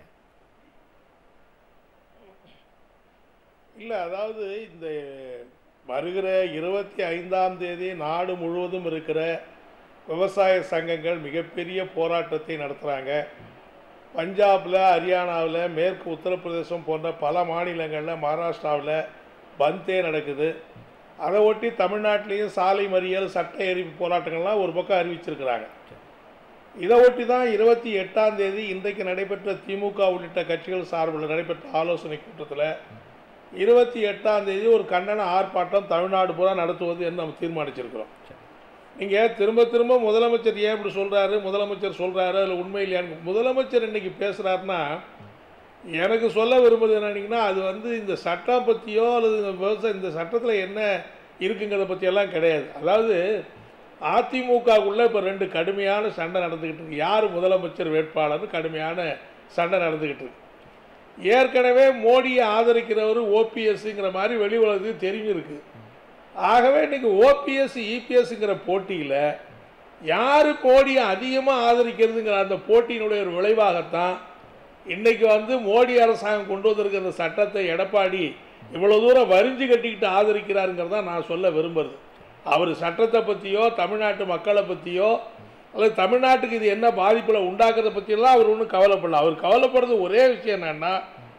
இல்லை அதாவது இந்த வருகிற இருபத்தி ஐந்தாம் தேதி நாடு முழுவதும் இருக்கிற விவசாய சங்கங்கள் மிகப்பெரிய போராட்டத்தை நடத்துகிறாங்க பஞ்சாபில் ஹரியானாவில் மேற்கு உத்தரப்பிரதேசம் போன்ற பல மாநிலங்களில் மகாராஷ்டிராவில் பந்தே நடக்குது அதை ஒட்டி தமிழ்நாட்டிலையும் சாலை மறியல் சட்ட எரிப்பு போராட்டங்கள்லாம் ஒரு பக்கம் அறிவிச்சிருக்கிறாங்க இதை ஒட்டி தான் இருபத்தி எட்டாம் தேதி இன்றைக்கு நடைபெற்ற திமுக உள்ளிட்ட கட்சிகள் சார்பில் நடைபெற்ற ஆலோசனை கூட்டத்தில் இருபத்தி எட்டாம் தேதி ஒரு கண்டன ஆர்ப்பாட்டம் தமிழ்நாடு பூரா நடத்துவது என்று நம்ம தீர்மானிச்சிருக்கிறோம் நீங்கள் திரும்ப திரும்ப முதலமைச்சர் ஏன் இப்படி சொல்கிறாரு முதலமைச்சர் சொல்கிறாரு அதில் உண்மை இல்லையான்னு முதலமைச்சர் இன்னைக்கு பேசுகிறாருன்னா எனக்கு சொல்ல விரும்புவது என்னன்னீங்கன்னா அது வந்து இந்த சட்டம் பற்றியோ அல்லது இந்த விவசாய இந்த சட்டத்தில் என்ன இருக்குங்கிறத பற்றியெல்லாம் கிடையாது அதாவது அதிமுகவுக்குள்ள இப்போ ரெண்டு கடுமையான சண்டை நடந்துக்கிட்டு இருக்கு யார் முதலமைச்சர் வேட்பாளர்னு கடுமையான சண்டை நடந்துக்கிட்டு இருக்கு ஏற்கனவே மோடியை ஆதரிக்கிறவர் ஓபிஎஸ்ங்கிற மாதிரி வெளி உலகத்துக்கு தெரிஞ்சிருக்கு ஆகவே இன்னைக்கு ஓபிஎஸ் இபிஎஸ்ங்கிற போட்டியில் யார் மோடியை அதிகமாக ஆதரிக்கிறதுங்கிற அந்த போட்டியினுடைய ஒரு விளைவாகத்தான் இன்னைக்கு வந்து மோடி அரசாங்கம் கொண்டு வந்திருக்கிற இந்த சட்டத்தை எடப்பாடி இவ்வளோ தூரம் வரிஞ்சு கட்டிக்கிட்டு ஆதரிக்கிறாருங்கிறத நான் சொல்ல விரும்புறது அவர் சட்டத்தை பற்றியோ தமிழ்நாட்டு மக்களை பற்றியோ அல்லது தமிழ்நாட்டுக்கு இது என்ன பாதிப்பில் உண்டாக்குறத பற்றியெல்லாம் அவர் ஒன்றும் கவலைப்படல அவர் கவலைப்படுறது ஒரே விஷயம் என்னன்னா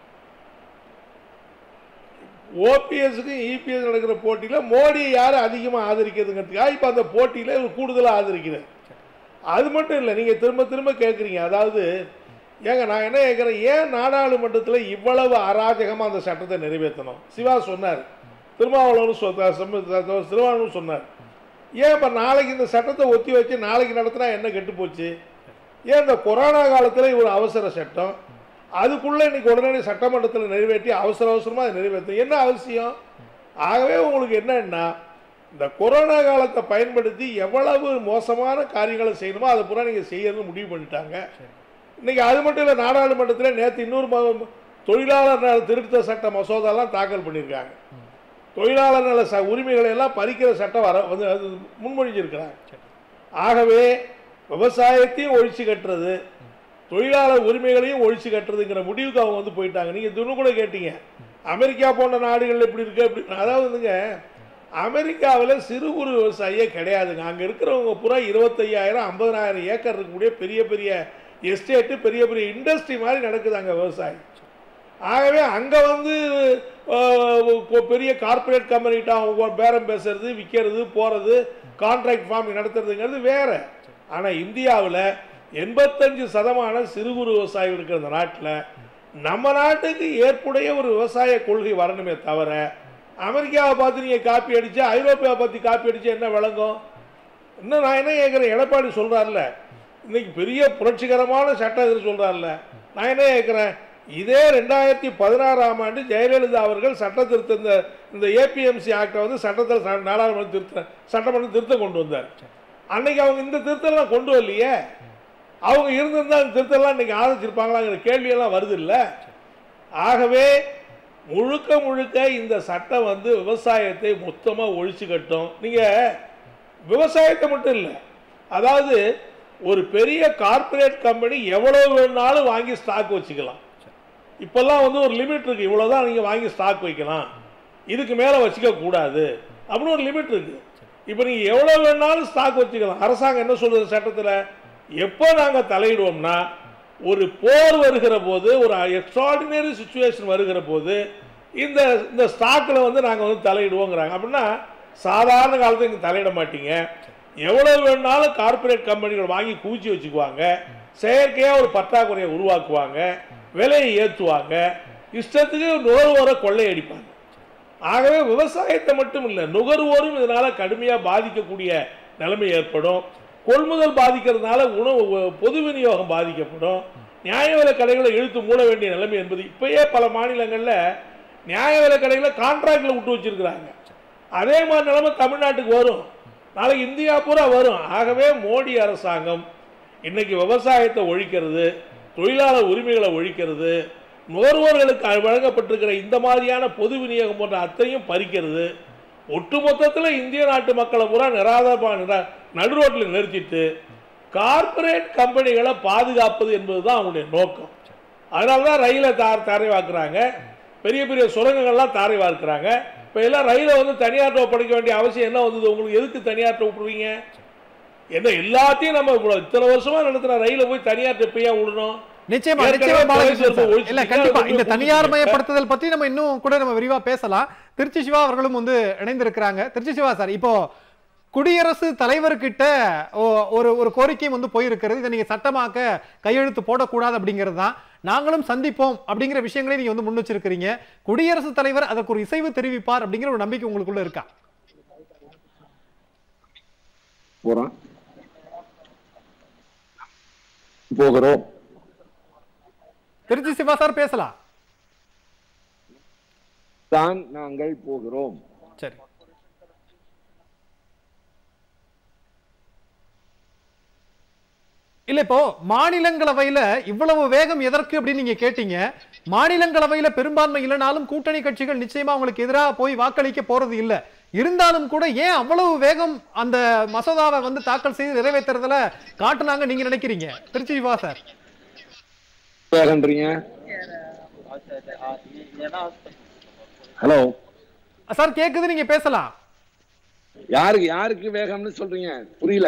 ஓபிஎஸ்க்கும் இபிஎஸ் நடக்கிற போட்டியில் மோடியை யார் அதிகமாக ஆதரிக்கிறதுங்கிறதுக்காக இப்போ அந்த போட்டியில் இவர் கூடுதலாக ஆதரிக்கிறார் அது மட்டும் இல்லை நீங்கள் திரும்ப திரும்ப கேட்குறீங்க அதாவது ஏங்க நான் என்ன கேட்குறேன் ஏன் நாடாளுமன்றத்தில் இவ்வளவு அராஜகமாக அந்த சட்டத்தை நிறைவேற்றணும் சிவா சொன்னார் திருமாவளவன் சொ த- சம்ம- த- த- திருமாவளவன் சொன்னார் ஏன் இப்போ நாளைக்கு இந்த சட்டத்தை ஒத்தி வச்சு நாளைக்கு நடத்தினா என்ன கெட்டு போச்சு ஏன் இந்த கொரோனா காலத்தில் ஒரு அவசர சட்டம் அதுக்குள்ளே இன்னைக்கு உடனடி சட்டமன்றத்தில் நிறைவேற்றி அவசர அவசரமாக அதை நிறைவேற்றும் என்ன அவசியம் ஆகவே உங்களுக்கு என்னன்னா இந்த கொரோனா காலத்தை பயன்படுத்தி எவ்வளவு மோசமான காரியங்களை செய்யணுமோ அதை பூரா நீங்கள் செய்யணும்னு முடிவு பண்ணிட்டாங்க இன்னைக்கு அது மட்டும் இல்லை நாடாளுமன்றத்தில் நேற்று இன்னொரு ம- தொழிலாளர் நல திருத்த சட்ட மசோதாலாம் தாக்கல் பண்ணியிருக்காங்க தொழிலாளர் நல ச உரிமைகளை எல்லாம் பறிக்கிற சட்டம் வர வந்து அது முன்மொழிஞ்சிருக்கிறாங்க ஆகவே விவசாயத்தையும் ஒழிச்சு கட்டுறது தொழிலாளர் உரிமைகளையும் ஒழிச்சு கட்டுறதுங்கிற முடிவுக்கு அவங்க வந்து போயிட்டாங்க நீங்கள் இன்னும் கூட கேட்டீங்க அமெரிக்கா போன்ற நாடுகள் எப்படி இருக்கு அப்படி அதாவது வந்துங்க அமெரிக்காவில் சிறு குறு விவசாயியே கிடையாதுங்க அங்கே இருக்கிறவங்க பூரா இருபத்தையாயிரம் ஐம்பதனாயிரம் ஏக்கர் இருக்கக்கூடிய பெரிய பெரிய எஸ்டேட்டு பெரிய பெரிய இண்டஸ்ட்ரி மாதிரி நடக்குது அங்கே விவசாயம் ஆகவே அங்கே வந்து அஹ், கொ- பெரிய கார்ப்பரேட் கம்பெனிகிட்ட அவங்க பேரம் பேசுறது விற்கிறது போகிறது கான்ட்ராக்ட் ஃபார்மிங் நடத்துறதுங்கிறது வேற ஆனால் இந்தியாவில் எண்பத்தஞ்சு சதமான சிறு குறு விவசாயிகள் இருக்கிற இந்த நாட்டில் நம்ம நாட்டுக்கு ஏற்புடைய ஒரு விவசாய கொள்கை வரணுமே தவிர அமெரிக்காவை பார்த்து நீங்கள் காப்பி அடிச்சு ஐரோப்பியாவை பார்த்து காப்பி அடிச்சு என்ன விளங்கும் இன்னும் நான் என்ன கேட்குறேன் எடப்பாடி சொல்கிறார்ல இன்னைக்கு பெரிய புரட்சிகரமான சட்டம் இது சொல்கிறார்ல நான் என்ன கேட்குறேன் இதே ரெண்டாயிரத்தி பதினாறாம் ஆண்டு ஜெயலலிதா அவர்கள் சட்ட திருத்த இந்த இந்த ஏபிஎம்சி ஆக்டை வந்து சட்டத்தில் ச- நாடாளுமன்ற திருத்த சட்டமன்ற திருத்தம் கொண்டு வந்தார் அன்னைக்கு அவங்க இந்த திருத்தம்லாம் கொண்டு வரலையே அவங்க இருந்திருந்தா அந்த திருத்தம்லாம் இன்னைக்கு ஆதரிச்சிருப்பாங்களாங்கிற கேள்வியெல்லாம் வருது இல்லை ஆகவே முழுக்க முழுக்க இந்த சட்டம் வந்து விவசாயத்தை மொத்தமாக ஒழிச்சு கட்டும் நீங்கள் விவசாயத்தை மட்டும் இல்லை அதாவது ஒரு பெரிய கார்ப்பரேட் கம்பெனி எவ்வளோ வேணாலும் வாங்கி ஸ்டாக் வச்சுக்கலாம் இப்போல்லாம் வந்து ஒரு லிமிட் இருக்குது இவ்வளோ தான் நீங்கள் வாங்கி ஸ்டாக் வைக்கலாம் இதுக்கு மேலே வச்சுக்க கூடாது அப்படின்னு ஒரு லிமிட் இருக்குது இப்போ நீங்கள் எவ்வளோ வேணாலும் ஸ்டாக் வச்சுக்கலாம் அரசாங்கம் என்ன சொல்லுது சட்டத்தில் எப்போ நாங்கள் தலையிடுவோம்னா ஒரு போர் வருகிற போது ஒரு எக்ஸ்ட்ராடினரி சுச்சுவேஷன் வருகிற போது இந்த இந்த ஸ்டாக்கில் வந்து நாங்கள் வந்து தலையிடுவோங்கிறாங்க அப்படின்னா சாதாரண காலத்தில் இங்கே தலையிட மாட்டீங்க எவ்வளோ வேணாலும் கார்ப்பரேட் கம்பெனிகள் வாங்கி குவிச்சு வச்சுக்குவாங்க செயற்கையாக ஒரு பற்றாக்குறையை உருவாக்குவாங்க விலையை ஏற்றுவாங்க இஷ்டத்துக்கு நுகர்வோரை கொள்ளையடிப்பாங்க ஆகவே விவசாயத்தை மட்டும் இல்லை நுகர்வோரும் இதனால கடுமையாக பாதிக்கக்கூடிய நிலைமை ஏற்படும் கொள்முதல் பாதிக்கிறதுனால உணவு பொது விநியோகம் பாதிக்கப்படும் நியாய விலை கடைகளை இழுத்து மூட வேண்டிய நிலைமை என்பது இப்பயே பல மாநிலங்களில் நியாய விலை கடைகளை கான்ட்ராக்டில் விட்டு வச்சிருக்கிறாங்க அதே மாதிரி நிலைமை தமிழ்நாட்டுக்கு வரும் நாளைக்கு இந்தியா பூரா வரும் ஆகவே மோடி அரசாங்கம் இன்னைக்கு விவசாயத்தை ஒழிக்கிறது தொழிலாளர் உரிமைகளை ஒழிக்கிறது நுகர்வோர்களுக்கு வழங்கப்பட்டிருக்கிற இந்த மாதிரியான பொது விநியோகம் போன்ற அத்தனையும் பறிக்கிறது ஒட்டுமொத்தத்தில் இந்திய நாட்டு மக்களை பூரா நிராதாரமாக நடு ரோட்டில் நிறுத்திட்டு கார்ப்பரேட் கம்பெனிகளை பாதுகாப்பது என்பது தான் அவங்களுடைய நோக்கம் அதனால தான் ரயிலை தார் தாரை வாக்குறாங்க பெரிய பெரிய சுரங்கங்கள்லாம் தாரை வார்க்கிறாங்க இப்போ எல்லாம் ரயிலை வந்து தனியார்ட்ட ஒப்படைக்க வேண்டிய அவசியம் என்ன வந்தது உங்களுக்கு எதுக்கு தனியார்ட்ட விட்டுருவீங்க என்ன எல்லாத்தையும் நம்ம இவ்வளோ இத்தனை வருஷமாக நடத்துகிற ரயிலை போய் தனியார்ட்ட எப்பயா விடணும் நிச்சயமா ஏற்கனவே நிச்சயமா பாலகிருஷ்ணன் தொழிற்சங்கம் சார். ஒழிச்சிட்டீங்க, இல்ல கண்டிப்பா அதை இந்த வந்து தனியார் கொடுத்துட்டீங்க. மயப்படுத்துதல் பத்தி நம்ம இன்னும் கூட நம்ம விரிவா பேசலாம் திருச்சி சிவா அவர்களும் வந்து இணைந்திருக்கிறாங்க திருச்சி சிவா சார் இப்போ குடியரசு தலைவர்கிட்ட ஒ- ஒரு ஒரு கோரிக்கையும் வந்து போயிருக்கிறது இதை நீங்க சட்டமாக்க கையெழுத்து போடக்கூடாது அப்படிங்கிறது தான் நாங்களும் சந்திப்போம் அப்படிங்கிற விஷயங்களை நீங்க வந்து முன் வச்சிருக்கிறீங்க குடியரசுத் தலைவர் அதற்கு ஒரு இசைவு தெரிவிப்பார் அப்படிங்கிற ஒரு நம்பிக்கை உங்களுக்குள்ள இருக்கா போறோம் போகிறோம் திருச்சி சிவா சார் பேசலாம் தான் நாங்கள் போகிறோம் சரி இல்ல இப்போ மாநிலங்களவையில இவ்வளவு வேகம் எதற்கு அப்படின்னு நீங்க கேட்டீங்க மாநிலங்களவையில பெரும்பான்மை இல்லைனாலும் கூட்டணி கட்சிகள் நிச்சயமா உங்களுக்கு எதிராக போய் வாக்களிக்க போறது இல்ல இருந்தாலும் கூட ஏன் அவ்வளவு வேகம் அந்த மசோதாவை வந்து தாக்கல் செய்து நிறைவேற்றுறதுல காட்டுனாங்க நீங்க நினைக்கிறீங்க திருச்சி சிவா சார் வேகன்றீங்க ஹலோ சார் கேக்குது நீங்க பேசலாம் யாருக்கு யாருக்கு வேகம்னு சொல்றீங்க புரியல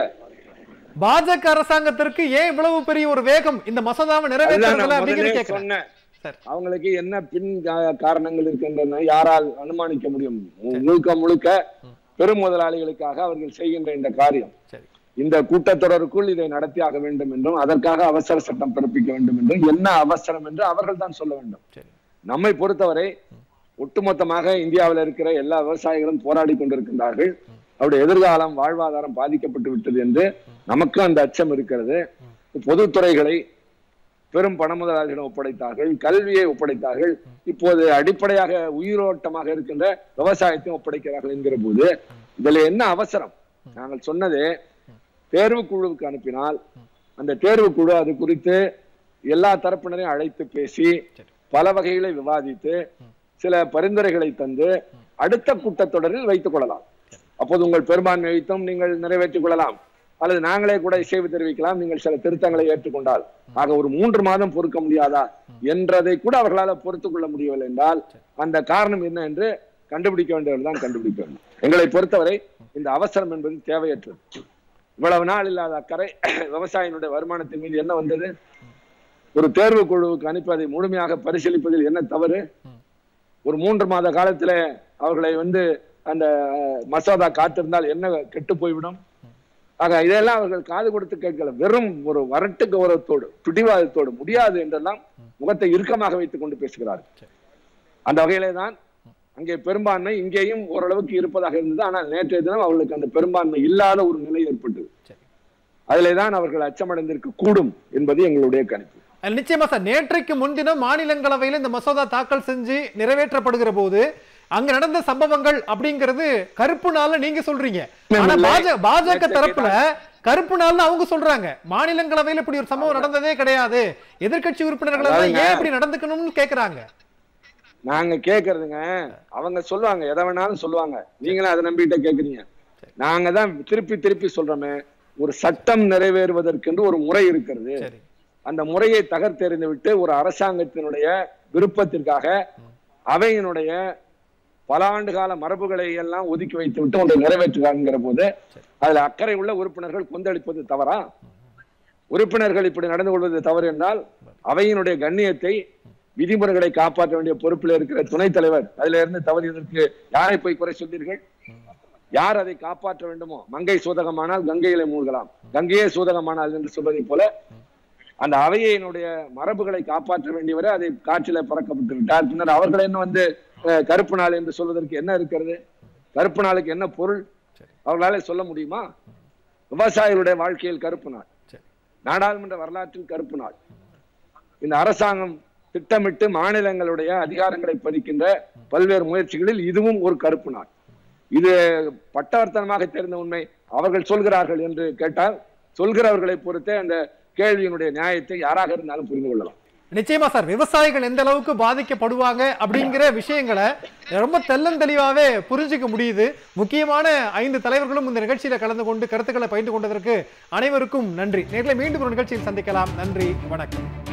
பாஜக அரசாங்கத்திற்கு ஏன் இவ்வளவு பெரிய ஒரு வேகம் இந்த மசோதாவை அதுதான் நிறைவேற்றுறதுல நான் அப்படிங்கிறது முதல்லயே கேட்கிறேன் சொன்னேன் சரி. அவங்களுக்கு என்ன பின் கா- காரணங்கள் இருக்கின்றன யாரால் அனுமானிக்க முடியும் முழுக்க முழுக்க பெரும் முதலாளிகளுக்காக அவர்கள் செய்கின்ற இந்த காரியம் சரி இந்த கூட்டத்தொடருக்குள் இதை நடத்தியாக வேண்டும் என்றும் அதற்காக அவசர சட்டம் பிறப்பிக்க வேண்டும் என்றும் என்ன அவசரம் என்று அவர்கள் தான் சொல்ல வேண்டும் சரி நம்மை பொறுத்தவரை ஒட்டுமொத்தமாக இந்தியாவில் இருக்கிற எல்லா விவசாயிகளும் போராடி கொண்டிருக்கின்றார்கள் அவருடைய எதிர்காலம் வாழ்வாதாரம் பாதிக்கப்பட்டு விட்டது என்று நமக்கு அந்த அச்சம் இருக்கிறது பொதுத்துறைகளை பெரும் பண முதலாளிகளிடம் ஒப்படைத்தார்கள் கல்வியை ஒப்படைத்தார்கள் இப்போது அடிப்படையாக உயிரோட்டமாக இருக்கின்ற விவசாயத்தையும் ஒப்படைக்கிறார்கள் என்கிற போது இதுல என்ன அவசரம் நாங்கள் சொன்னது தேர்வு குழுவுக்கு அனுப்பினால் அந்த தேர்வு குழு அது குறித்து எல்லா தரப்பினரையும் அழைத்து பேசி பல வகைகளை விவாதித்து சில பரிந்துரைகளை தந்து அடுத்த கூட்டத்தொடரில் வைத்துக் கொள்ளலாம் அப்போது உங்கள் பெரும்பான்மை வைத்தும் நீங்கள் நிறைவேற்றிக் கொள்ளலாம் அல்லது நாங்களே கூட இசைவு தெரிவிக்கலாம் நீங்கள் சில திருத்தங்களை ஏற்றுக்கொண்டால் ஆக ஒரு மூன்று மாதம் பொறுக்க முடியாதா என்றதை கூட அவர்களால் பொறுத்துக் கொள்ள முடியவில்லை என்றால் அந்த காரணம் என்ன என்று கண்டுபிடிக்க வேண்டியவர்கள் தான் கண்டுபிடிக்க வேண்டும் எங்களை பொறுத்தவரை இந்த அவசரம் என்பது தேவையற்றது இவ்வளவு நாள் இல்லாத அக்கறை விவசாயினுடைய வருமானத்தின் மீது என்ன வந்தது ஒரு தேர்வு குழுவுக்கு அனுப்பி அதை முழுமையாக பரிசீலிப்பதில் என்ன தவறு ஒரு மூன்று மாத காலத்துல அவர்களை வந்து அந்த அஹ், மசோதா காத்திருந்தால் என்ன கெட்டு போய்விடும் ஆக இதெல்லாம் அவர்கள் காது கொடுத்து கேட்கல வெறும் ஒரு வரட்டு கௌரவத்தோடு பிடிவாதத்தோடு முடியாது என்றெல்லாம் முகத்தை இறுக்கமாக வைத்துக் கொண்டு பேசுகிறார்கள் அந்த வகையிலே தான் அங்கே பெரும்பான்மை இங்கேயும் ஓரளவுக்கு இருப்பதாக இருந்தது ஆனால் நேற்றைய தினம் அவர்களுக்கு அந்த பெரும்பான்மை இல்லாத ஒரு நிலை ஏற்பட்டது சரி. அதிலே தான் அவர்கள் அச்சமடைந்திருக்க கூடும் என்பது எங்களுடைய கணிப்பு அஹ் நிச்சயமா சார் நேற்றைக்கு முன்தினம் மாநிலங்களவையில இந்த மசோதா தாக்கல் செஞ்சு நிறைவேற்றப்படுகிற போது அங்க நடந்த சம்பவங்கள் அப்படிங்கிறது கருப்பு நாள்னு நீங்க சொல்றீங்க ஆனா இல்லை. பாஜக பாஜக நேற்று தரப்புல கருப்பு நாள்னு அவங்க சொல்றாங்க மாநிலங்களவையில இப்படி ஒரு சம்பவம் நடந்ததே கிடையாது எதிர்க்கட்சி உறுப்பினர்கள் எல்லாம் அதாவதுங்க. ஏன் இப்படி நடந்துக்கணும்னு கேக்குறாங்க நாங்க கேக்குறதுங்க அவங்க சொல்லுவாங்க எதை வேணாலும் சொல்லுவாங்க நீங்களும் அதை நம்பிட்டு கேக்குறீங்க நாங்க தான் திருப்பி திருப்பி சொல்றோமே ஒரு சட்டம் நிறைவேறுவதற்கென்று ஒரு முறை இருக்கிறது சரி அந்த முறையை தகர்த்தெறிந்து விட்டு ஒரு அரசாங்கத்தினுடைய விருப்பத்திற்காக அவையினுடைய பல ஆண்டு கால மரபுகளை எல்லாம் ஒதுக்கி வைத்து விட்டு ஒன்றை நிறைவேற்றுகிறாங்கிற போது அதுல அக்கறை உள்ள உறுப்பினர்கள் கொந்தளிப்பது தவறா உறுப்பினர்கள் இப்படி நடந்து கொள்வது தவறு என்றால் அவையினுடைய கண்ணியத்தை விதிமுறைகளை காப்பாற்ற வேண்டிய பொறுப்பில் இருக்கிற துணைத் தலைவர் அதுல இருந்து தவறியதற்கு யாரை போய் குறை சொன்னீர்கள் யார் அதை காப்பாற்ற வேண்டுமோ மங்கை சூதகமானால் கங்கையிலே மூழ்கலாம் கங்கையே சூதகமானால் என்று சொல்வதைப் போல அந்த அவையினுடைய மரபுகளை காப்பாற்ற வேண்டியவரை அதை காற்றில பறக்கப்பட்டு விட்டார் பின்னர் அவர்கள் என்ன வந்து அஹ், கருப்பு நாள் என்று சொல்வதற்கு என்ன இருக்கிறது கருப்பு நாளுக்கு என்ன பொருள் அவர்களால சொல்ல முடியுமா விவசாயிகளுடைய வாழ்க்கையில் கருப்பு நாள் சரி. நாடாளுமன்ற வரலாற்றில் கருப்பு நாள் இந்த அரசாங்கம் திட்டமிட்டு மாநிலங்களுடைய அதிகாரங்களை பறிக்கின்ற பல்வேறு முயற்சிகளில் இதுவும் ஒரு கருப்பு நாள் இது பட்டவர்த்தனமாக தெரிந்த உண்மை அவர்கள் சொல்கிறார்கள் என்று கேட்டால் சொல்கிறவர்களை பொறுத்தே அந்த கேள்வியினுடைய நியாயத்தை யாராக இருந்தாலும் புரிந்து கொள்ளலாம் நிச்சயமா சார் விவசாயிகள் எந்த அளவுக்கு பாதிக்கப்படுவாங்க அப்படிங்கிற விஷயங்களை ரொம்ப தெள்ளந்தெளிவாவே புரிஞ்சுக்க முடியுது முக்கியமான ஐந்து தலைவர்களும் இந்த நிகழ்ச்சியில கலந்து கொண்டு கருத்துக்களை பகிர்ந்து கொண்டதற்கு அனைவருக்கும் நன்றி நேர்களை மீண்டும் ஒரு நிகழ்ச்சியில் சந்திக்கலாம் நன்றி வணக்கம்